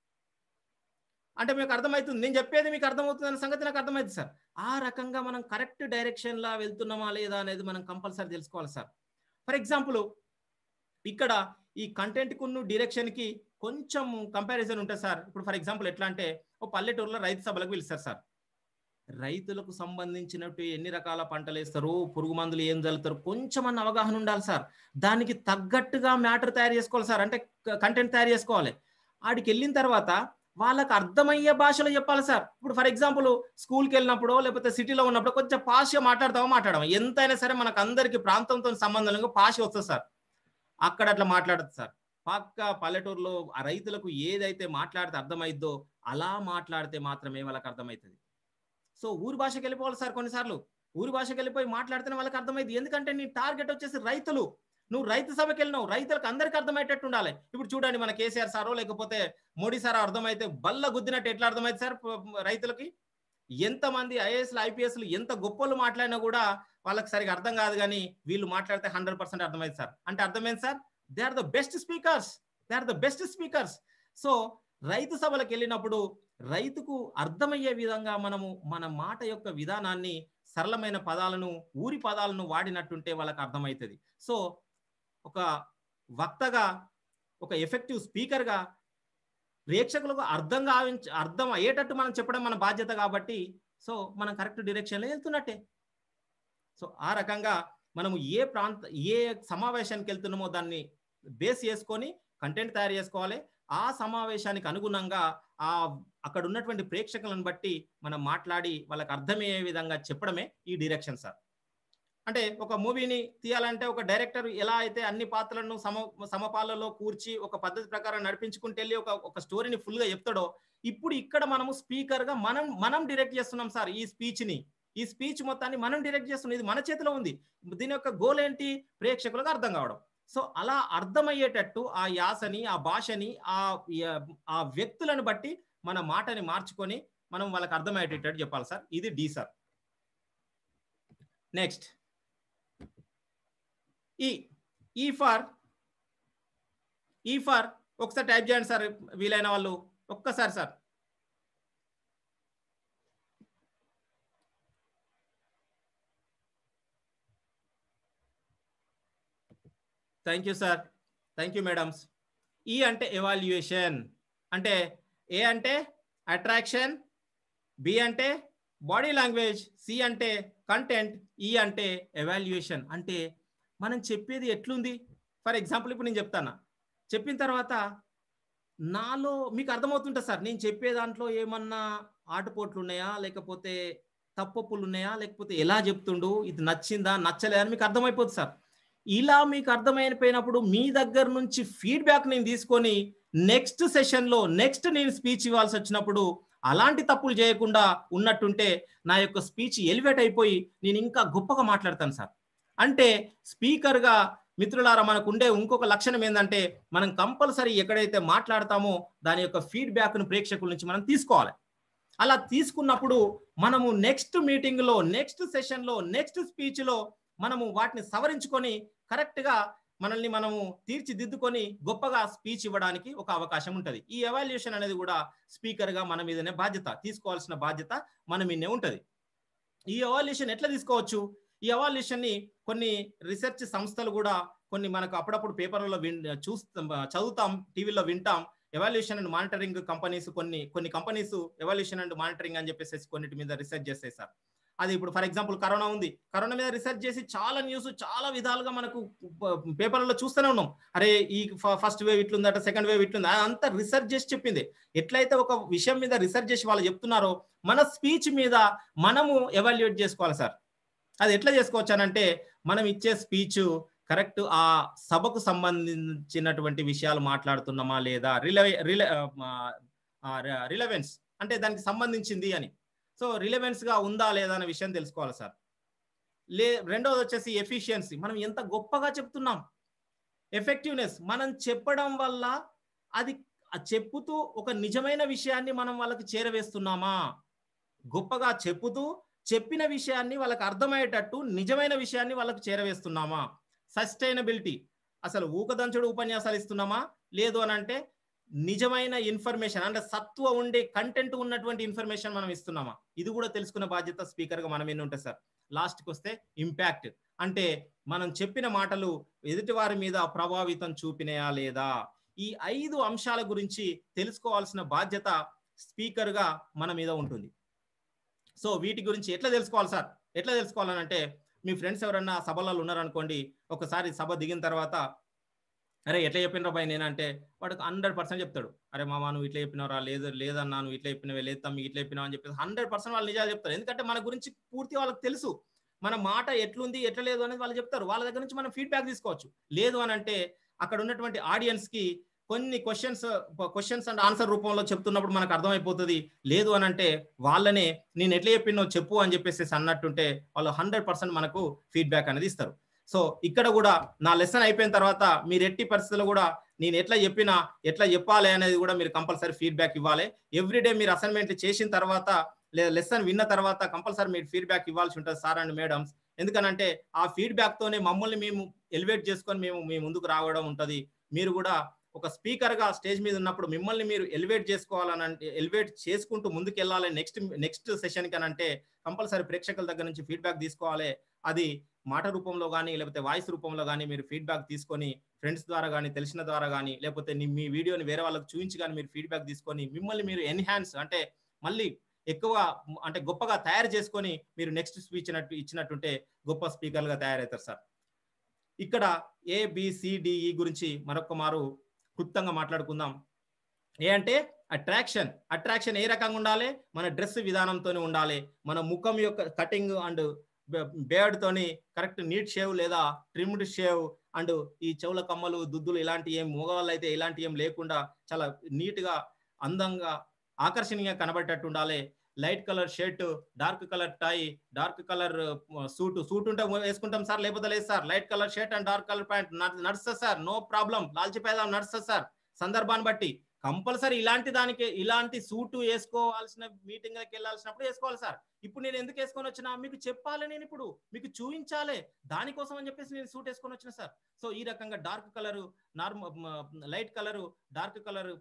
అంటే మీకు అర్థమవుతుంది నేను చెప్పేది మీకు అర్థమవుతుంది అనే సంగతి నాకు అర్థమైంది సార్ ఆ రకంగా మనం కరెక్ట్ డైరెక్షన్ లా వెళ్తున్నామా లేదా అనేది మనం కంపల్సరీ తెలుసుకోవాలి సార్ ఫర్ ఎగ్జాంపుల్ ఇక్కడ ఈ కంటెంట్ కున్ను డైరెక్షన్ కి కొంచెం కంపారిజన్ ఉంటుంది సార్ ఇప్పుడు ఫర్ ఎగ్జాంపుల్ ఎట్లా అంటే ఓ పల్లెటూరులో రైతు సభలకు పిలుస్తారు సార్ రైతులకు సంబంధించినట్టు ఎన్ని రకాల పంటలు వేస్తారు పురుగు మందులు ఏం చల్లుతారు కొంచెం అన్న అవగాహన ఉండాలి సార్ దానికి తగ్గట్టుగా మ్యాటర్ తయారు చేసుకోవాలి సార్ అంటే కంటెంట్ తయారు చేసుకోవాలి ఆడికి వెళ్ళిన తర్వాత వాళ్ళకి అర్థమయ్యే భాషలో చెప్పాలి సార్ ఇప్పుడు ఫర్ ఎగ్జాంపుల్ స్కూల్కి వెళ్ళినప్పుడు లేకపోతే సిటీలో ఉన్నప్పుడు కొంచెం పాష్గా మాట్లాడతామో మాట్లాడము ఎంతైనా సరే మనకు అందరికి ప్రాంతంతో సంబంధం లేక పాష వస్తుంది సార్ అక్కడ అట్లా మాట్లాడదు సార్ పక్క పల్లెటూరులో ఆ రైతులకు ఏదైతే మాట్లాడితే అర్థమైద్దో అలా మాట్లాడితే మాత్రమే వాళ్ళకి అర్థమవుతుంది సో ఊరి భాషకి వెళ్ళిపోవాలి సార్ కొన్నిసార్లు ఊరి భాషకి వెళ్ళిపోయి మాట్లాడితేనే వాళ్ళకి అర్థమైంది ఎందుకంటే నీ టార్గెట్ వచ్చేసి రైతులు నువ్వు రైతు సభకి వెళ్ళినావు రైతులకు అందరికి అర్థమయ్యేటట్టు ఉండాలి ఇప్పుడు చూడండి మన కేసీఆర్ సారో లేకపోతే మోడీ సారో అర్థమైతే బల్ల గుద్దినట్టు ఎట్లా అర్థమైంది సార్ ప- రైతులకి ఎంతమంది ఐఏఎస్లు ఐపీఎస్లు ఎంత గొప్పలు మాట్లాడినా కూడా వాళ్ళకి సరిగా అర్థం కాదు కానీ వీళ్ళు మాట్లాడితే హండ్రెడ్ పర్సెంట్ అర్థమైంది సార్ అంటే అర్థమైంది sir they are the best speakers they are the best speakers so రైతు సభలకు వెళ్ళినప్పుడు రైతుకు అర్థమయ్యే విధంగా మనము మన మాట యొక్క విధానాన్ని సరళమైన పదాలను ఊరి పదాలను వాడినట్టుంటే వాళ్ళకి అర్థమవుతుంది సో ఒక వక్తగా ఒక ఎఫెక్టివ్ స్పీకర్గా ప్రేక్షకులకు అర్థం కావించ అర్థం అయ్యేటట్టు మనం చెప్పడం మన బాధ్యత కాబట్టి సో మనం కరెక్ట్ డైరెక్షన్లో వెళ్తున్నట్టే సో ఆ రకంగా మనము ఏ ప్రాంత ఏ సమావేశానికి వెళ్తున్నామో దాన్ని బేస్ చేసుకొని కంటెంట్ తయారు చేసుకోవాలి ఆ సమావేశానికి అనుగుణంగా ఆ అక్కడ ఉన్నటువంటి ప్రేక్షకులను బట్టి మనం మాట్లాడి వాళ్ళకి అర్థమయ్యే విధంగా చెప్పడమే ఈ డైరెక్షన్ సార్ అంటే ఒక మూవీని తీయాలంటే ఒక డైరెక్టర్ ఎలా అయితే అన్ని పాత్రలను సమ సమపాలలో కూర్చి ఒక పద్ధతి ప్రకారం నడిపించుకుంటూ వెళ్ళి ఒక ఒక స్టోరీని ఫుల్ గా చెప్తాడో ఇప్పుడు ఇక్కడ మనము స్పీకర్ గా మనం మనం డైరెక్ట్ చేస్తున్నాం సార్ ఈ స్పీచ్ ని ఈ స్పీచ్ మొత్తాన్ని మనం డైరెక్ట్ చేస్తున్నాం ఇది మన చేతిలో ఉంది దీని యొక్క గోల్ ఏంటి ప్రేక్షకులకు అర్థం కావడం సో అలా అర్థమయ్యేటట్టు ఆ యాసని ఆ భాషని ఆ ఆ వ్యక్తులను బట్టి మన మాటని మార్చుకొని మనం వాళ్ళకి అర్థమయ్యేటట్టు చెప్పాలి సార్ ఇది డి సార్ నెక్స్ట్ ఈ ఈ ఫర్ ఈ ఫర్ ఒకసారి టైప్ చేయండి సార్ వీలైన వాళ్ళు ఒక్కసారి sir thank you sir thank you madams E అంటే ఎవాల్యుయేషన్ అంటే ఏ అంటే అట్రాక్షన్ బి అంటే బాడీ లాంగ్వేజ్ సి అంటే కంటెంట్ ఈ అంటే ఎవాల్యుయేషన్ అంటే మనం చెప్పేది ఎట్లుంది ఫర్ ఎగ్జాంపుల్ ఇప్పుడు నేను చెప్తాను చెప్పిన తర్వాత నాలో మీకు అర్థమవుతుంటుంది సార్ నేను చెప్పే దాంట్లో ఏమన్నా ఆటుపోట్లు ఉన్నాయా లేకపోతే తప్పొప్పులు ఉన్నాయా లేకపోతే ఎలా చెప్తుండు ఇది నచ్చిందా నచ్చలేదా అని మీకు అర్థమైపోతుంది సార్ ఇలా మీకు అర్థమైపోయినప్పుడు మీ దగ్గర నుంచి ఫీడ్బ్యాక్ నేను తీసుకొని నెక్స్ట్ సెషన్లో నెక్స్ట్ నేను స్పీచ్ ఇవ్వాల్సి వచ్చినప్పుడు అలాంటి తప్పులు చేయకుండా ఉన్నట్టుంటే నా యొక్క స్పీచ్ ఎలివేట్ అయిపోయి నేను ఇంకా గొప్పగా మాట్లాడతాను సార్ అంటే స్పీకర్గా మిత్రులారా మనకు ఉండే ఇంకొక లక్షణం ఏంటంటే మనం కంపల్సరీ ఎక్కడైతే మాట్లాడతామో దాని యొక్క ఫీడ్బ్యాక్ను ప్రేక్షకుల నుంచి మనం తీసుకోవాలి అలా తీసుకున్నప్పుడు మనము నెక్స్ట్ మీటింగ్లో నెక్స్ట్ సెషన్లో నెక్స్ట్ స్పీచ్లో మనము వాటిని సవరించుకొని కరెక్ట్గా మనల్ని మనము తీర్చిదిద్దుకొని గొప్పగా స్పీచ్ ఇవ్వడానికి ఒక అవకాశం ఉంటుంది ఈ ఎవాల్యుయేషన్ అనేది కూడా స్పీకర్గా మన మీదనే బాధ్యత తీసుకోవాల్సిన బాధ్యత మన మీదనే ఉంటుంది ఈ ఎవాల్యుయేషన్ ఎట్లా తీసుకోవచ్చు ఈ ఎవాల్యుయేషన్ ని కొన్ని రీసెర్చ్ సంస్థలు కూడా కొన్ని మనకు అప్పుడప్పుడు పేపర్లలో విన్ చూస్తాం చదువుతాం టీవీలో వింటాం ఎవాల్యుయేషన్ అండ్ మానిటరింగ్ కంపెనీస్ కొన్ని కొన్ని కంపెనీస్ ఎవాల్యుయేషన్ అండ్ మానిటరింగ్ అని చెప్పేసి కొన్నిటి మీద రీసెర్చ్ చేస్తాయి సార్ అది ఇప్పుడు ఫర్ ఎగ్జాంపుల్ కరోనా ఉంది కరోనా మీద రీసెర్చ్ చేసి చాలా న్యూస్ చాలా విధాలుగా మనకు పేపర్లలో చూస్తూనే ఉన్నాం అరే ఈ ఫస్ట్ వేవ్ ఇట్లుందట సెకండ్ వేవ్ ఇట్లుంది అంతా రీసెర్చ్ చేసి చెప్పింది ఎట్లయితే ఒక విషయం మీద రీసెర్చ్ చేసి వాళ్ళు చెప్తున్నారో మన స్పీచ్ మీద మనము ఎవాల్యుయేట్ చేసుకోవాలి సార్ అది ఎట్లా చేసుకోవచ్చు అనంటే మనం ఇచ్చే స్పీచ్ కరెక్ట్ ఆ సభకు సంబంధించినటువంటి విషయాలు మాట్లాడుతున్నామా లేదా రిలే రిలే రిలవెన్స్ అంటే దానికి సంబంధించింది అని సో రిలవెన్స్ గా ఉందా లేదా అనే విషయం తెలుసుకోవాలి సార్ లే రెండవది వచ్చేసి ఎఫిషియన్సీ మనం ఎంత గొప్పగా చెప్తున్నాం ఎఫెక్టివ్నెస్ మనం చెప్పడం వల్ల అది ఆ చెప్పుతూ ఒక నిజమైన విషయాన్ని మనం వాళ్ళకి చేరవేస్తున్నామా గొప్పగా చెప్పుతూ చెప్పిన విషయాన్ని వాళ్ళకి అర్థమయ్యేటట్టు నిజమైన విషయాన్ని వాళ్ళకి చేరవేస్తున్నామా సస్టైనబిలిటీ అసలు ఊకదంచుడు ఉపన్యాసాలు ఇస్తున్నామా లేదు అని అంటే నిజమైన ఇన్ఫర్మేషన్ అంటే సత్వ ఉండే కంటెంట్ ఉన్నటువంటి ఇన్ఫర్మేషన్ మనం ఇస్తున్నామా ఇది కూడా తెలుసుకున్న బాధ్యత స్పీకర్ గా మనం ఎన్ని ఉంటుంది సార్ లాస్ట్కి వస్తే ఇంపాక్ట్ అంటే మనం చెప్పిన మాటలు ఎదుటి వారి మీద ప్రభావితం చూపినాయా లేదా ఈ ఐదు అంశాల గురించి తెలుసుకోవాల్సిన బాధ్యత స్పీకర్ గా మన మీద ఉంటుంది సో వీటి గురించి ఎట్లా తెలుసుకోవాలి సార్ ఎట్లా తెలుసుకోవాలని అంటే మీ ఫ్రెండ్స్ ఎవరన్నా సభలలో ఉన్నారనుకోండి ఒకసారి సభ దిగిన తర్వాత అరే ఎట్లా చెప్పినరా భయ్ నేనంటే వాడికి హండ్రెడ్ పర్సెంట్ చెప్తాడు అరే మామ నువ్వు ఇట్లా చెప్పినవరా లేదు లేదన్నా నువ్వు ఇట్లా చెప్పినవే లేదు తమ్మి ఇట్లా చెప్పినావు అని చెప్పేసి హండ్రెడ్ పర్సెంట్ వాళ్ళు నిజాలు చెప్తారు ఎందుకంటే మన గురించి పూర్తి వాళ్ళకి తెలుసు మన మాట ఎట్లుంది ఎట్లా లేదు అనేది వాళ్ళు చెప్తారు వాళ్ళ దగ్గర నుంచి మనం ఫీడ్బ్యాక్ తీసుకోవచ్చు లేదు అని అంటే అక్కడ ఉన్నటువంటి ఆడియన్స్ కి కొన్ని క్వశ్చన్స్ క్వశ్చన్స్ అండ్ ఆన్సర్ రూపంలో చెప్తున్నప్పుడు మనకు అర్థమైపోతుంది లేదు అని అంటే వాళ్ళనే నేను ఎట్లా చెప్పినో చెప్పు అని చెప్పేసి అన్నట్టుంటే వాళ్ళు హండ్రెడ్ పర్సెంట్ మనకు ఫీడ్బ్యాక్ అనేది ఇస్తారు సో ఇక్కడ కూడా నా లెసన్ అయిపోయిన తర్వాత మీరు ఎట్టి పరిస్థితుల్లో కూడా నేను ఎట్లా చెప్పినా ఎట్లా చెప్పాలి అనేది కూడా మీరు కంపల్సరీ ఫీడ్బ్యాక్ ఇవ్వాలి ఎవ్రీడే మీరు అసైన్మెంట్ చేసిన తర్వాత లేదా లెసన్ విన్న తర్వాత కంపల్సరీ మీరు ఫీడ్బ్యాక్ ఇవ్వాల్సి ఉంటుంది సార్ అండ్ మేడమ్స్ ఎందుకనంటే ఆ ఫీడ్బ్యాక్ తోనే మమ్మల్ని మేము ఎలివేట్ చేసుకొని మేము మీ ముందుకు రావడం ఉంటుంది మీరు కూడా ఒక స్పీకర్ గా స్టేజ్ మీద ఉన్నప్పుడు మిమ్మల్ని మీరు ఎలివేట్ చేసుకోవాలని అంటే ఎలివేట్ చేసుకుంటూ ముందుకు వెళ్ళాలి నెక్స్ట్ నెక్స్ట్ సెషన్ కనంటే కంపల్సరీ ప్రేక్షకుల దగ్గర నుంచి ఫీడ్బ్యాక్ తీసుకోవాలి అది మాట రూపంలో కానీ లేకపోతే వాయిస్ రూపంలో కానీ మీరు ఫీడ్బ్యాక్ తీసుకొని ఫ్రెండ్స్ ద్వారా కానీ తెలిసిన ద్వారా కానీ లేకపోతే నీ- మీ వీడియోని వేరే వాళ్ళకి చూపించి కానీ మీరు ఫీడ్బ్యాక్ తీసుకొని మిమ్మల్ని మీరు ఎన్హాన్స్ అంటే మళ్ళీ ఎక్కువ అంటే గొప్పగా తయారు చేసుకొని మీరు నెక్స్ట్ స్పీచ్ ఇచ్చినట్టు ఇచ్చినట్టుంటే గొప్ప స్పీకర్లుగా తయారవుతారు సార్ ఇక్కడ ఏబిసిడిఈ గురించి మరొక మారు క్లుప్తంగా మాట్లాడుకుందాం ఏ అంటే అట్రాక్షన్ అట్రాక్షన్ ఏ రకంగా ఉండాలి మన డ్రెస్ విధానంతోనే ఉండాలి మన ముఖం యొక్క కటింగ్ అండ్ బేర్డ్ తోని కరెక్ట్ నీట్ షేవ్ లేదా ట్రిమ్డ్ షేవ్ అండ్ ఈ చెవుల కమ్మలు దుద్దులు ఇలాంటి ఏం మగవాళ్ళు అయితే ఇలాంటి ఏం లేకుండా చాలా నీట్ గా అందంగా ఆకర్షణీయంగా కనబడేటట్టు ఉండాలి light colour shirt dark colour tie dark colour suit suit ఉంటే వేసుకుంటాం సార్ లేకపోతే లేదు sir light colour shirt and dark colour pant నడుస్తుంది సార్ నో ప్రాబ్లం లాల్చిపేద నడుస్తుంది సార్ సందర్భాన్ని బట్టి కంపల్సరీ ఇలాంటి దానికి ఇలాంటి సూటు వేసుకోవాల్సిన మీటింగ్ కి వెళ్ళాల్సినప్పుడు వేసుకోవాలి సార్ ఇప్పుడు నేను ఎందుకు వేసుకొని వచ్చినా మీకు చెప్పాలి నేను ఇప్పుడు మీకు చూపించాలి దానికోసం అని చెప్పేసి నేను సూట్ వేసుకొని వచ్చిన సార్ సో ఈ రకంగా dark colour normal light colour dark colour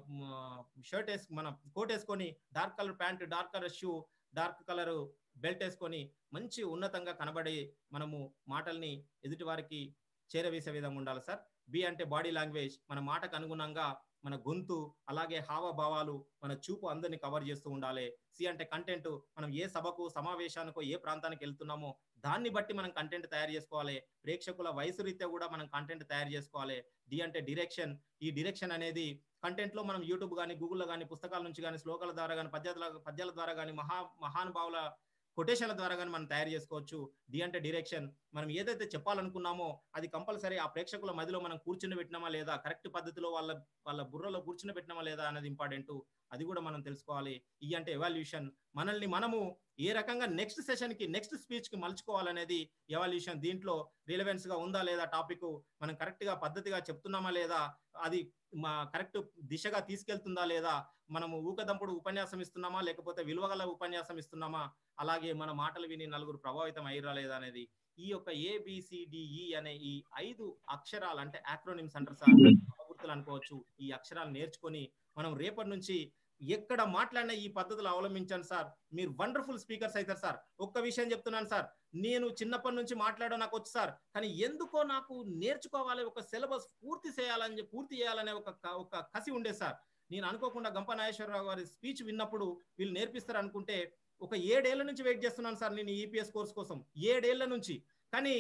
shirt వేసు మన కోట్ వేసుకొని dark colour pant dark colour shoe dark colour belt వేసుకొని మంచి ఉన్నతంగా కనబడి మనము మాటల్ని ఎదుటి వారికి చేరవేసే విధంగా ఉండాలి సార్ బి అంటే బాడీ లాంగ్వేజ్ మన మాటకు అనుగుణంగా మన గొంతు అలాగే హావభావాలు మన చూపు అందరిని కవర్ చేస్తూ ఉండాలి సి అంటే కంటెంట్ మనం ఏ సభకు సమావేశానికో ఏ ప్రాంతానికి వెళ్తున్నామో దాన్ని బట్టి మనం కంటెంట్ తయారు చేసుకోవాలి ప్రేక్షకుల వయసు రీత్యా కూడా మనం కంటెంట్ తయారు చేసుకోవాలి డి అంటే డిరెక్షన్ ఈ డిరెక్షన్ అనేది కంటెంట్ లో మనం యూట్యూబ్ కానీ గూగుల్లో కానీ పుస్తకాల నుంచి కానీ శ్లోకాల ద్వారా కానీ పద్యాల పద్యాల ద్వారా కానీ మహా మహానుభావుల కొటేషన్ల ద్వారా కానీ మనం తయారు చేసుకోవచ్చు డి అంటే డిరెక్షన్ మనం ఏదైతే చెప్పాలనుకున్నామో అది కంపల్సరీ ఆ ప్రేక్షకుల మధ్యలో మనం కూర్చుని పెట్టినామా లేదా కరెక్ట్ పద్ధతిలో వాళ్ళ వాళ్ళ బుర్రలో కూర్చుని పెట్టినామా లేదా అనేది ఇంపార్టెంట్ అది కూడా మనం తెలుసుకోవాలి ఈ అంటే ఎవాల్యూషన్ మనల్ని మనము ఏ రకంగా నెక్స్ట్ సెషన్ కి నెక్స్ట్ స్పీచ్ కి మలుచుకోవాలనేది ఎవాల్యూషన్ దీంట్లో రిలవెన్స్ గా ఉందా లేదా టాపిక్ మనం కరెక్ట్ గా పద్ధతిగా చెప్తున్నామా లేదా అది మా కరెక్ట్ దిశగా తీసుకెళ్తుందా లేదా మనము ఊకదంపుడు ఉపన్యాసం ఇస్తున్నామా లేకపోతే విలువగల ఉపన్యాసం ఇస్తున్నామా అలాగే మన మాటలు విని నలుగురు ప్రభావితం అయ్యారా లేదా అనేది ఈ యొక్క ఏబిసిడిఈ అనే ఈ ఐదు అక్షరాలు అంటే ఆక్రోనిమ్స్ అంటారు సార్ గుర్తులు అనుకోవచ్చు ఈ అక్షరాలు నేర్చుకొని మనం రేపటి నుంచి ఎక్కడ మాట్లాడిన ఈ పద్ధతులు అవలంబించాను సార్ మీరు వండర్ఫుల్ స్పీకర్స్ అవుతారు సార్ ఒక్క విషయం చెప్తున్నాను సార్ నేను చిన్నప్పటి నుంచి మాట్లాడడం నాకు వచ్చు సార్ కానీ ఎందుకో నాకు నేర్చుకోవాలి ఒక సిలబస్ పూర్తి చేయాలని చెప్పి- పూర్తి చేయాలనే ఒక క- ఒక కసి ఉండే సార్ నేను అనుకోకుండా గంప నాగేశ్వరరావు గారి స్పీచ్ విన్నప్పుడు వీళ్ళు నేర్పిస్తారు అనుకుంటే ఒక ఏడేళ్ల నుంచి వెయిట్ చేస్తున్నాను సార్ నేను ఈపీఎస్ కోర్స్ కోసం ఏడేళ్ల నుంచి కానీ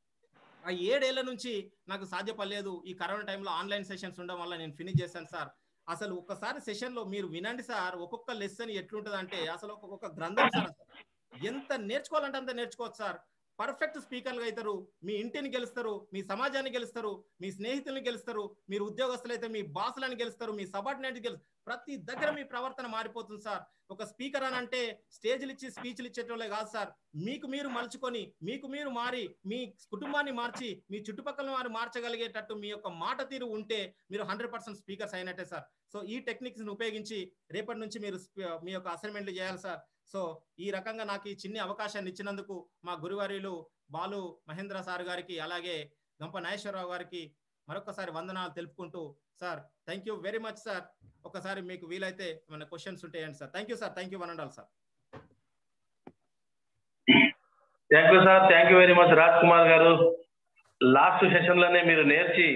ఆ ఏడేళ్ల నుంచి నాకు సాధ్యపడలేదు ఈ కరోనా టైంలో ఆన్లైన్ సెషన్స్ ఉండడం వల్ల నేను ఫినిష్ చేశాను సార్ అసలు ఒక్కసారి సెషన్ లో మీరు వినండి సార్ ఒక్కొక్క లెసన్ ఎట్లుంటది అంటే అసలు ఒక్కొక్క గ్రంథం సార్ అసలు. ఎంత నేర్చుకోవాలంటే అంత నేర్చుకోవచ్చు సార్ పర్ఫెక్ట్ స్పీకర్లు అవుతారు మీ ఇంటిని గెలుస్తారు మీ సమాజాన్ని గెలుస్తారు మీ స్నేహితుల్ని గెలుస్తారు మీరు ఉద్యోగస్తులైతే మీ బాసులను గెలుస్తారు మీ సబార్డినేట్ గెలుస్తారు ప్రతి దగ్గర మీ ప్రవర్తన మారిపోతుంది సార్ ఒక స్పీకర్ అని అంటే స్టేజ్లు ఇచ్చి స్పీచ్లు ఇచ్చేటోళ్ళే కాదు సార్ మీకు మీరు మలుచుకొని మీకు మీరు మారి మీ కుటుంబాన్ని మార్చి మీ చుట్టుపక్కల వారు మార్చగలిగేటట్టు మీ యొక్క మాట తీరు ఉంటే మీరు హండ్రెడ్ పర్సెంట్ స్పీకర్స్ అయినట్టే సార్ సో ఈ టెక్నిక్స్ ని ఉపయోగించి రేపటి నుంచి మీరు స్ప- మీ యొక్క అసైన్మెంట్లు చేయాలి సార్ సో ఈ రకంగా నాకు ఈ చిన్ని అవకాశాన్ని ఇచ్చినందుకు మా గురువర్యులు బాలు మహేంద్ర సార్ గారికి అలాగే గంప నాగేశ్వరరావు గారికి మరొకసారి వందనాలు తెలుపుకుంటూ sir thank you very much sir ఒకసారి మీకు వీలైతే ఏమైనా క్వశ్చన్స్ ఉంటాయండి sir thank you sir thank you one and all sir thank you sir thank you very much Raj Kumar గారు లాస్ట్ సెషన్ లోనే మీరు నేర్చి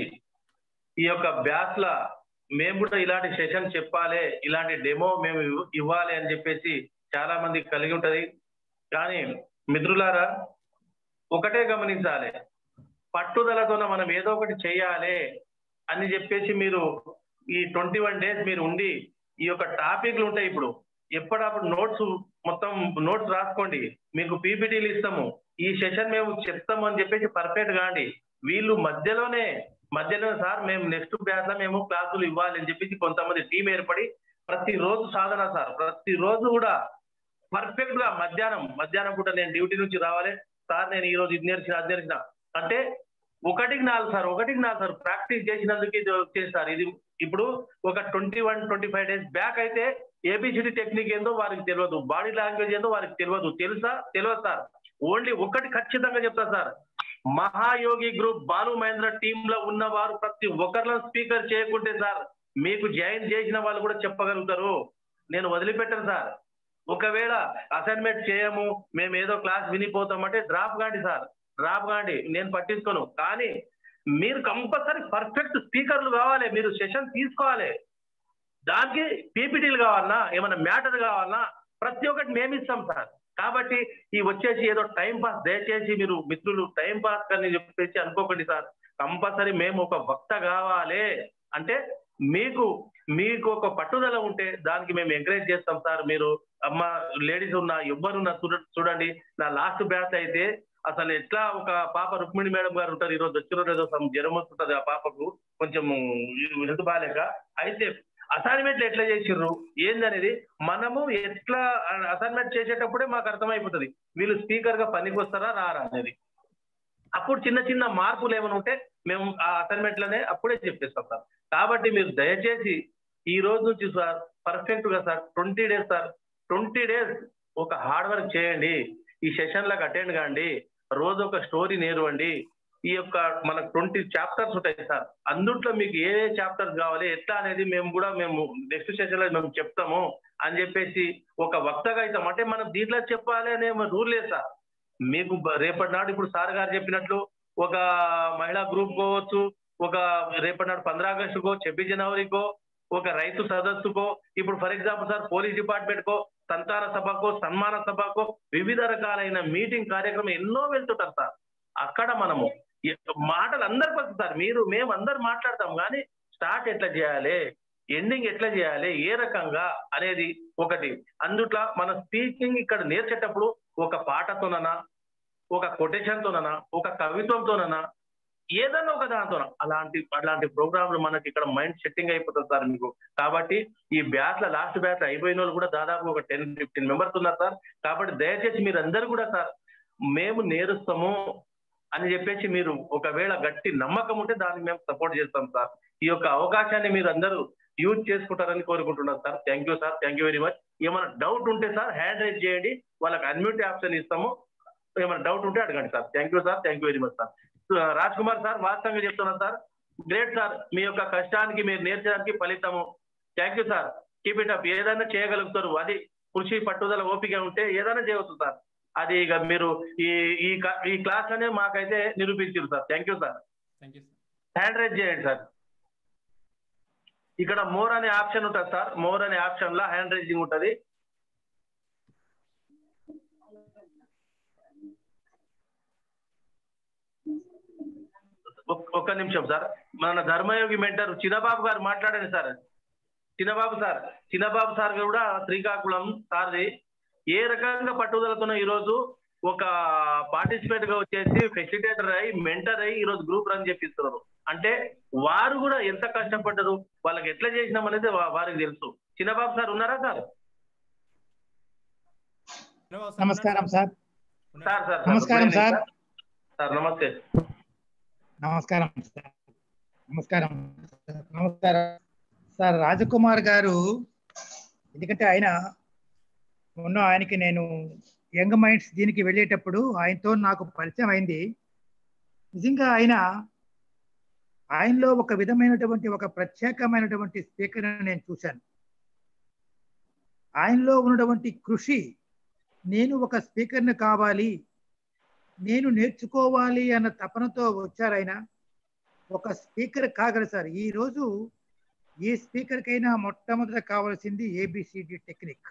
ఈ యొక్క బ్యాచ్ ల మేము కూడా ఇలాంటి సెషన్ చెప్పాలి ఇలాంటి డెమో మేము ఇవ్- ఇవ్వాలి అని చెప్పేసి చాలా మందికి కలిగి ఉంటది కానీ మిత్రులారా ఒకటే గమనించాలి పట్టుదలతోన మనం ఏదో ఒకటి చేయాలి అని చెప్పేసి మీరు ఈ ట్వంటీ వన్ డేస్ మీరు ఉండి ఈ యొక్క టాపిక్లు ఉంటాయి ఇప్పుడు ఎప్పటికప్పుడు నోట్స్ మొత్తం నోట్స్ రాసుకోండి మీకు పీపీటీలు ఇస్తాము ఈ సెషన్ మేము చెప్తాము అని చెప్పేసి పర్ఫెక్ట్ కాండి వీళ్ళు మధ్యలోనే మధ్యలో సార్ మేము నెక్స్ట్ బ్యాచ్ లో మేము క్లాసులు ఇవ్వాలి అని చెప్పేసి కొంతమంది టీం ఏర్పడి ప్రతి రోజు సాధన సార్ ప్రతి రోజు కూడా పర్ఫెక్ట్ గా మధ్యాహ్నం మధ్యాహ్నం పూట నేను డ్యూటీ నుంచి రావాలి సార్ నేను ఈ రోజు ఇది నేర్చిన అది నేర్చిన అంటే ఒకటికి నాలుగు సార్ ఒకటికి నాలుగు సార్ ప్రాక్టీస్ చేసినందుకు ఇది వచ్చేది సార్ ఇది ఇప్పుడు ఒక twenty one twenty five days back అయితే ఏబిసిడి టెక్నిక్ ఏందో వారికి తెలియదు బాడీ లాంగ్వేజ్ ఏందో వారికి తెలియదు తెలుసా తెలియదు సార్ ఓన్లీ ఒకటి ఖచ్చితంగా చెప్తా సార్ మహాయోగి గ్రూప్ బాలు మహేంద్ర టీమ్ లో ఉన్న వారు ప్రతి ఒక్కరిలో స్పీకర్ చేయకుంటే సార్ మీకు జాయిన్ చేసిన వాళ్ళు కూడా చెప్పగలుగుతారు నేను వదిలిపెట్టను సార్ ఒకవేళ అసైన్మెంట్ చేయము మేము ఏదో క్లాస్ వినిపోతామంటే డ్రాప్ కాండి సార్ డ్రాప్ కాండి నేను పట్టించుకోను కానీ మీరు కంపల్సరీ పర్ఫెక్ట్ స్పీకర్లు కావాలి మీరు సెషన్ తీసుకోవాలి దానికి పీపీటీలు కావాలన్నా ఏమైనా మ్యాటర్ కావాలన్నా ప్రతి ఒక్కటి మేము ఇస్తాం సార్ కాబట్టి ఈ వచ్చేసి ఏదో టైం పాస్ దయచేసి మీరు మిత్రులు టైం పాస్ అని చెప్పేసి అనుకోకండి సార్ కంపల్సరీ మేము ఒక వక్త కావాలి అంటే మీకు మీకు ఒక పట్టుదల ఉంటే దానికి మేము ఎంకరేజ్ చేస్తాం సార్ మీరు అమ్మ లేడీస్ ఉన్నా ఎవ్వరున్నా చూడ- చూడండి నా లాస్ట్ బ్యాచ్ అయితే అసలు ఎట్లా ఒక పాప రుక్మిణి మేడం గారు ఉంటారు ఈ రోజు వచ్చిన ఏదో some జ్వరం వస్తుంటది ఆ పాపకు కొంచెం హెల్త్ బాగాలేక అయితే అసైన్మెంట్లు ఎట్లా చేసిర్రు ఏందనేది మనము ఎట్లా అసైన్మెంట్ చేసేటప్పుడే మాకు అర్థమైపోతుంది వీళ్ళు స్పీకర్ గా పనికి వస్తారా రారా అనేది అప్పుడు చిన్న చిన్న మార్పులు ఏమైనా ఉంటే మేము ఆ అసైన్మెంట్లనే అప్పుడే చెప్పేస్తాం సార్ కాబట్టి మీరు దయచేసి ఈ రోజు నుంచి సార్ పర్ఫెక్ట్ గా sir twenty days sir twenty days ఒక హార్డ్ వర్క్ చేయండి ఈ సెషన్లకు అటెండ్ కాండి రోజు ఒక స్టోరీ నేర్వండి ఈ యొక్క మనకు ట్వంటీ చాప్టర్స్ ఉంటాయి సార్ అందుట్లో మీకు ఏ ఏ చాప్టర్స్ కావాలి ఎట్లా అనేది మేము కూడా మేము నెక్స్ట్ సెషన్ లో మేము చెప్తాము అని చెప్పేసి ఒక వక్తగా అవుతాం అంటే మనం దీంట్లో చెప్పాలి అనే రూల్ లేదు సార్ మీకు బ- రేపటి నాడు ఇప్పుడు సార్ గారు చెప్పినట్లు ఒక మహిళా గ్రూప్ కోవచ్చు ఒక రేపటి నాడు పంద్ర ఆగస్టుకో ఛబ్బీస్ జనవరికో ఒక రైతు సదస్సుకో ఇప్పుడు for example sir police department కో సంతాన సభకో సన్మాన సభకో వివిధ రకాలైన మీటింగ్ కార్యక్రమం ఎన్నో వెళ్తుంటారు సార్ అక్కడ మనము ఈ మాటలు అందరికి వస్తుంది సార్ మీరు మేము అందరు మాట్లాడతాం కానీ స్టార్ట్ ఎట్లా చేయాలి ఎండింగ్ ఎట్లా చేయాలి ఏ రకంగా అనేది ఒకటి అందుట్లో మన స్పీకింగ్ ఇక్కడ నేర్చేటప్పుడు ఒక పాటతోనన్నా ఒక కొటేషన్ తోనన్నా ఒక కవిత్వంతోనన్నా ఏదన్నా ఒక దాంతో అలాంటి అలాంటి ప్రోగ్రాంలు మనకి ఇక్కడ మైండ్ సెట్టింగ్ అయిపోతుంది సార్ మీకు కాబట్టి ఈ బ్యాచ్ లాస్ట్ బ్యాచ్ అయిపోయిన వాళ్ళు కూడా దాదాపు ఒక టెన్ ఫిఫ్టీన్ మెంబర్స్ ఉన్నారు సార్ కాబట్టి దయచేసి మీరు అందరూ కూడా సార్ మేము నేరుస్తాము అని చెప్పేసి మీరు ఒకవేళ గట్టి నమ్మకం ఉంటే దాన్ని మేము సపోర్ట్ చేస్తాం సార్ ఈ యొక్క అవకాశాన్ని మీరు అందరూ యూజ్ చేసుకుంటారని కోరుకుంటున్నాను sir thank you sir thank you very much ఏమైనా డౌట్ ఉంటే సార్ హ్యాండ్ రైజ్ చేయండి వాళ్ళకి అన్మ్యూట్ ఆప్షన్ ఇస్తాము ఏమైనా డౌట్ ఉంటే అడగండి sir thank you sir thank you very much sir Raj Kumar sir వాస్తవంగా చెప్తున్నాను సార్ గ్రేట్ సార్ మీ యొక్క కష్టానికి మీరు నేర్చడానికి ఫలితము thank you sir keep it up ఏదైనా చేయగలుగుతారు అది కృషి పట్టుదల ఓపిక ఉంటే ఏదైనా చేయవచ్చు సార్ అది ఇక మీరు ఈ ఈ క- ఈ క్లాస్ అనే మాకైతే నిరూపించారు sir thank you sir thank you sir hand raise చేయండి సార్ ఇక్కడ మోర్ అనే ఆప్షన్ ఉంటుంది సార్ మోర్ అనే ఆప్షన్ లో హ్యాండ్ రైజింగ్ ఉంటది ఒక్- ఒక్క నిమిషం సార్ మన ధర్మయోగి మెంటర్ చిన్నబాబు గారు మాట్లాడండి sir Chinnababu sir Chinnababu sir కూడా శ్రీకాకుళం సార్ది ఏ రకంగా పట్టుదలతో ఈరోజు ఒక పార్టిసిపేట్ గా వచ్చేసి ఫెసిలిటేటర్ అయ్యి మెంటర్ అయ్యి ఈ రోజు గ్రూప్ రన్ చేపిస్తున్నారు అంటే వారు కూడా ఎంత కష్టపడ్డారు వాళ్ళకి ఎట్లా చేసినాం అనేది వా- వారికి తెలుసు చిన్నబాబు సార్ ఉన్నారా సార్ నమస్కారం సార్ సార్ సార్ నమస్కారం సార్. సార్ నమస్తే నమస్కారం సార్ నమస్కారం సార్. నమస్కారం సార్ రాజకుమార్ గారు ఎందుకంటే ఆయన మొన్న ఆయనకి నేను యంగ్ మైండ్స్ దీనికి వెళ్ళేటప్పుడు ఆయనతో నాకు పరిచయం అయింది నిజంగా ఆయన ఆయనలో ఒక విధమైనటువంటి ఒక ప్రత్యేకమైనటువంటి స్పీకర్ నేను చూశాను ఆయనలో ఉన్నటువంటి కృషి నేను ఒక స్పీకర్ని కావాలి నేను నేర్చుకోవాలి అన్న తపనతో వచ్చారు ఆయన ఒక స్పీకర్ కాగలరు సార్ ఈ రోజు ఏ స్పీకర్కైనా మొట్టమొదట కావాల్సింది ఏబిసిడి టెక్నిక్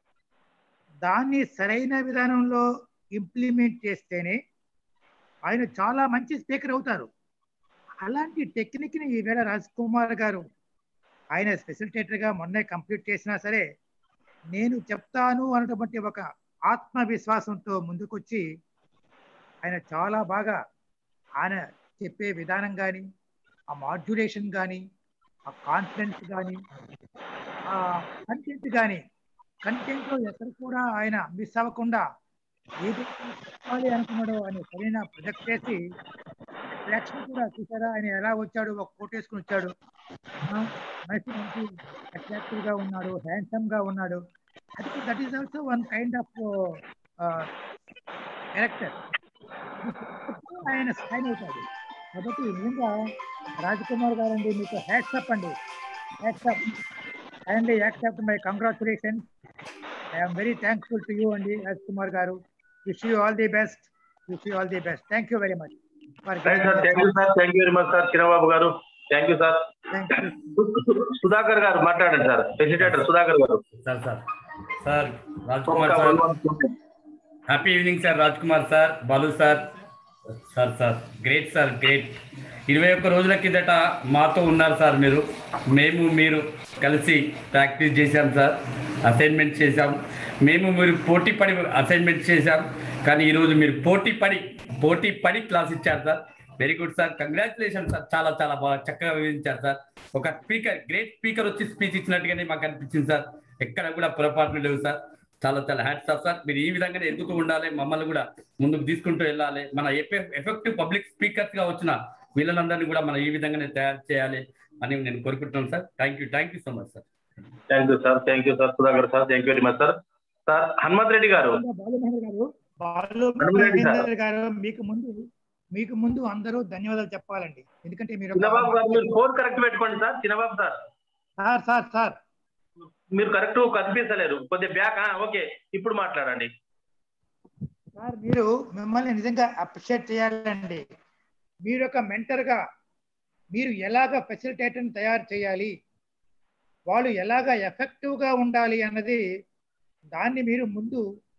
దాన్ని సరైన విధానంలో ఇంప్లిమెంట్ చేస్తేనే ఆయన చాలా మంచి స్పీకర్ అవుతారు అలాంటి టెక్నిక్ని ఈవేళ రాజ్ కుమార్ గారు ఆయన ఫెసిలిటేటర్గా మొన్నే కంప్లీట్ చేసినా సరే నేను చెప్తాను అన్నటువంటి ఒక ఆత్మవిశ్వాసంతో ముందుకొచ్చి ఆయన చాలా బాగా ఆయన చెప్పే విధానం కానీ ఆ మాడ్యులేషన్ కానీ ఆ కాన్ఫిడెన్స్ కానీ ఆ కంటెంట్ కానీ కంటెంట్లో ఎక్కడ కూడా ఆయన మిస్ అవ్వకుండా ఏదైతే చెప్పాలి అనుకున్నాడో ఆయన సరైన ప్రొజెక్ట్ చేసి ప్రేక్షకులు కూడా చూసారా ఆయన ఎలా వచ్చాడు ఒక కోట్ వేసుకుని వచ్చాడు ఆ, మనిషి మంచి అట్రాక్టివ్ గా ఉన్నాడు హ్యాండ్సమ్ గా ఉన్నాడు that is also one kind of character ఆయన సైన్ అవుతాడు కాబట్టి నిజంగా రాజకుమార్ గారు అండి మీకు హ్యాట్సప్ అండి hats off and accept my congratulation I'm very thankful to you అండి రాజకుమార్ గారు wish you all the best wish you all the best thank you very much right sir thank you sir thank you very much sir Chinnababu గారు thank you sir thank you Sudhakar గారు మాట్లాడండి sir facilitator Sudhakar గారు sir sir sir Raj Kumar sir happy evening sir Raj Kumar sir Balu sir sir sir great sir great ఇరవై ఒక్క రోజుల కిందట మాతో ఉన్నారు సార్ మీరు మేము మీరు కలిసి ప్రాక్టీస్ చేశాం సార్ అసైన్మెంట్ చేశాం మేము మీరు పోటీ పడి అసైన్మెంట్ చేశాం కానీ ఈరోజు మీరు పోటీ పడి పోటీ పడి క్లాస్ ఇచ్చారు sir very good sir congratulation sir చాలా చాలా బాగా చక్కగా వివరించారు సార్ ఒక స్పీకర్ గ్రేట్ స్పీకర్ వచ్చి స్పీచ్ ఇచ్చినట్టుగానే మాకు అనిపించింది సార్ ఎక్కడ కూడా పొరపాట్లు లేవు సార్ చాలా చాలా హ్యాట్స్ ఆఫ్ సార్ మీరు ఈ విధంగానే ఎదుగుతూ ఉండాలి మమ్మల్ని కూడా ముందుకు తీసుకుంటూ వెళ్ళాలి మన ఎఫెక్టివ్ పబ్లిక్ స్పీకర్స్ గా వచ్చిన వీళ్ళందరినీ కూడా మనం ఈ విధంగానే తయారు చేయాలి అని నేను కోరుకుంటున్నాను sir thank you thank you so much sir thank you sir thank you sir Sudhakar sir thank you very much sir sir Hanumanth Reddy గారు బాలు మహేంద్ర గారు బాలు రెడ్డి సార్. మహేంద్ర గారు మీకు ముందు మీకు ముందు అందరూ ధన్యవాదాలు చెప్పాలండి ఎందుకంటే మీరు ఒక- చిన్నబాబు గారు మీరు ఫోన్ కరెక్ట్ పెట్టుకోండి sir Chinnababu sir sir sir sir మీరు కరెక్ట్ కనిపించలేరు కొద్దిగా బ్యాక్ ఓకే ఇప్పుడు మాట్లాడండి సార్ మీరు మిమ్మల్ని నిజంగా అప్రిషియేట్ చేయాలండి మీరు ఒక మెంటర్గా మీరు ఎలాగ ఫెసిలిటేటర్ని తయారు చేయాలి వాళ్ళు ఎలాగ ఎఫెక్టివ్గా ఉండాలి అన్నది దాన్ని మీరు ముందు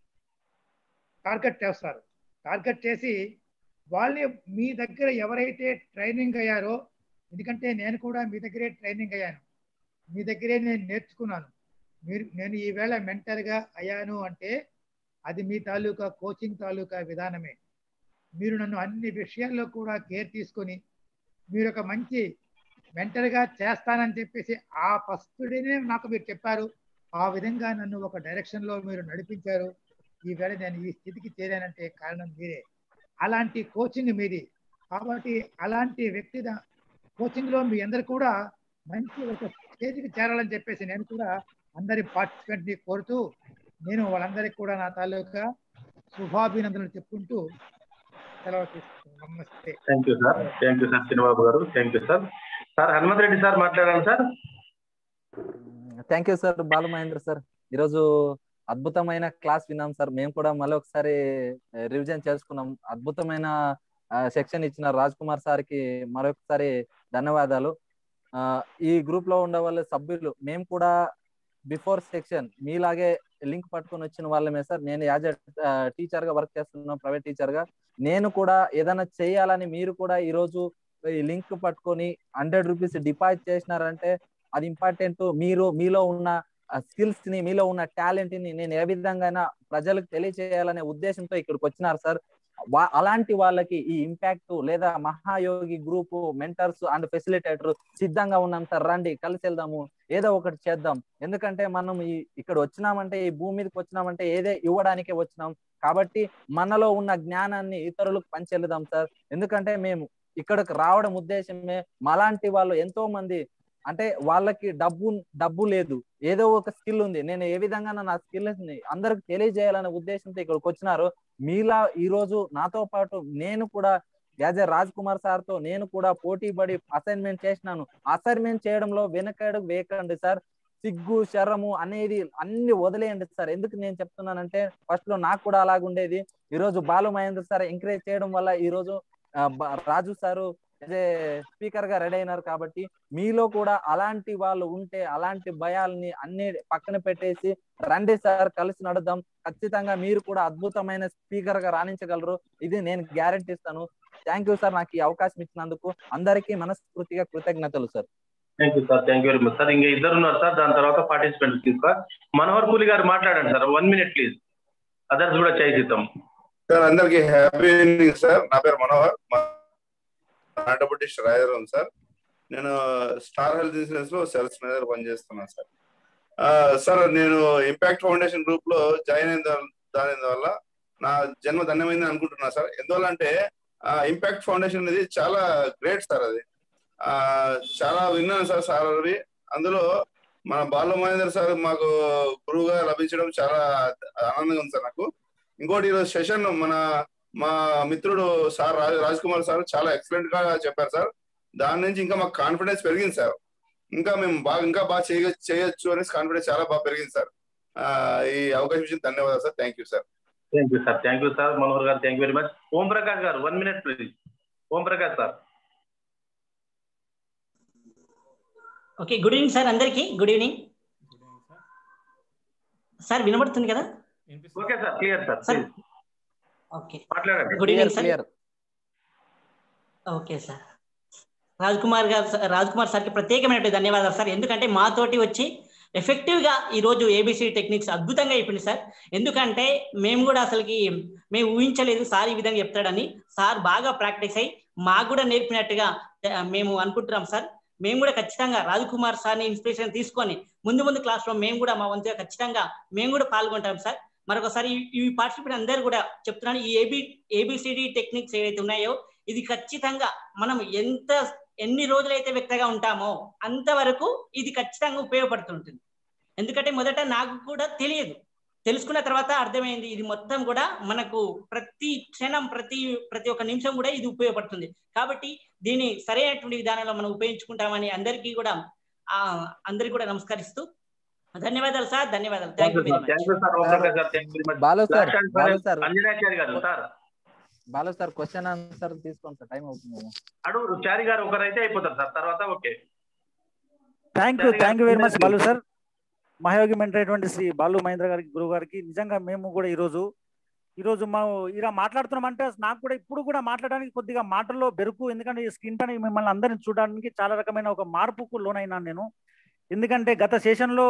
టార్గెట్ చేస్తారు టార్గెట్ చేసి వాళ్ళని మీ దగ్గర ఎవరైతే ట్రైనింగ్ అయ్యారో ఎందుకంటే నేను కూడా మీ దగ్గరే ట్రైనింగ్ అయ్యాను మీ దగ్గరే నేను నేర్చుకున్నాను మీరు నేను ఈవేళ మెంటర్గా అయ్యాను అంటే అది మీ తాలూకా కోచింగ్ తాలూకా విధానమే మీరు నన్ను అన్ని విషయాల్లో కూడా కేర్ తీసుకొని మీరు ఒక మంచి మెంటర్గా చేస్తానని చెప్పేసి ఆ ఫస్ట్ డేనే నాకు మీరు చెప్పారు ఆ విధంగా నన్ను ఒక డైరెక్షన్లో మీరు నడిపించారు ఈవేళ నేను ఈ స్థితికి చేరానంటే కారణం మీరే అలాంటి కోచింగ్ మీది కాబట్టి అలాంటి వ్యక్తి దా- కోచింగ్లో మీ అందరు కూడా మంచి ఒక స్టేజ్కి చేరాలని చెప్పేసి నేను కూడా అందరి పార్టిసిపెంట్ని కోరుతూ నేను వాళ్ళందరికీ కూడా నా తాలూకా శుభాభినందనలు చెప్పుకుంటూ సెలవు తీసుకుంటున్నాను నమస్తే thank you sir thank you sir Chinnababu గారు thank you sir sir Hanumanth Reddy sir మాట్లాడాలి sir thank you sir Balu Mahendra sir ఈరోజు అద్భుతమైన క్లాస్ విన్నాం సార్ మేము కూడా మళ్ళీ ఒకసారి రివిజన్ చేసుకున్నాం అద్భుతమైన సెక్షన్ ఇచ్చిన రాజ్ కుమార్ సార్కి మరొకసారి ధన్యవాదాలు ఆ, ఈ గ్రూప్ లో ఉండే వాళ్ళ సభ్యులు మేము కూడా బిఫోర్ సెక్షన్ మీలాగే లింక్ పట్టుకొని వచ్చిన వాళ్ళమే సార్ నేను యాజ్ టీచర్ గా వర్క్ చేస్తున్నాను ప్రైవేట్ టీచర్ గా నేను కూడా ఏదైనా చేయాలని మీరు కూడా ఈ రోజు ఈ లింక్ పట్టుకొని హండ్రెడ్ రూపీస్ డిపాజిట్ చేసినారంటే అది ఇంపార్టెంట్ మీరు మీలో ఉన్న స్కిల్స్ ని మీలో ఉన్న టాలెంట్ ని నేను ఏ విధంగా ప్రజలకు తెలియచేయాలనే ఉద్దేశంతో ఇక్కడికి వచ్చినారు సార్ వా- అలాంటి వాళ్ళకి ఈ ఇంపాక్ట్ లేదా మహాయోగి గ్రూప్ మెంటర్స్ అండ్ ఫెసిలిటేటర్ సిద్ధంగా ఉన్నాం సార్ రండి కలిసి వెళ్దాము ఏదో ఒకటి చేద్దాం ఎందుకంటే మనం ఈ ఇక్కడ వచ్చినామంటే ఈ భూమి మీదకి వచ్చినామంటే ఏదే ఇవ్వడానికే వచ్చినాం కాబట్టి మనలో ఉన్న జ్ఞానాన్ని ఇతరులకు పంచెల్లుదాం సార్ ఎందుకంటే మేము ఇక్కడికి రావడం ఉద్దేశమే మాలాంటి వాళ్ళు ఎంతో మంది అంటే వాళ్ళకి డబ్బు డబ్బు లేదు ఏదో ఒక స్కిల్ ఉంది నేను ఏ విధంగా నా స్కిల్స్ ని అందరికి తెలియజేయాలనే ఉద్దేశంతో ఇక్కడికి వచ్చినారు మీలా ఈ రోజు నాతో పాటు నేను కూడా as a Raj Kumar sir తో నేను కూడా పోటీ పడి అసైన్మెంట్ చేసినాను అసైన్మెంట్ చేయడంలో వెనకడుగు వేయకండి సార్ సిగ్గు శరము అనేది అన్ని వదిలేయండి సార్ ఎందుకు నేను చెప్తున్నానంటే ఫస్ట్ లో నాకు కూడా అలాగుండేది ఈ రోజు బాలు మహేంద్ర సార్ ఎంకరేజ్ చేయడం వల్ల ఈ రోజు ఆ, బ- రాజు సారు అదే స్పీకర్ గా రెడీ అయినారు కాబట్టి మీలో కూడా అలాంటి వాళ్ళు ఉంటే అలాంటి భయాల్ని అన్ని పక్కన పెట్టేసి రండి సార్ కలిసి నడుద్దాం ఖచ్చితంగా మీరు కూడా అద్భుతమైన స్పీకర్ గా రాణించగలరు ఇది నేను గ్యారంటీ ఇస్తాను థ్యాంక్ యూ సార్ నాకు ఈ అవకాశం ఇచ్చినందుకు అందరికీ మనస్ఫూర్తిగా కృతజ్ఞతలు sir thank you sir thank you very much sir ఇంకా ఇద్దరు ఉన్నారు సార్ దాని తర్వాత పార్టిసిపెంట్స్ తీసుకో మనోహర్ కూలి గారు మాట్లాడండి sir one minute please others కూడా చేసిద్దాం సార్ అందరికి హ్యాపీ ఈవినింగ్ సార్ నా పేరు మనోహర్ నాటబుట్టి రాయదరం సార్ నేను స్టార్ హెల్త్ ఇన్సూరెన్స్ లో సేల్స్ మేనేజర్ పనిచేస్తున్నాను సార్ ఆ, సార్ నేను ఇంపాక్ట్ ఫౌండేషన్ గ్రూప్ లో జాయిన్ అయిన దాని- దాని వల్ల నా జన్మ ధన్యమైంది అనుకుంటున్నా సార్ ఎందువల్ల అంటే ఇంపాక్ట్ ఫౌండేషన్ అనేది చాలా గ్రేట్ సార్ అది ఆ, చాలా విన్నాను సార్ సార్ అవి అందులో మన బాల మహేందర్ సార్ మాకు గురువుగా లభించడం చాలా ఆనందంగా ఉంది సార్ నాకు ఇంకోటి ఈరోజు సెషన్ మన మా మిత్రుడు సార్ రాజ్ రాజ్ కుమార్ సార్ చాలా ఎక్సలెంట్ గా చెప్పారు సార్ దాని నుంచి ఇంకా మాకు కాన్ఫిడెన్స్ పెరిగింది సార్ ఇంకా మేము బాగా ఇంకా బాగా చేయ చేయొచ్చు అనేసి కాన్ఫిడెన్స్ చాలా బాగా పెరిగింది సార్ ఆ, ఈ అవకాశం ఇచ్చిన ధన్యవాదాలు sir thank you sir thank you sir thank you sir Manohar గారు thank you very much Om Prakash గారు one minute please Om Prakash sir okay good evening sir అందరికి గుడ్ ఈవినింగ్ సార్ వినబడుతుంది కదా okay sir clear sir sir please okay మాట్లాడండి good clear evening sir clear okay sir Raj Kumar గారు రాజ్ కుమార్ సార్కి ప్రత్యేకమైన ధన్యవాదాలు సార్ ఎందుకంటే మాతోటి వచ్చి ఎఫెక్టివ్ గా ఈ రోజు ఏబిసి టెక్నిక్స్ అద్భుతంగా చెప్పింది సార్ ఎందుకంటే మేము కూడా అసలుకి మేము ఊహించలేదు సార్ ఈ విధంగా చెప్తాడని సార్ బాగా ప్రాక్టీస్ అయ్యి మాకు కూడా నేర్పినట్టుగా ఆ, మేము అనుకుంటున్నాం సార్ మేము కూడా ఖచ్చితంగా రాజ్ కుమార్ సార్ని ఇన్స్పిరేషన్ తీసుకొని ముందు ముందు క్లాస్ లో మేము కూడా మా వంతుగా ఖచ్చితంగా మేము కూడా పాల్గొంటాం సార్ మరొకసారి ఈ- ఈ పార్టిసిపెంట్ అందరూ కూడా చెప్తున్నాను ఈ ఏబి ఏబిసిడి టెక్నిక్స్ ఏవైతే ఉన్నాయో ఇది ఖచ్చితంగా మనం ఎంత ఎన్ని రోజులైతే వ్యక్తగా ఉంటామో అంతవరకు ఇది ఖచ్చితంగా ఉపయోగపడుతుంటుంది ఎందుకంటే మొదట నాకు కూడా తెలియదు తెలుసుకున్న తర్వాత అర్థమైంది ఇది మొత్తం కూడా మనకు ప్రతి క్షణం ప్రతి ప్రతి ఒక్క నిమిషం కూడా ఇది ఉపయోగపడుతుంది కాబట్టి దీన్ని సరైనటువంటి విధానంలో మనం ఉపయోగించుకుంటామని అందరికీ కూడా ఆ అందరికీ కూడా నమస్కరిస్తూ ధన్యవాదాలు సార్ ధన్యవాదాలు thank you very much thank you sir Om Prakash sir thank you very much Balu sir last and Balu final sir Anjanachari గారు sir Balu sir question answer తీసుకోండి సార్ టైం అవుతుంది అడుగు చారి గారు ఒకరైతే అయిపోతారు సార్ తర్వాత okay thank you thank you very much Balu sir మహాయోగి mentor అయినటువంటి శ్రీ బాలు మహేంద్ర గారికి గురువు గారికి నిజంగా మేము కూడా ఈరోజు ఈరోజు మనం ఇలా మాట్లాడుతున్నామంటే నాకు కూడా ఇప్పుడు కూడా మాట్లాడడానికి కొద్దిగా మాటల్లో బెరుకు ఎందుకంటే ఈ స్క్రీన్ పైన మిమ్మల్ని అందరిని చూడడానికి చాలా రకమైన ఒక మార్పుకు లోనైనాను నేను ఎందుకంటే గత సెషన్లో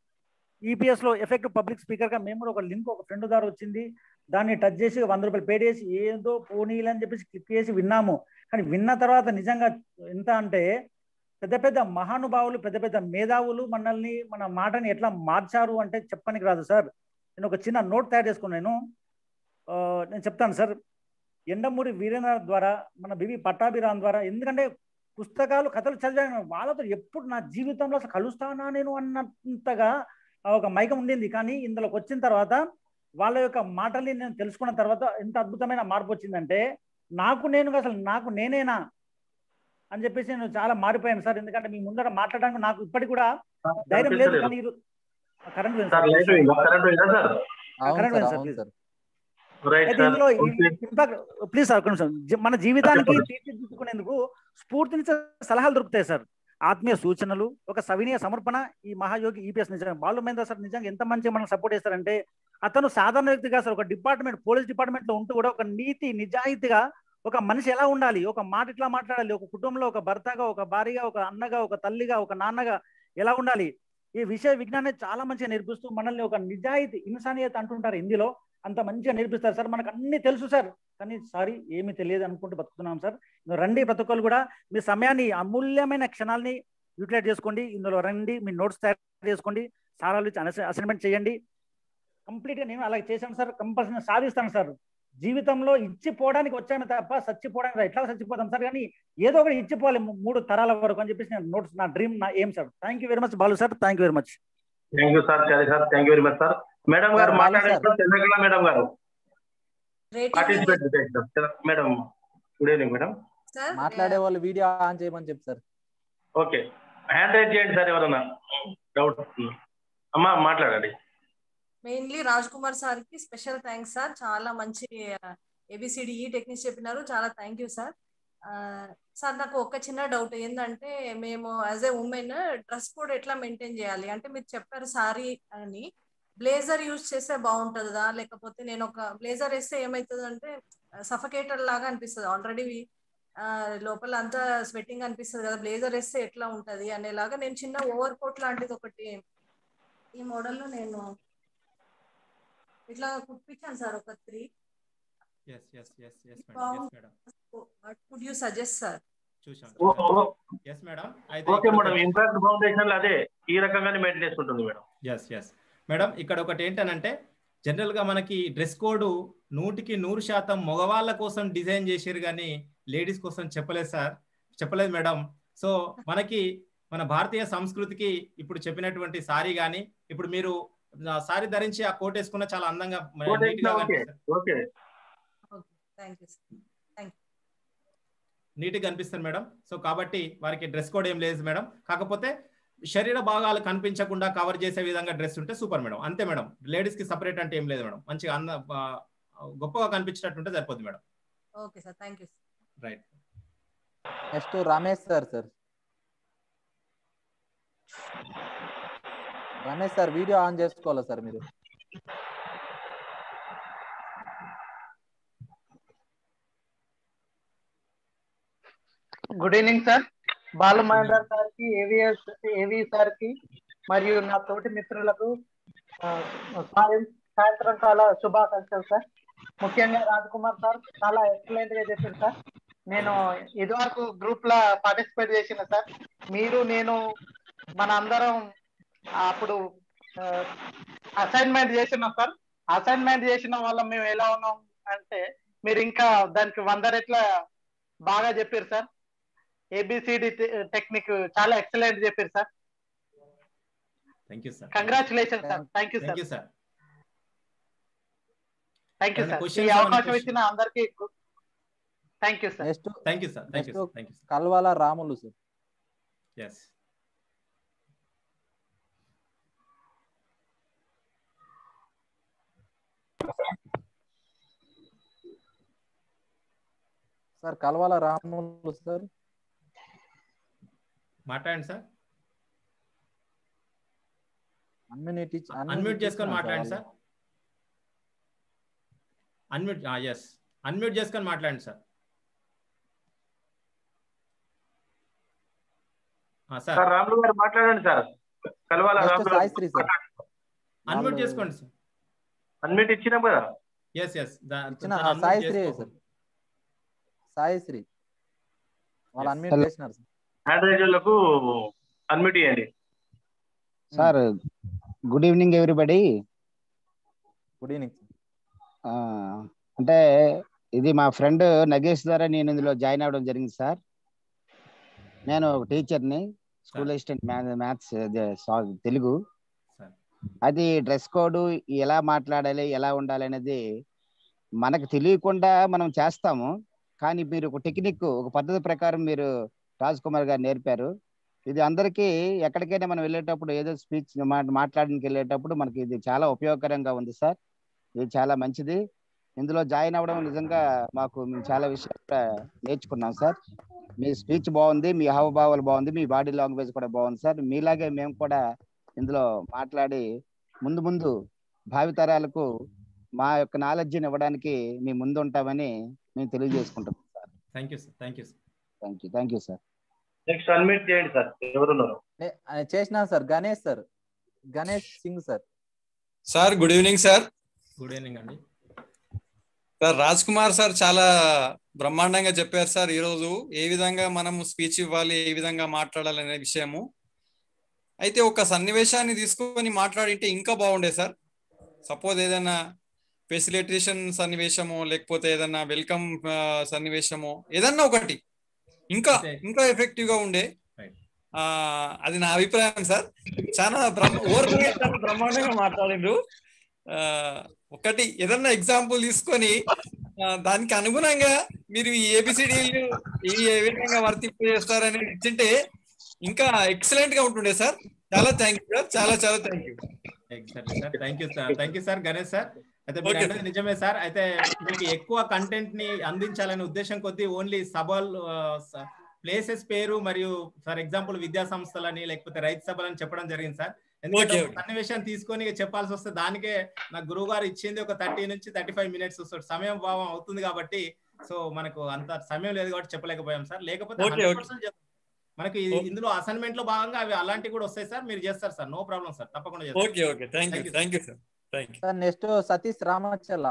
ఈపీఎస్ లో ఎఫెక్టివ్ పబ్లిక్ స్పీకర్ గా మేము కూడా ఒక లింక్ ఒక ఫ్రెండ్ ద్వారా వచ్చింది దాన్ని టచ్ చేసి వంద రూపాయలు పే చేసి ఏదో పోనీలు అని చెప్పేసి క్లిక్ చేసి విన్నాము కానీ విన్న తర్వాత నిజంగా ఎంత అంటే పెద్ద పెద్ద మహానుభావులు పెద్ద పెద్ద మేధావులు మనల్ని మన మాటని ఎట్లా మార్చారు అంటే చెప్పనికి రాదు సార్ నేను ఒక చిన్న నోట్ తయారు చేసుకున్నాను ఆ, నేను చెప్తాను సార్ ఎండమూరి వీరేంద్ర ద్వారా మన బివి పట్టాభిరామ్ ద్వారా ఎందుకంటే పుస్తకాలు కథలు చదివాను వాళ్ళతో ఎప్పుడు నా జీవితంలో అసలు కలుస్తానా నేను అన్నంతగా ఆ ఒక మైకం ఉండింది కానీ ఇందులోకి వచ్చిన తర్వాత వాళ్ళ యొక్క మాటల్ని నేను తెలుసుకున్న తర్వాత ఎంత అద్భుతమైన మార్పు వచ్చిందంటే నాకు నేను అసలు నాకు నేనేనా అని చెప్పేసి నేను చాలా మారిపోయాను సార్ ఎందుకంటే మీ ముందర మాట్లాడడానికి నాకు ఇప్పటికి కూడా ధైర్యం లేదు కానీ ఈరో- కరెంట్ పోయింది సార్ సార్. లైట్ అయిందా కరెంట్ అయిందా సార్ అవును కరెక్ట్ సార్ సార్, అవును ప్లీజ్. సార్ రైట్ అయితే సార్ ఇందులో ఇంపాక్ట్ ప్లీజ్ సార్ ఒక నిమిషం జీ- మన జీవితానికి తీర్చిదిద్దుకునేందుకు స్ఫూర్తినిచ్చే సలహాలు దొరుకుతాయి సార్ ఆత్మీయ సూచనలు ఒక సవినీయ సమర్పణ ఈ మహాయోగి ఈపీఎస్ నిజంగా బాలు మహేంద్ర సార్ నిజంగా ఎంత మంచిగా మనం సపోర్ట్ చేస్తారంటే అతను సాధారణ వ్యక్తిగా సార్ ఒక డిపార్ట్మెంట్ పోలీస్ డిపార్ట్మెంట్ లో ఉంటూ కూడా ఒక నీతి నిజాయితీగా ఒక మనిషి ఎలా ఉండాలి ఒక మాట ఇట్లా మాట్లాడాలి ఒక కుటుంబంలో ఒక భర్తగా ఒక భార్యగా ఒక అన్నగా ఒక తల్లిగా ఒక నాన్నగా ఎలా ఉండాలి ఈ విషయ విజ్ఞానం చాలా మంచిగా నేర్పిస్తూ మనల్ని ఒక నిజాయితీ ఇన్సానియత్ అంటుంటారు హిందీలో అంత మంచిగా నేర్పిస్తారు సార్ మనకు అన్ని తెలుసు సార్ కానీ సారీ ఏమీ తెలియదు అనుకుంటూ బతుకుతున్నాం సార్ ఇందులో రండి ప్రతి ఒక్కరు కూడా మీ సమయాన్ని అమూల్యమైన క్షణాలని యూటిలైజ్ చేసుకోండి ఇందులో రండి మీ నోట్స్ తయారు చేసుకోండి సారాలు అసైన్మెంట్ చేయండి కంప్లీట్గా నేను అలాగే చేశాను సార్ కంపల్సరీ సాధిస్తాను సార్ జీవితంలో ఇచ్చిపోవడానికి వచ్చాను తప్ప చచ్చిపోవడానికి ఎట్లా చచ్చిపోతాం సార్ కానీ ఏదో ఒకటి ఇచ్చిపోవాలి మూ- మూడు తరాల వరకు అని చెప్పేసి నేను నోట్స్ నా డ్రీమ్ నా ఏం sir thank you very much Balu sir thank you very much thank you sir Chari sir thank you very much sir madam గారు సార్, బాలు మాట్లాడారు సార్. చంద్రకళ మేడం గారు రేటింగ్ పార్టిసిపేట్ చేస్తారు madam good evening madam sir మాట్లాడే వాళ్ళు video on చేయమని చెప్పు sir okay hand raise చేయండి sir ఎవరన్నా డౌట్ అమ్మా మాట్లాడండి మెయిన్లీ రాజ్ కుమార్ సార్ కి స్పెషల్ థ్యాంక్స్ సార్ చాలా మంచి ఏబిసిడిఈ టెక్నిక్స్ చెప్పినారు చాలా థ్యాంక్ యూ సార్ సార్ నాకు ఒక చిన్న డౌట్ ఏంటంటే మేము as a women dress code ఎట్లా మెయింటైన్ చేయాలి అంటే మీరు చెప్పారు సారీ అని బ్లేజర్ యూజ్ చేస్తే బాగుంటుందా లేకపోతే నేను ఒక బ్లేజర్ వేస్తే ఏమవుతుంది అంటే సఫకేటర్ లాగా అనిపిస్తుంది ఆల్రెడీ లోపల అంతా స్వెట్టింగ్ అనిపిస్తుంది కదా బ్లేజర్ వేస్తే ఎట్లా ఉంటది అనేలాగా నేను చిన్న ఓవర్ కోట్ లాంటిది ఒకటి ఈ మోడల్లో నేను ఇట్లా కుట్టించాను సార్ ఒక three yes yes yes yes madam బాగుంది. Yes madam what could you suggest sir చూసాం ఓ- ఓ- ఎస్ మేడం అయితే ఓకే ఇక్కడ మేడం ఒక- ఇంపాక్ట్ ఫౌండేషన్ అదే ఈ రకంగానే మెయింటైన్ చేసుకుంటుంది మేడం ఎస్ ఎస్ మేడం ఇక్కడ ఒకటి ఏంటనంటే జనరల్ గా మనకి డ్రెస్ కోడ్ నూటికి నూరు శాతం మగవాళ్ళ కోసం డిజైన్ చేసారు కానీ లేడీస్ కోసం చెప్పలేదు సార్ చెప్పలేదు మేడం సో మనకి మన భారతీయ సంస్కృతికి ఇప్పుడు చెప్పినటువంటి సారీ కానీ ఇప్పుడు మీరు ఆ సారీ ధరించి ఆ కోట్ వేసుకున్న చాలా అందంగా కోట్ నీట్ గా వేసినా ఓకే కనిపిస్తారు okay thank you sir neat గా కనిపిస్తారు మేడం సో కాబట్టి వారికి డ్రెస్ కోడ్ ఏం లేదు మేడం కాకపోతే శరీర భాగాలు కనిపించకుండా కవర్ చేసే విధంగా డ్రెస్ ఉంటే సూపర్ మేడం అంతే మేడం లేడీస్ కి సపరేట్ అంటే ఏం లేదు మేడం మంచిగా అంద ఆ, గొప్పగా కనిపించేటట్టు ఉంటే సరిపోద్ది madam okay sir thank you right next Ramesh sir sir Ramesh sir video on చేసుకోవాలా సార్ మీరు good evening sir Balu Mahender sir కి ఏవిఎస్ ఏవి సార్ కి మరియు నా తోటి మిత్రులకు ఆ, సాయం సాయంత్రం కాల శుభాకాంక్షలు సార్ ముఖ్యంగా రాజ్ కుమార్ సార్ చాలా ఎక్సలెంట్ గా చెప్పారు సార్ నేను ఇదివరకు గ్రూప్ లా పార్టిసిపేట్ చేసిన సార్ మీరు నేను మన అందరం అప్పుడు అసైన్మెంట్ చేసినాం సార్ అసైన్మెంట్ చేసిన వాళ్ళం మేము ఎలా ఉన్నాం అంటే మీరు ఇంకా దానికి వంద రెట్ల బాగా చెప్పారు సార్ ఏబిసిడి టెక్నిక్ చాలా ఎక్సలెంట్ చెప్పారు sir thank you sir congratulation sir thank you sir thank you sir thank you ఏమైనా సార్ questions ఈ ఏమైనా అవకాశం questions? ఇచ్చిన అందరికి thank you sir next thank you sir thank you next thank you Kalvala Ramulu sir yes sir Kalvala Ramulu sir మాట్లాడండి sir unmute unmute చేసుకొని మాట్లాడండి sir unmute yes unmute చేసుకొని మాట్లాడండి సార్ సార్ సార్ రాములు గారు మాట్లాడండి sir Kalavala next Ramulu Sai Sri sir unmute వాళ్ళు- చేసుకోండి సార్ అన్మిట్ ఇచ్చినాం కదా ఎస్ ఎస్ ఇచ్చిన ఆ, సాయి శ్రీ సార్ సాయి శ్రీ వాళ్ళు Yes. Unmute Hello. చేసినారు సార్ హ్యాండ్ రైజర్లకు అన్మిట్ ఇవ్వండి sir good evening everybody good evening అంటే ఇది మా ఫ్రెండ్ నగేష్ ద్వారా నేను ఇందులో జాయిన్ అవ్వడం జరిగింది సార్ నేను ఒక టీచర్ని school assistant maths Telugu sir అది డ్రెస్ కోడ్ ఎలా మాట్లాడాలి ఎలా ఉండాలి అనేది మనకు తెలియకుండా మనం చేస్తాము కానీ మీరు ఒక టెక్నిక్ ఒక పద్ధతి ప్రకారం మీరు రాజ్ కుమార్ గారు నేర్పారు ఇది అందరికీ ఎక్కడికైనా మనం వెళ్ళేటప్పుడు ఏదో స్పీచ్ మాట్లాడడానికి వెళ్ళేటప్పుడు మనకి ఇది చాలా ఉపయోగకరంగా ఉంది సార్ ఇది చాలా మంచిది ఇందులో జాయిన్ అవ్వడం నిజంగా మాకు మేము చాలా విషయాలు కూడా నేర్చుకున్నాం సార్ మీ స్పీచ్ బాగుంది మీ హావభావాలు బాగుంది మీ బాడీ లాంగ్వేజ్ కూడా బాగుంది సార్ మీలాగే మేము కూడా ఇందులో మాట్లాడి ముందు ముందు భావితరాలకు మా యొక్క నాలెడ్జ్ని ఇవ్వడానికి మీ ముందు ఉంటామని మేము తెలియజేసుకుంటాం sir thank you sir thank you sir thank you thank you sir next unmute చేయండి సార్ ఎవరున్నారు నే- ఆ, చేసినాను sir Ganesh sir Ganesh Singh sir sir good evening sir good evening అండి సార్ రాజ్ కుమార్ సార్ చాలా బ్రహ్మాండంగా చెప్పారు సార్ ఈరోజు ఏ విధంగా మనం స్పీచ్ ఇవ్వాలి ఏ విధంగా మాట్లాడాలి అనే విషయము అయితే ఒక సన్నివేశాన్ని తీసుకొని మాట్లాడింటే ఇంకా బాగుండే సార్ సపోజ్ ఏదైనా ఫెసిలిటేషన్ సన్నివేశము లేకపోతే ఏదైనా వెల్కమ్ సన్నివేశము ఏదన్నా ఒకటి ఇంకా ఇంకా ఎఫెక్టివ్ గా ఉండే ఆ అది నా అభిప్రాయం సార్ చాలా బ్రహ్మ ఓర్పు చాలా బ్రహ్మాండంగా మాట్లాడిండ్రు ఆ, ఒకటి ఏదన్నా ఎగ్జాంపుల్ తీసుకొని ఆ, దానికి అనుగుణంగా మీరు ఈ ఏబిసిడీలు ఈ ఏ విధంగా వర్తింపు చేస్తారని ఇచ్చింటే ఇంకా ఎక్సలెంట్ గా ఉంటుండే సార్ చాలా థ్యాంక్ యూ సార్ చాలా చాలా thank you exactly sir thank you sir thank you sir Ganesh sir అయితే మీరు Okay, అన్నది నిజమే సార్ అయితే మీకు ఎక్కువ కంటెంట్ ని అందించాలనే ఉద్దేశం కొద్దీ ఓన్లీ సభల్ ప్లేసెస్ పేరు మరియు ఫర్ ఎగ్జాంపుల్ విద్యా సంస్థలని లేకపోతే రైతు సభలని చెప్పడం జరిగింది సార్ ఎందుకంటే Okay, ఒక సన్నివేశం తీసుకొని ఇక చెప్పాల్సి వస్తే దానికే నా గురువు గారు ఇచ్చింది ఒక థర్టీ నుంచి థర్టీ ఫైవ్ మినిట్స్ వస్తుంది సమయం భావం అవుతుంది కాబట్టి సో మనకు అంత సమయం లేదు కాబట్టి చెప్పలేకపోయాం సార్ లేకపోతే Okay, 100% okay. చెప్తాం. మనకి ఇది- ఇందులో అసైన్మెంట్ లో భాగంగా అవి అలాంటివి కూడా వస్తాయి సార్ మీరు చేస్తారు సార్ నో ప్రాబ్లం సార్ తప్పకుండా చేస్తారు. Okay okay thank you thank you sir thank you sir next Satish Ramachalla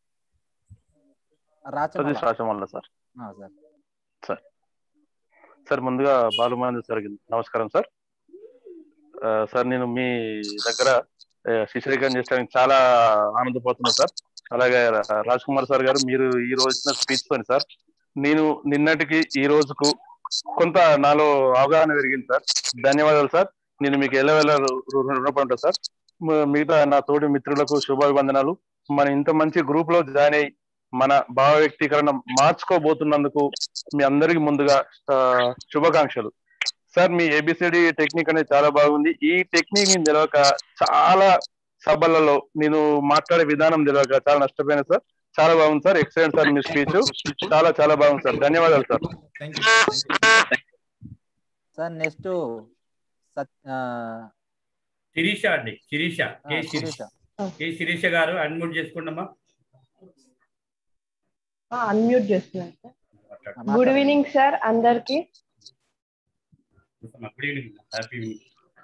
Rachamalla Satish Rachamalla sir ఆ, సార్ సార్ సార్ ముందుగా బాలుమహేంద్ర సార్ నమస్కారం సార్ ఆ, సార్ నేను మీ దగ్గర ఆ, శిష్యరికం చేయడానికి చాలా ఆనందపోతున్నాను సార్ అలాగే రా- రాజ్ కుమార్ సార్ గారు మీరు ఈ రోజు ఇచ్చిన స్పీచ్ తోని సార్ నేను నిన్నటికి ఈ రోజుకు కొంత నాలో అవగాహన పెరిగింది సార్ ధన్యవాదాలు సార్ నేను మీకు ఎల్లవెల్ల రు- రు- రుణపడి ఉంటాను సార్ మ- మిగతా నా తోటి మిత్రులకు శుభాభివందనాలు మన ఇంత మంచి గ్రూప్ లో జాయిన్ అయ్యి మన భావ వ్యక్తీకరణ మార్చుకోబోతున్నందుకు మీ అందరికి ముందుగా ఆ, శుభాకాంక్షలు సార్ మీ ఏబిసిడి టెక్నిక్ అనేది చాలా బాగుంది ఈ టెక్నిక్ నేను తెలియక చాలా సభలలో నేను మాట్లాడే విధానం తెలియక చాలా నష్టపోయాను సార్ చాలా బాగుంది సార్ ఎక్సలెంట్ సార్ మీ స్పీచ్ చాలా చాలా బాగుంది సార్ ధన్యవాదాలు సార్ సార్ నెక్స్ట్ సత్ ఆ, శిరీష అండి శిరీష కే ఆ, శిరీష శిరీష. కే శిరీష గారు అన్మ్యూట్ చేసుకోండమ్మా అన్మ్యూట్ చేస్తున్నాను సార్ గుడ్ ఈవినింగ్ సార్ అందరికి గుడ్ ఈవినింగ్ హ్యాపీ ఈవినింగ్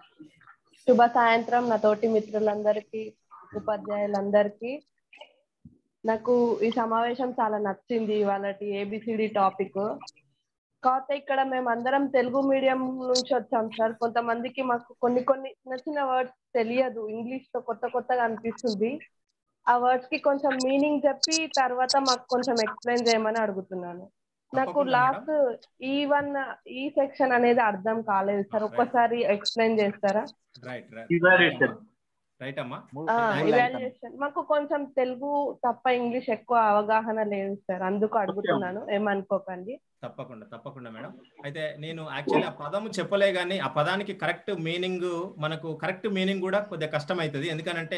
శుభ సాయంత్రం నా తోటి మిత్రులందరికీ ఉపాధ్యాయులందరికీ నాకు ఈ సమావేశం చాలా నచ్చింది వాళ్ళటి ఏబిసిడి టాపిక్ కాకపోతే ఇక్కడ మేము అందరం తెలుగు మీడియం నుంచి వచ్చాం సార్ కొంతమందికి మాకు కొన్ని కొన్ని చిన్న చిన్న వర్డ్స్ తెలియదు ఇంగ్లీష్ లో కొత్త కొత్తగా అనిపిస్తుంది ఆ వర్డ్స్ కి కొంచెం మీనింగ్ చెప్పి తర్వాత మాకు కొంచెం ఎక్స్ప్లెయిన్ చేయమని అడుగుతున్నాను నాకు తప్పకుండా లాస్ట్ ఈ వన్ ఈ సెక్షన్ అనేది అర్థం కాలేదు సార్ ఒక్కసారి ఎక్స్ప్లెయిన్ చేస్తారా రైట్ Evaluation. రైట్ అమ్మా ఇవాల్యుయేషన్ మాకు కొంచెం తెలుగు తప్ప ఇంగ్లీష్ ఎక్కువ అవగాహన లేదు సార్ అందుకు అడుగుతున్నాను ఏమనుకోకండి తప్పకుండా తప్పకుండా మేడం అయితే నేను యాక్చువల్లీ ఆ పదము చెప్పలే కానీ ఆ పదానికి కరెక్ట్ మీనింగ్ మనకు కరెక్ట్ మీనింగ్ కూడా కొద్దిగా కష్టం అవుతుంది ఎందుకనంటే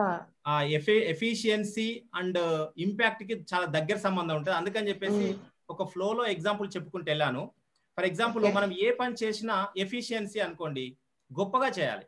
ఆ ఎఫి ఎఫిషియన్సీ అండ్ ఇంపాక్ట్ కి చాలా దగ్గర సంబంధం ఉంటుంది అందుకని చెప్పేసి ఒక ఫ్లో లో ఎగ్జాంపుల్ చెప్పుకుంటూ వెళ్ళాను ఫర్ ఎగ్జాంపుల్ మనం ఏ పని చేసినా ఎఫిషియన్సీ అనుకోండి గొప్పగా చేయాలి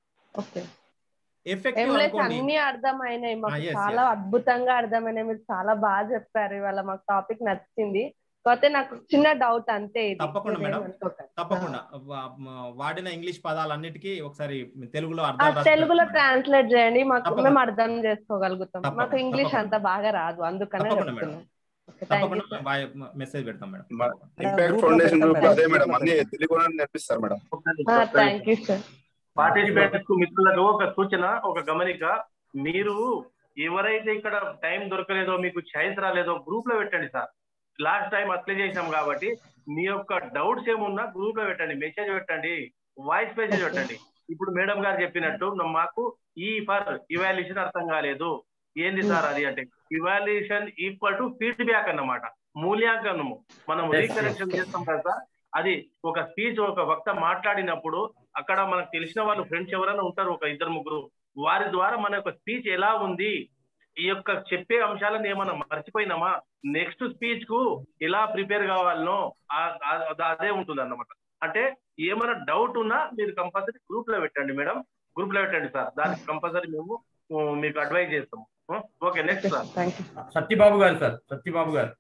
ఓకే ఏం ఎఫెక్టివ్ లేదు అనుకోండి అన్ని అర్థమైనాయి మాకు yes, చాలా అద్భుతంగా అర్థమైనాయి మీరు చాలా బాగా చెప్పారు ఇవాళ మాకు టాపిక్ నచ్చింది కాకపోతే నాకు చిన్న డౌట్ అంతే ఇది తప్పకుండా మీరు మేడం ఏమనుకోకండి. తప్పకుండా వా- మ- వాడిన ఇంగ్లీష్ పదాలన్నిటికీ ఒకసారి తెలుగులో ఆ, అర్థం రాసి తెలుగులో ట్రాన్స్లేట్ చేయండి మాకు తప్పకుండా. మేము అర్థం చేసుకోగలుగుతాం తప్పకుండా, మాకు ఇంగ్లీష్ తప్పకుండా. అంత బాగా రాదు అందుకనే తప్పకుండా మేడం. చెప్తున్నాను థ్యాంక్ యూ తప్పకుండా మెసేజ్ పెడతాం మేడం ఇంపాక్ట్ ఫౌండేషన్ గ్రూప్ అదే మేడం అన్ని తెలుగు నేర్పిస్తారు madam thank you sir participates కు మిత్రులకు ఒక సూచన ఒక గమనిక మీరు ఎవరైతే ఇక్కడ టైం దొరకలేదో మీకు ఛాయిస్ రాలేదో గ్రూప్ లో పెట్టండి సార్ లాస్ట్ టైం అప్లై చేసాం కాబట్టి మీ యొక్క డౌట్స్ ఏమున్నా గ్రూప్ లో పెట్టండి మెసేజ్ పెట్టండి వాయిస్ మెసేజ్ పెట్టండి ఇప్పుడు మేడం గారు చెప్పినట్టు మాకు ఈ ఫర్ ఇవాల్యుయేషన్ అర్థం కాలేదు ఏంది సార్ అది అంటే ఇవాల్యుయేషన్ ఈక్వల్ టు ఫీడ్బ్యాక్ అన్నమాట మూల్యాంకనము మనం Yes, రీకరెక్షన్ yes. చేస్తాం కదా సార్ అది ఒక స్పీచ్ ఒక వక్త మాట్లాడినప్పుడు అక్కడ మనకు తెలిసిన వాళ్ళు ఫ్రెండ్స్ ఎవరైనా ఉంటారు ఒక ఇద్దరు ముగ్గురు వారి ద్వారా మన యొక్క స్పీచ్ ఎలా ఉంది ఈ యొక్క చెప్పే అంశాలను ఏమన్నా మర్చిపోయినామా నెక్స్ట్ స్పీచ్ కు ఎలా ప్రిపేర్ కావాలనో ఆ- ఆ- ఆ- అదే ఉంటుంది అన్నమాట అంటే ఏమైనా డౌట్ ఉన్నా మీరు కంపల్సరీ గ్రూప్ లో పెట్టండి మేడం గ్రూప్ లో పెట్టండి సార్ దానికి కంపల్సరీ మేము ఉ, మీకు అడ్వైజ్ చేస్తాము ఓకే నెక్స్ట్ సార్ సత్యబాబు గారు సార్ సత్యబాబు గారు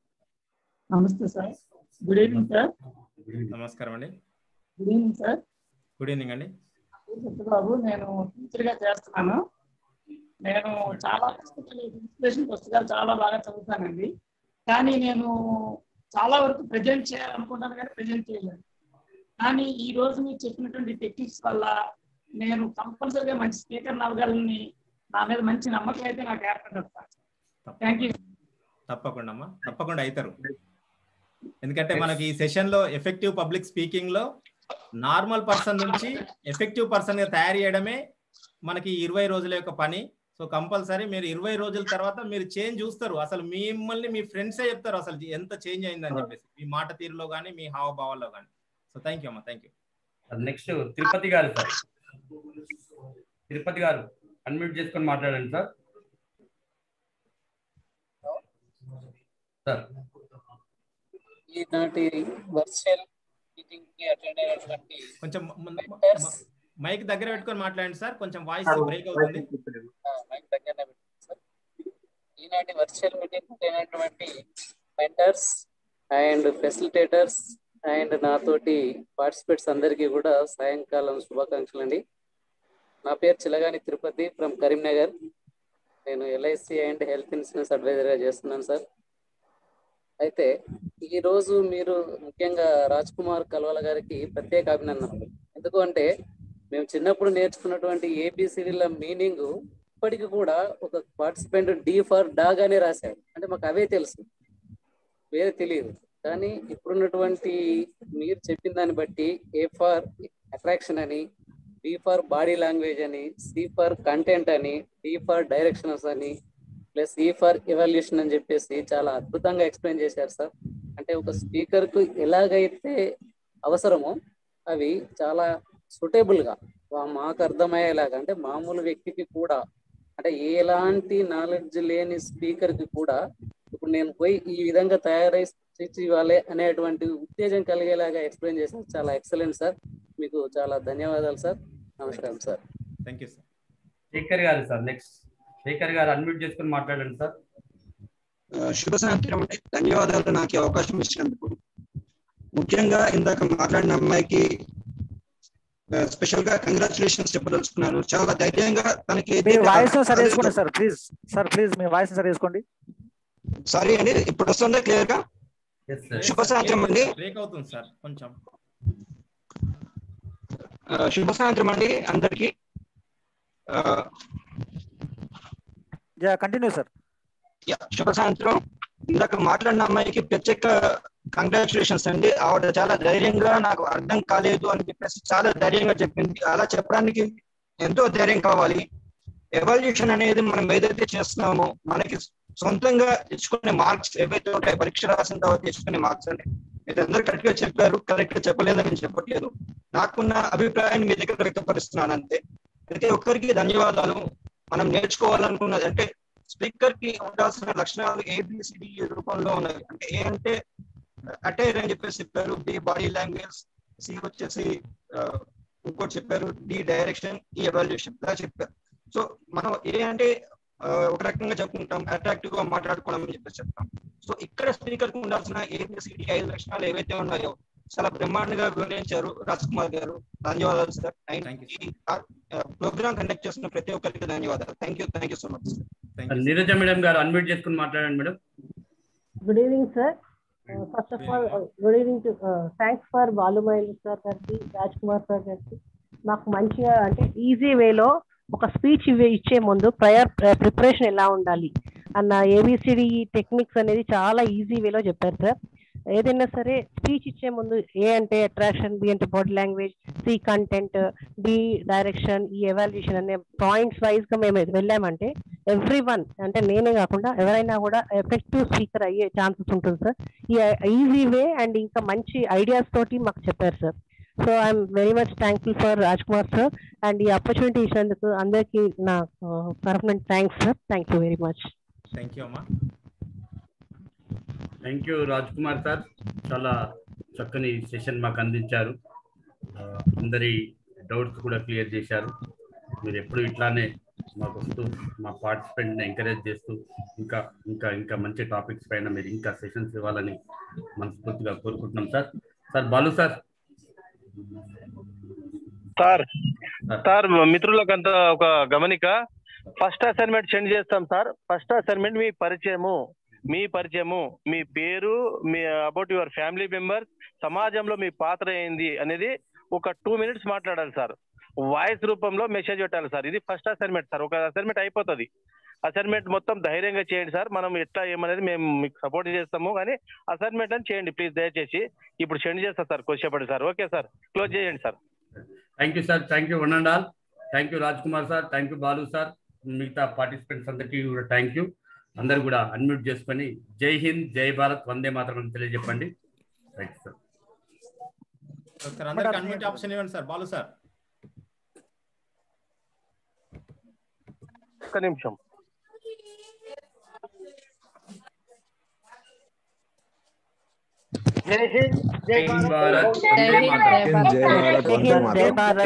నమస్తే సార్ గుడ్ ఈవినింగ్ సార్ నమస్కారం అండి good evening sir good evening అండి సత్యబాబు నేను టీచర్ గా చేస్తున్నాను నేను చాలా పుస్తకాలు ఇన్స్పిరేషన్ పుస్తకాలు చాలా బాగా చదువుతానండి కానీ నేను చాలా వరకు ప్రజెంట్ చేయాలనుకుంటాను కానీ ప్రజెంట్ చేయలేను కానీ ఈ రోజు మీరు చెప్పినటువంటి టెక్నిక్స్ వల్ల నేను కంపల్సరీగా మంచి స్పీకర్ అవ్వగలని నా మీద మంచి నమ్మకం అయితే నాకు ఏర్పడ్డది సార్ థ్యాంక్ యూ తప్పకుండా అమ్మా తప్పకుండా అవుతారు ఎందుకంటే మనకి ఈ సెషన్ లో ఎఫెక్టివ్ పబ్లిక్ స్పీకింగ్ లో నార్మల్ పర్సన్ నుంచి ఎఫెక్టివ్ పర్సన్ గా తయారు చేయడమే మనకి ఇరవై రోజుల యొక్క పని సో కంపల్సరీ మీరు ఇరవై రోజుల తర్వాత మీరు చేంజ్ చూస్తారు అసలు మిమ్మల్ని మీ ఫ్రెండ్సే చెప్తారు అసలు ఎంత చేంజ్ అయిందని చెప్పేసి మీ మాట తీరులో కానీ మీ హావభావాల్లో కానీ సో థ్యాంక్ యూ అమ్మా థ్యాంక్ యూ నెక్స్ట్ తిరుపతి గారు సార్ తిరుపతి గారు అన్మ్యూట్ చేసుకొని మాట్లాడండి సార్ సార్ ఈనాటి వర్చువల్ మీటింగ్ కి అటెండ్ అయినటువంటి కొంచెం మైక్ దగ్గర పెట్టుకొని మాట్లాడండి సార్ కొంచెం వాయిస్ బ్రేక్ అవుతుంది మైక్ దగ్గరనే పెట్టండి సార్ ఈనాటి వర్చువల్ మీటింగ్ కి అయినటువంటి మెంటర్స్ అండ్ ఫెసిలిటేటర్స్ అండ్ నాతోటి పార్టిసిపేట్స్ అందరికీ కూడా సాయంకాలం శుభాకాంక్షలు అండి నా పేరు చిలగాని తిరుపతి ఫ్రమ్ కరీంనగర్ నేను ఎల్ఐసి అండ్ హెల్త్ ఇన్సూరెన్స్ అడ్వైజర్గా చేస్తున్నాను సార్ అయితే ఈ రోజు మీరు ముఖ్యంగా రాజ్ కుమార్ కల్వాల గారికి ప్రత్యేక అభినందనలు ఎందుకు అంటే మేము చిన్నప్పుడు నేర్చుకున్నటువంటి ఏబిసిడిల మీనింగ్ ఇప్పటికి కూడా ఒక పార్టిసిపెంట్ డి ఫర్ డాగ్ అనే రాశాడు అంటే మాకు అవే తెలుసు వేరే తెలియదు కానీ ఇప్పుడున్నటువంటి మీరు చెప్పిన దాన్ని బట్టి ఏ ఫర్ అట్రాక్షన్ అని బి ఫర్ బాడీ లాంగ్వేజ్ అని సి ఫర్ కంటెంట్ అని డి ఫర్ డైరెక్షనల్స్ అని ప్లస్ ఈ ఫర్ ఇవాల్యూషన్ అని చెప్పేసి చాలా అద్భుతంగా ఎక్స్ప్లెయిన్ చేశారు సార్ అంటే ఒక స్పీకర్ కు ఎలాగైతే అవసరమో అవి చాలా సూటబుల్ గా మాకు అర్థమయ్యేలాగా అంటే మామూలు వ్యక్తికి కూడా అంటే ఎలాంటి నాలెడ్జ్ లేని స్పీకర్ కి కూడా ఇప్పుడు నేను పోయి ఈ విధంగా తయారై స్పీచ్ ఇవ్వాలి అనేటువంటి ఉత్తేజం కలిగేలాగా ఎక్స్ప్లెయిన్ చేశారు చాలా ఎక్సలెంట్ సార్ మీకు చాలా ధన్యవాదాలు సార్ నమస్కారం sir thank you sir Shekhar గారు సార్ నెక్స్ట్ శేఖర్ గారు అన్మ్యూట్ చేసుకొని మాట్లాడండి సార్ శుభ సాయంత్రం అండి ధన్యవాదాలు నాకు ఈ అవకాశం ఇచ్చినందుకు ముఖ్యంగా ఇందాక మాట్లాడిన అమ్మాయికి స్పెషల్ గా కంగ్రాచులేషన్స్ చెప్పదలుచుకున్నాను చాలా ధైర్యంగా తనకి మీ వాయిస్ సరి వేసుకోండి సార్ ప్లీజ్ సార్ ప్లీజ్ మీ వాయిస్ సరి వేసుకోండి సారీ అండి ఇప్పుడు వస్తుందా క్లియర్ గా శుభ సాయంత్రం అండి బ్రేక్ అవుతుంది సార్ కొంచెం శుభ సాయంత్రం అండి అందరికి కంటిన్యూ సార్ శుభ సాయంత్రం ఇందాక మాట్లాడిన అమ్మాయికి ప్రత్యేక కంగ్రాచులేషన్స్ అండి ఆవిడ చాలా ధైర్యంగా నాకు అర్థం కాలేదు అని చెప్పేసి చాలా ధైర్యంగా చెప్పింది అలా చెప్పడానికి ఎంతో ధైర్యం కావాలి ఎవాల్యూషన్ అనేది మనం ఏదైతే చేస్తున్నామో మనకి సొంతంగా తెచ్చుకునే మార్క్స్ ఏవైతే ఉంటాయి పరీక్ష రాసిన తర్వాత తెచ్చుకునే మార్క్స్ అండి మీరు అందరూ కరెక్ట్ గా చెప్పారు కరెక్ట్ గా చెప్పలేదని చెప్పట్లేదు నాకున్న అభిప్రాయాన్ని మీ దగ్గర వ్యక్తపరుస్తున్నాను అంతే ప్రతి ఒక్కరికి ధన్యవాదాలు మనం నేర్చుకోవాలనుకున్నది అంటే స్పీకర్ కి ఉండాల్సిన లక్షణాలు ఏబిసిడి రూపంలో ఉన్నాయి అంటే ఏ అంటే అటైర్ అని చెప్పేసి చెప్పారు బి బాడీ లాంగ్వేజ్ సి వచ్చేసి ఇంకోటి చెప్పారు డి డైరెక్షన్ ఈ ఎవాల్యూషన్ ఇలా చెప్పారు సో మనం ఏ అంటే ఒక రకంగా చెప్పుకుంటాం అట్రాక్టివ్ గా మాట్లాడుకోవడం అని చెప్పేసి చెప్తాం సో ఇక్కడ స్పీకర్ కు ఉండాల్సిన ఏబిసిడి ఐదు లక్షణాలు ఏవైతే ఉన్నాయో చాలా బ్రహ్మాండంగా వివరించారు రాజ్ కుమార్ గారు ధన్యవాదాలు సార్ ప్రోగ్రామ్ కండక్ట్ చేస్తున్న ప్రతి ఒక్కరికి ధన్యవాదాలు thank you thank you so much Neeraja madam గారు అన్మ్యూట్ చేసుకుని మాట్లాడండి madam good evening sir first of all good evening to thanks for బాలుమైల్ సార్ గారికి రాజ్ కుమార్ సార్ గారికి మాకు మంచిగా అంటే ఈజీ వేలో ఒక స్పీచ్ ఇచ్చే ముందు ప్రయర్ ప్రిపరేషన్ ఎలా ఉండాలి అన్న ఏబిసిడి టెక్నిక్స్ అనేది చాలా ఈజీ వేలో చెప్పారు సార్ ఏదైనా సరే స్పీచ్ ఇచ్చే ముందు ఏ అంటే అట్రాక్షన్ బి అంటే body language C content D direction E evaluation అనే పాయింట్స్ వైజ్ గా మేము వెళ్ళామంటే ఎవ్రీ వన్ అంటే నేనే కాకుండా ఎవరైనా కూడా ఎఫెక్టివ్ స్పీకర్ అయ్యే ఛాన్సెస్ ఉంటుంది సార్ ఈ ఈజీ వే అండ్ ఇంకా మంచి ఐడియాస్ తోటి మాకు చెప్పారు సార్ so I'm very much thankful for Raj Kumar sir and ఈ ఆపర్చునిటీ ఇచ్చినందుకు అందరికీ నా తరఫున thanks sir thank you very much thank you అమ్మా thank you Raj Kumar sir చాలా చక్కని సెషన్ మాకు అందించారు అందరి డౌట్స్ కూడా క్లియర్ చేశారు మీరు ఎప్పుడు ఇట్లానే మాకు వస్తూ మా పార్టిసిపెంట్ని ఎంకరేజ్ చేస్తూ ఇంకా ఇంకా ఇంకా మంచి టాపిక్స్ పైన మీరు ఇంకా సెషన్స్ ఇవ్వాలని మనస్ఫూర్తిగా కోరుకుంటున్నాం sir sir Balu sir sir sir మిత్రులకంత ఒక గమనిక ఫస్ట్ అసైన్మెంట్ సెండ్ చేస్తాం సార్ ఫస్ట్ అసైన్మెంట్ మీ పరిచయము మీ పరిచయము మీ పేరు మీ అబౌట్ యువర్ ఫ్యామిలీ మెంబర్స్ సమాజంలో మీ పాత్ర ఏంది అనేది ఒక టూ మినిట్స్ మాట్లాడాలి సార్ వాయిస్ రూపంలో మెసేజ్ పెట్టాలి సార్ ఇది ఫస్ట్ అసైన్మెంట్ సార్ ఒక అసైన్మెంట్ అయిపోతుంది అసైన్మెంట్ మొత్తం ధైర్యంగా చేయండి సార్ మనం ఎట్లా ఏమనేది మేము మీకు సపోర్ట్ చేస్తాము కానీ అసైన్మెంట్ అని చేయండి ప్లీజ్ దయచేసి ఇప్పుడు సెండ్ చేస్తా సార్ కొద్దిసేపటి సార్ ఓకే సార్ క్లోజ్ చేయండి sir thank you sir thank you one and all thank you Raj Kumar sir thank you Balu sir మిగతా పార్టిసిపెంట్స్ అందరికీ కూడా థ్యాంక్ యూ అందరు కూడా అన్మ్యూట్ చేసుకొని జై హింద్ జై భారత్ వందే మాత్రం అని తెలియజెప్పండి థ్యాంక్ యూ సార్ సార్ అందరికి అన్మ్యూట్ ఆప్షన్ ఇవ్వండి సార్ బాలు సార్ ఒక్క నిమిషం జై హింద్ జై భారత్ వందే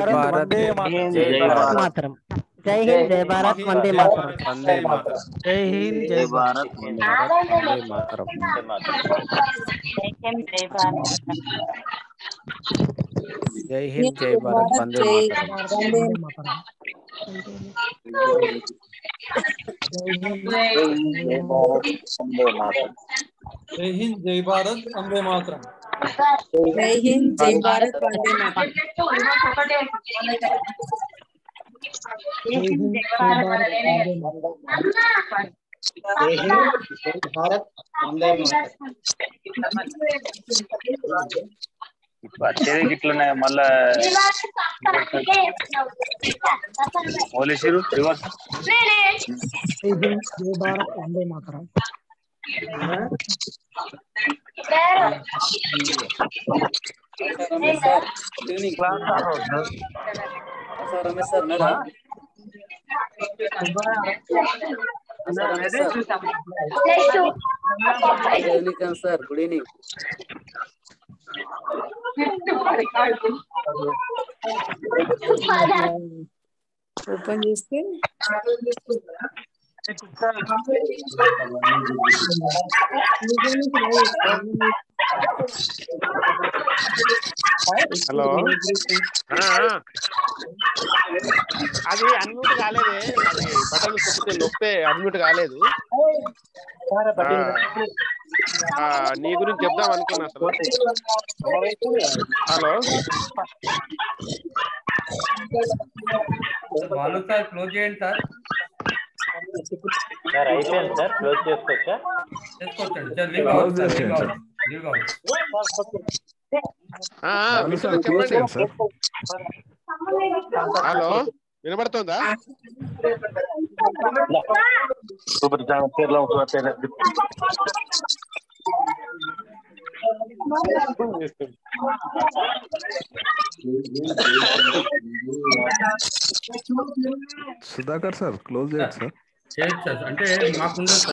మాతరం. జై హింద్ జై భారత్ వందే మాతరం వందే మాతరం. జై హింద్ జై భారత్ వందే మాతరం జై హింద్ జై భారత్ వందే మాతరం జై హింద్ జై భారత్ వందే మాత్రం జై హింద్ జై భారత్ వందే మాతరం జై హింద్ జై భారత్ వందే మాతరం జై హింద్ జై భారత్ వందే మాతరం వచ్చేది ఇట్లున్నాయి మళ్ళా పోలీసులు రివర్స్ జై హింద్ జై భారత్ వందే మాతరం సార్ రమేష్ సార్ ఉన్నారా? Sir Ramesh sir. Good evening sir good evening open చేస్తే హలో ఆ, ఆ. అది అన్మ్యూట్ కాలేదే అది బటన్ నొక్కితే నొక్కితే అన్మ్యూట్ కాలేదు ఆ, ఆ, నీ గురించి చెప్దాం అనుకున్నా అసలు హలో బాలు సార్ క్లోజ్ చేయండి సార్ సార్ అయిపోయింది సార్ క్లోజ్ చేసుకోవచ్చా చేసుకోవచ్చండి sir leave out sir leave out leave out ఆ, ఆ, మిత్రులకు చెప్పండి హలో వినబడుతుందా సూపర్ చాలా పేర్లో ఉంటుంది సుధాకర్ సార్ క్లోజ్ చేయండి సార్ చేయొచ్చు సార్ అంటే మాకున్న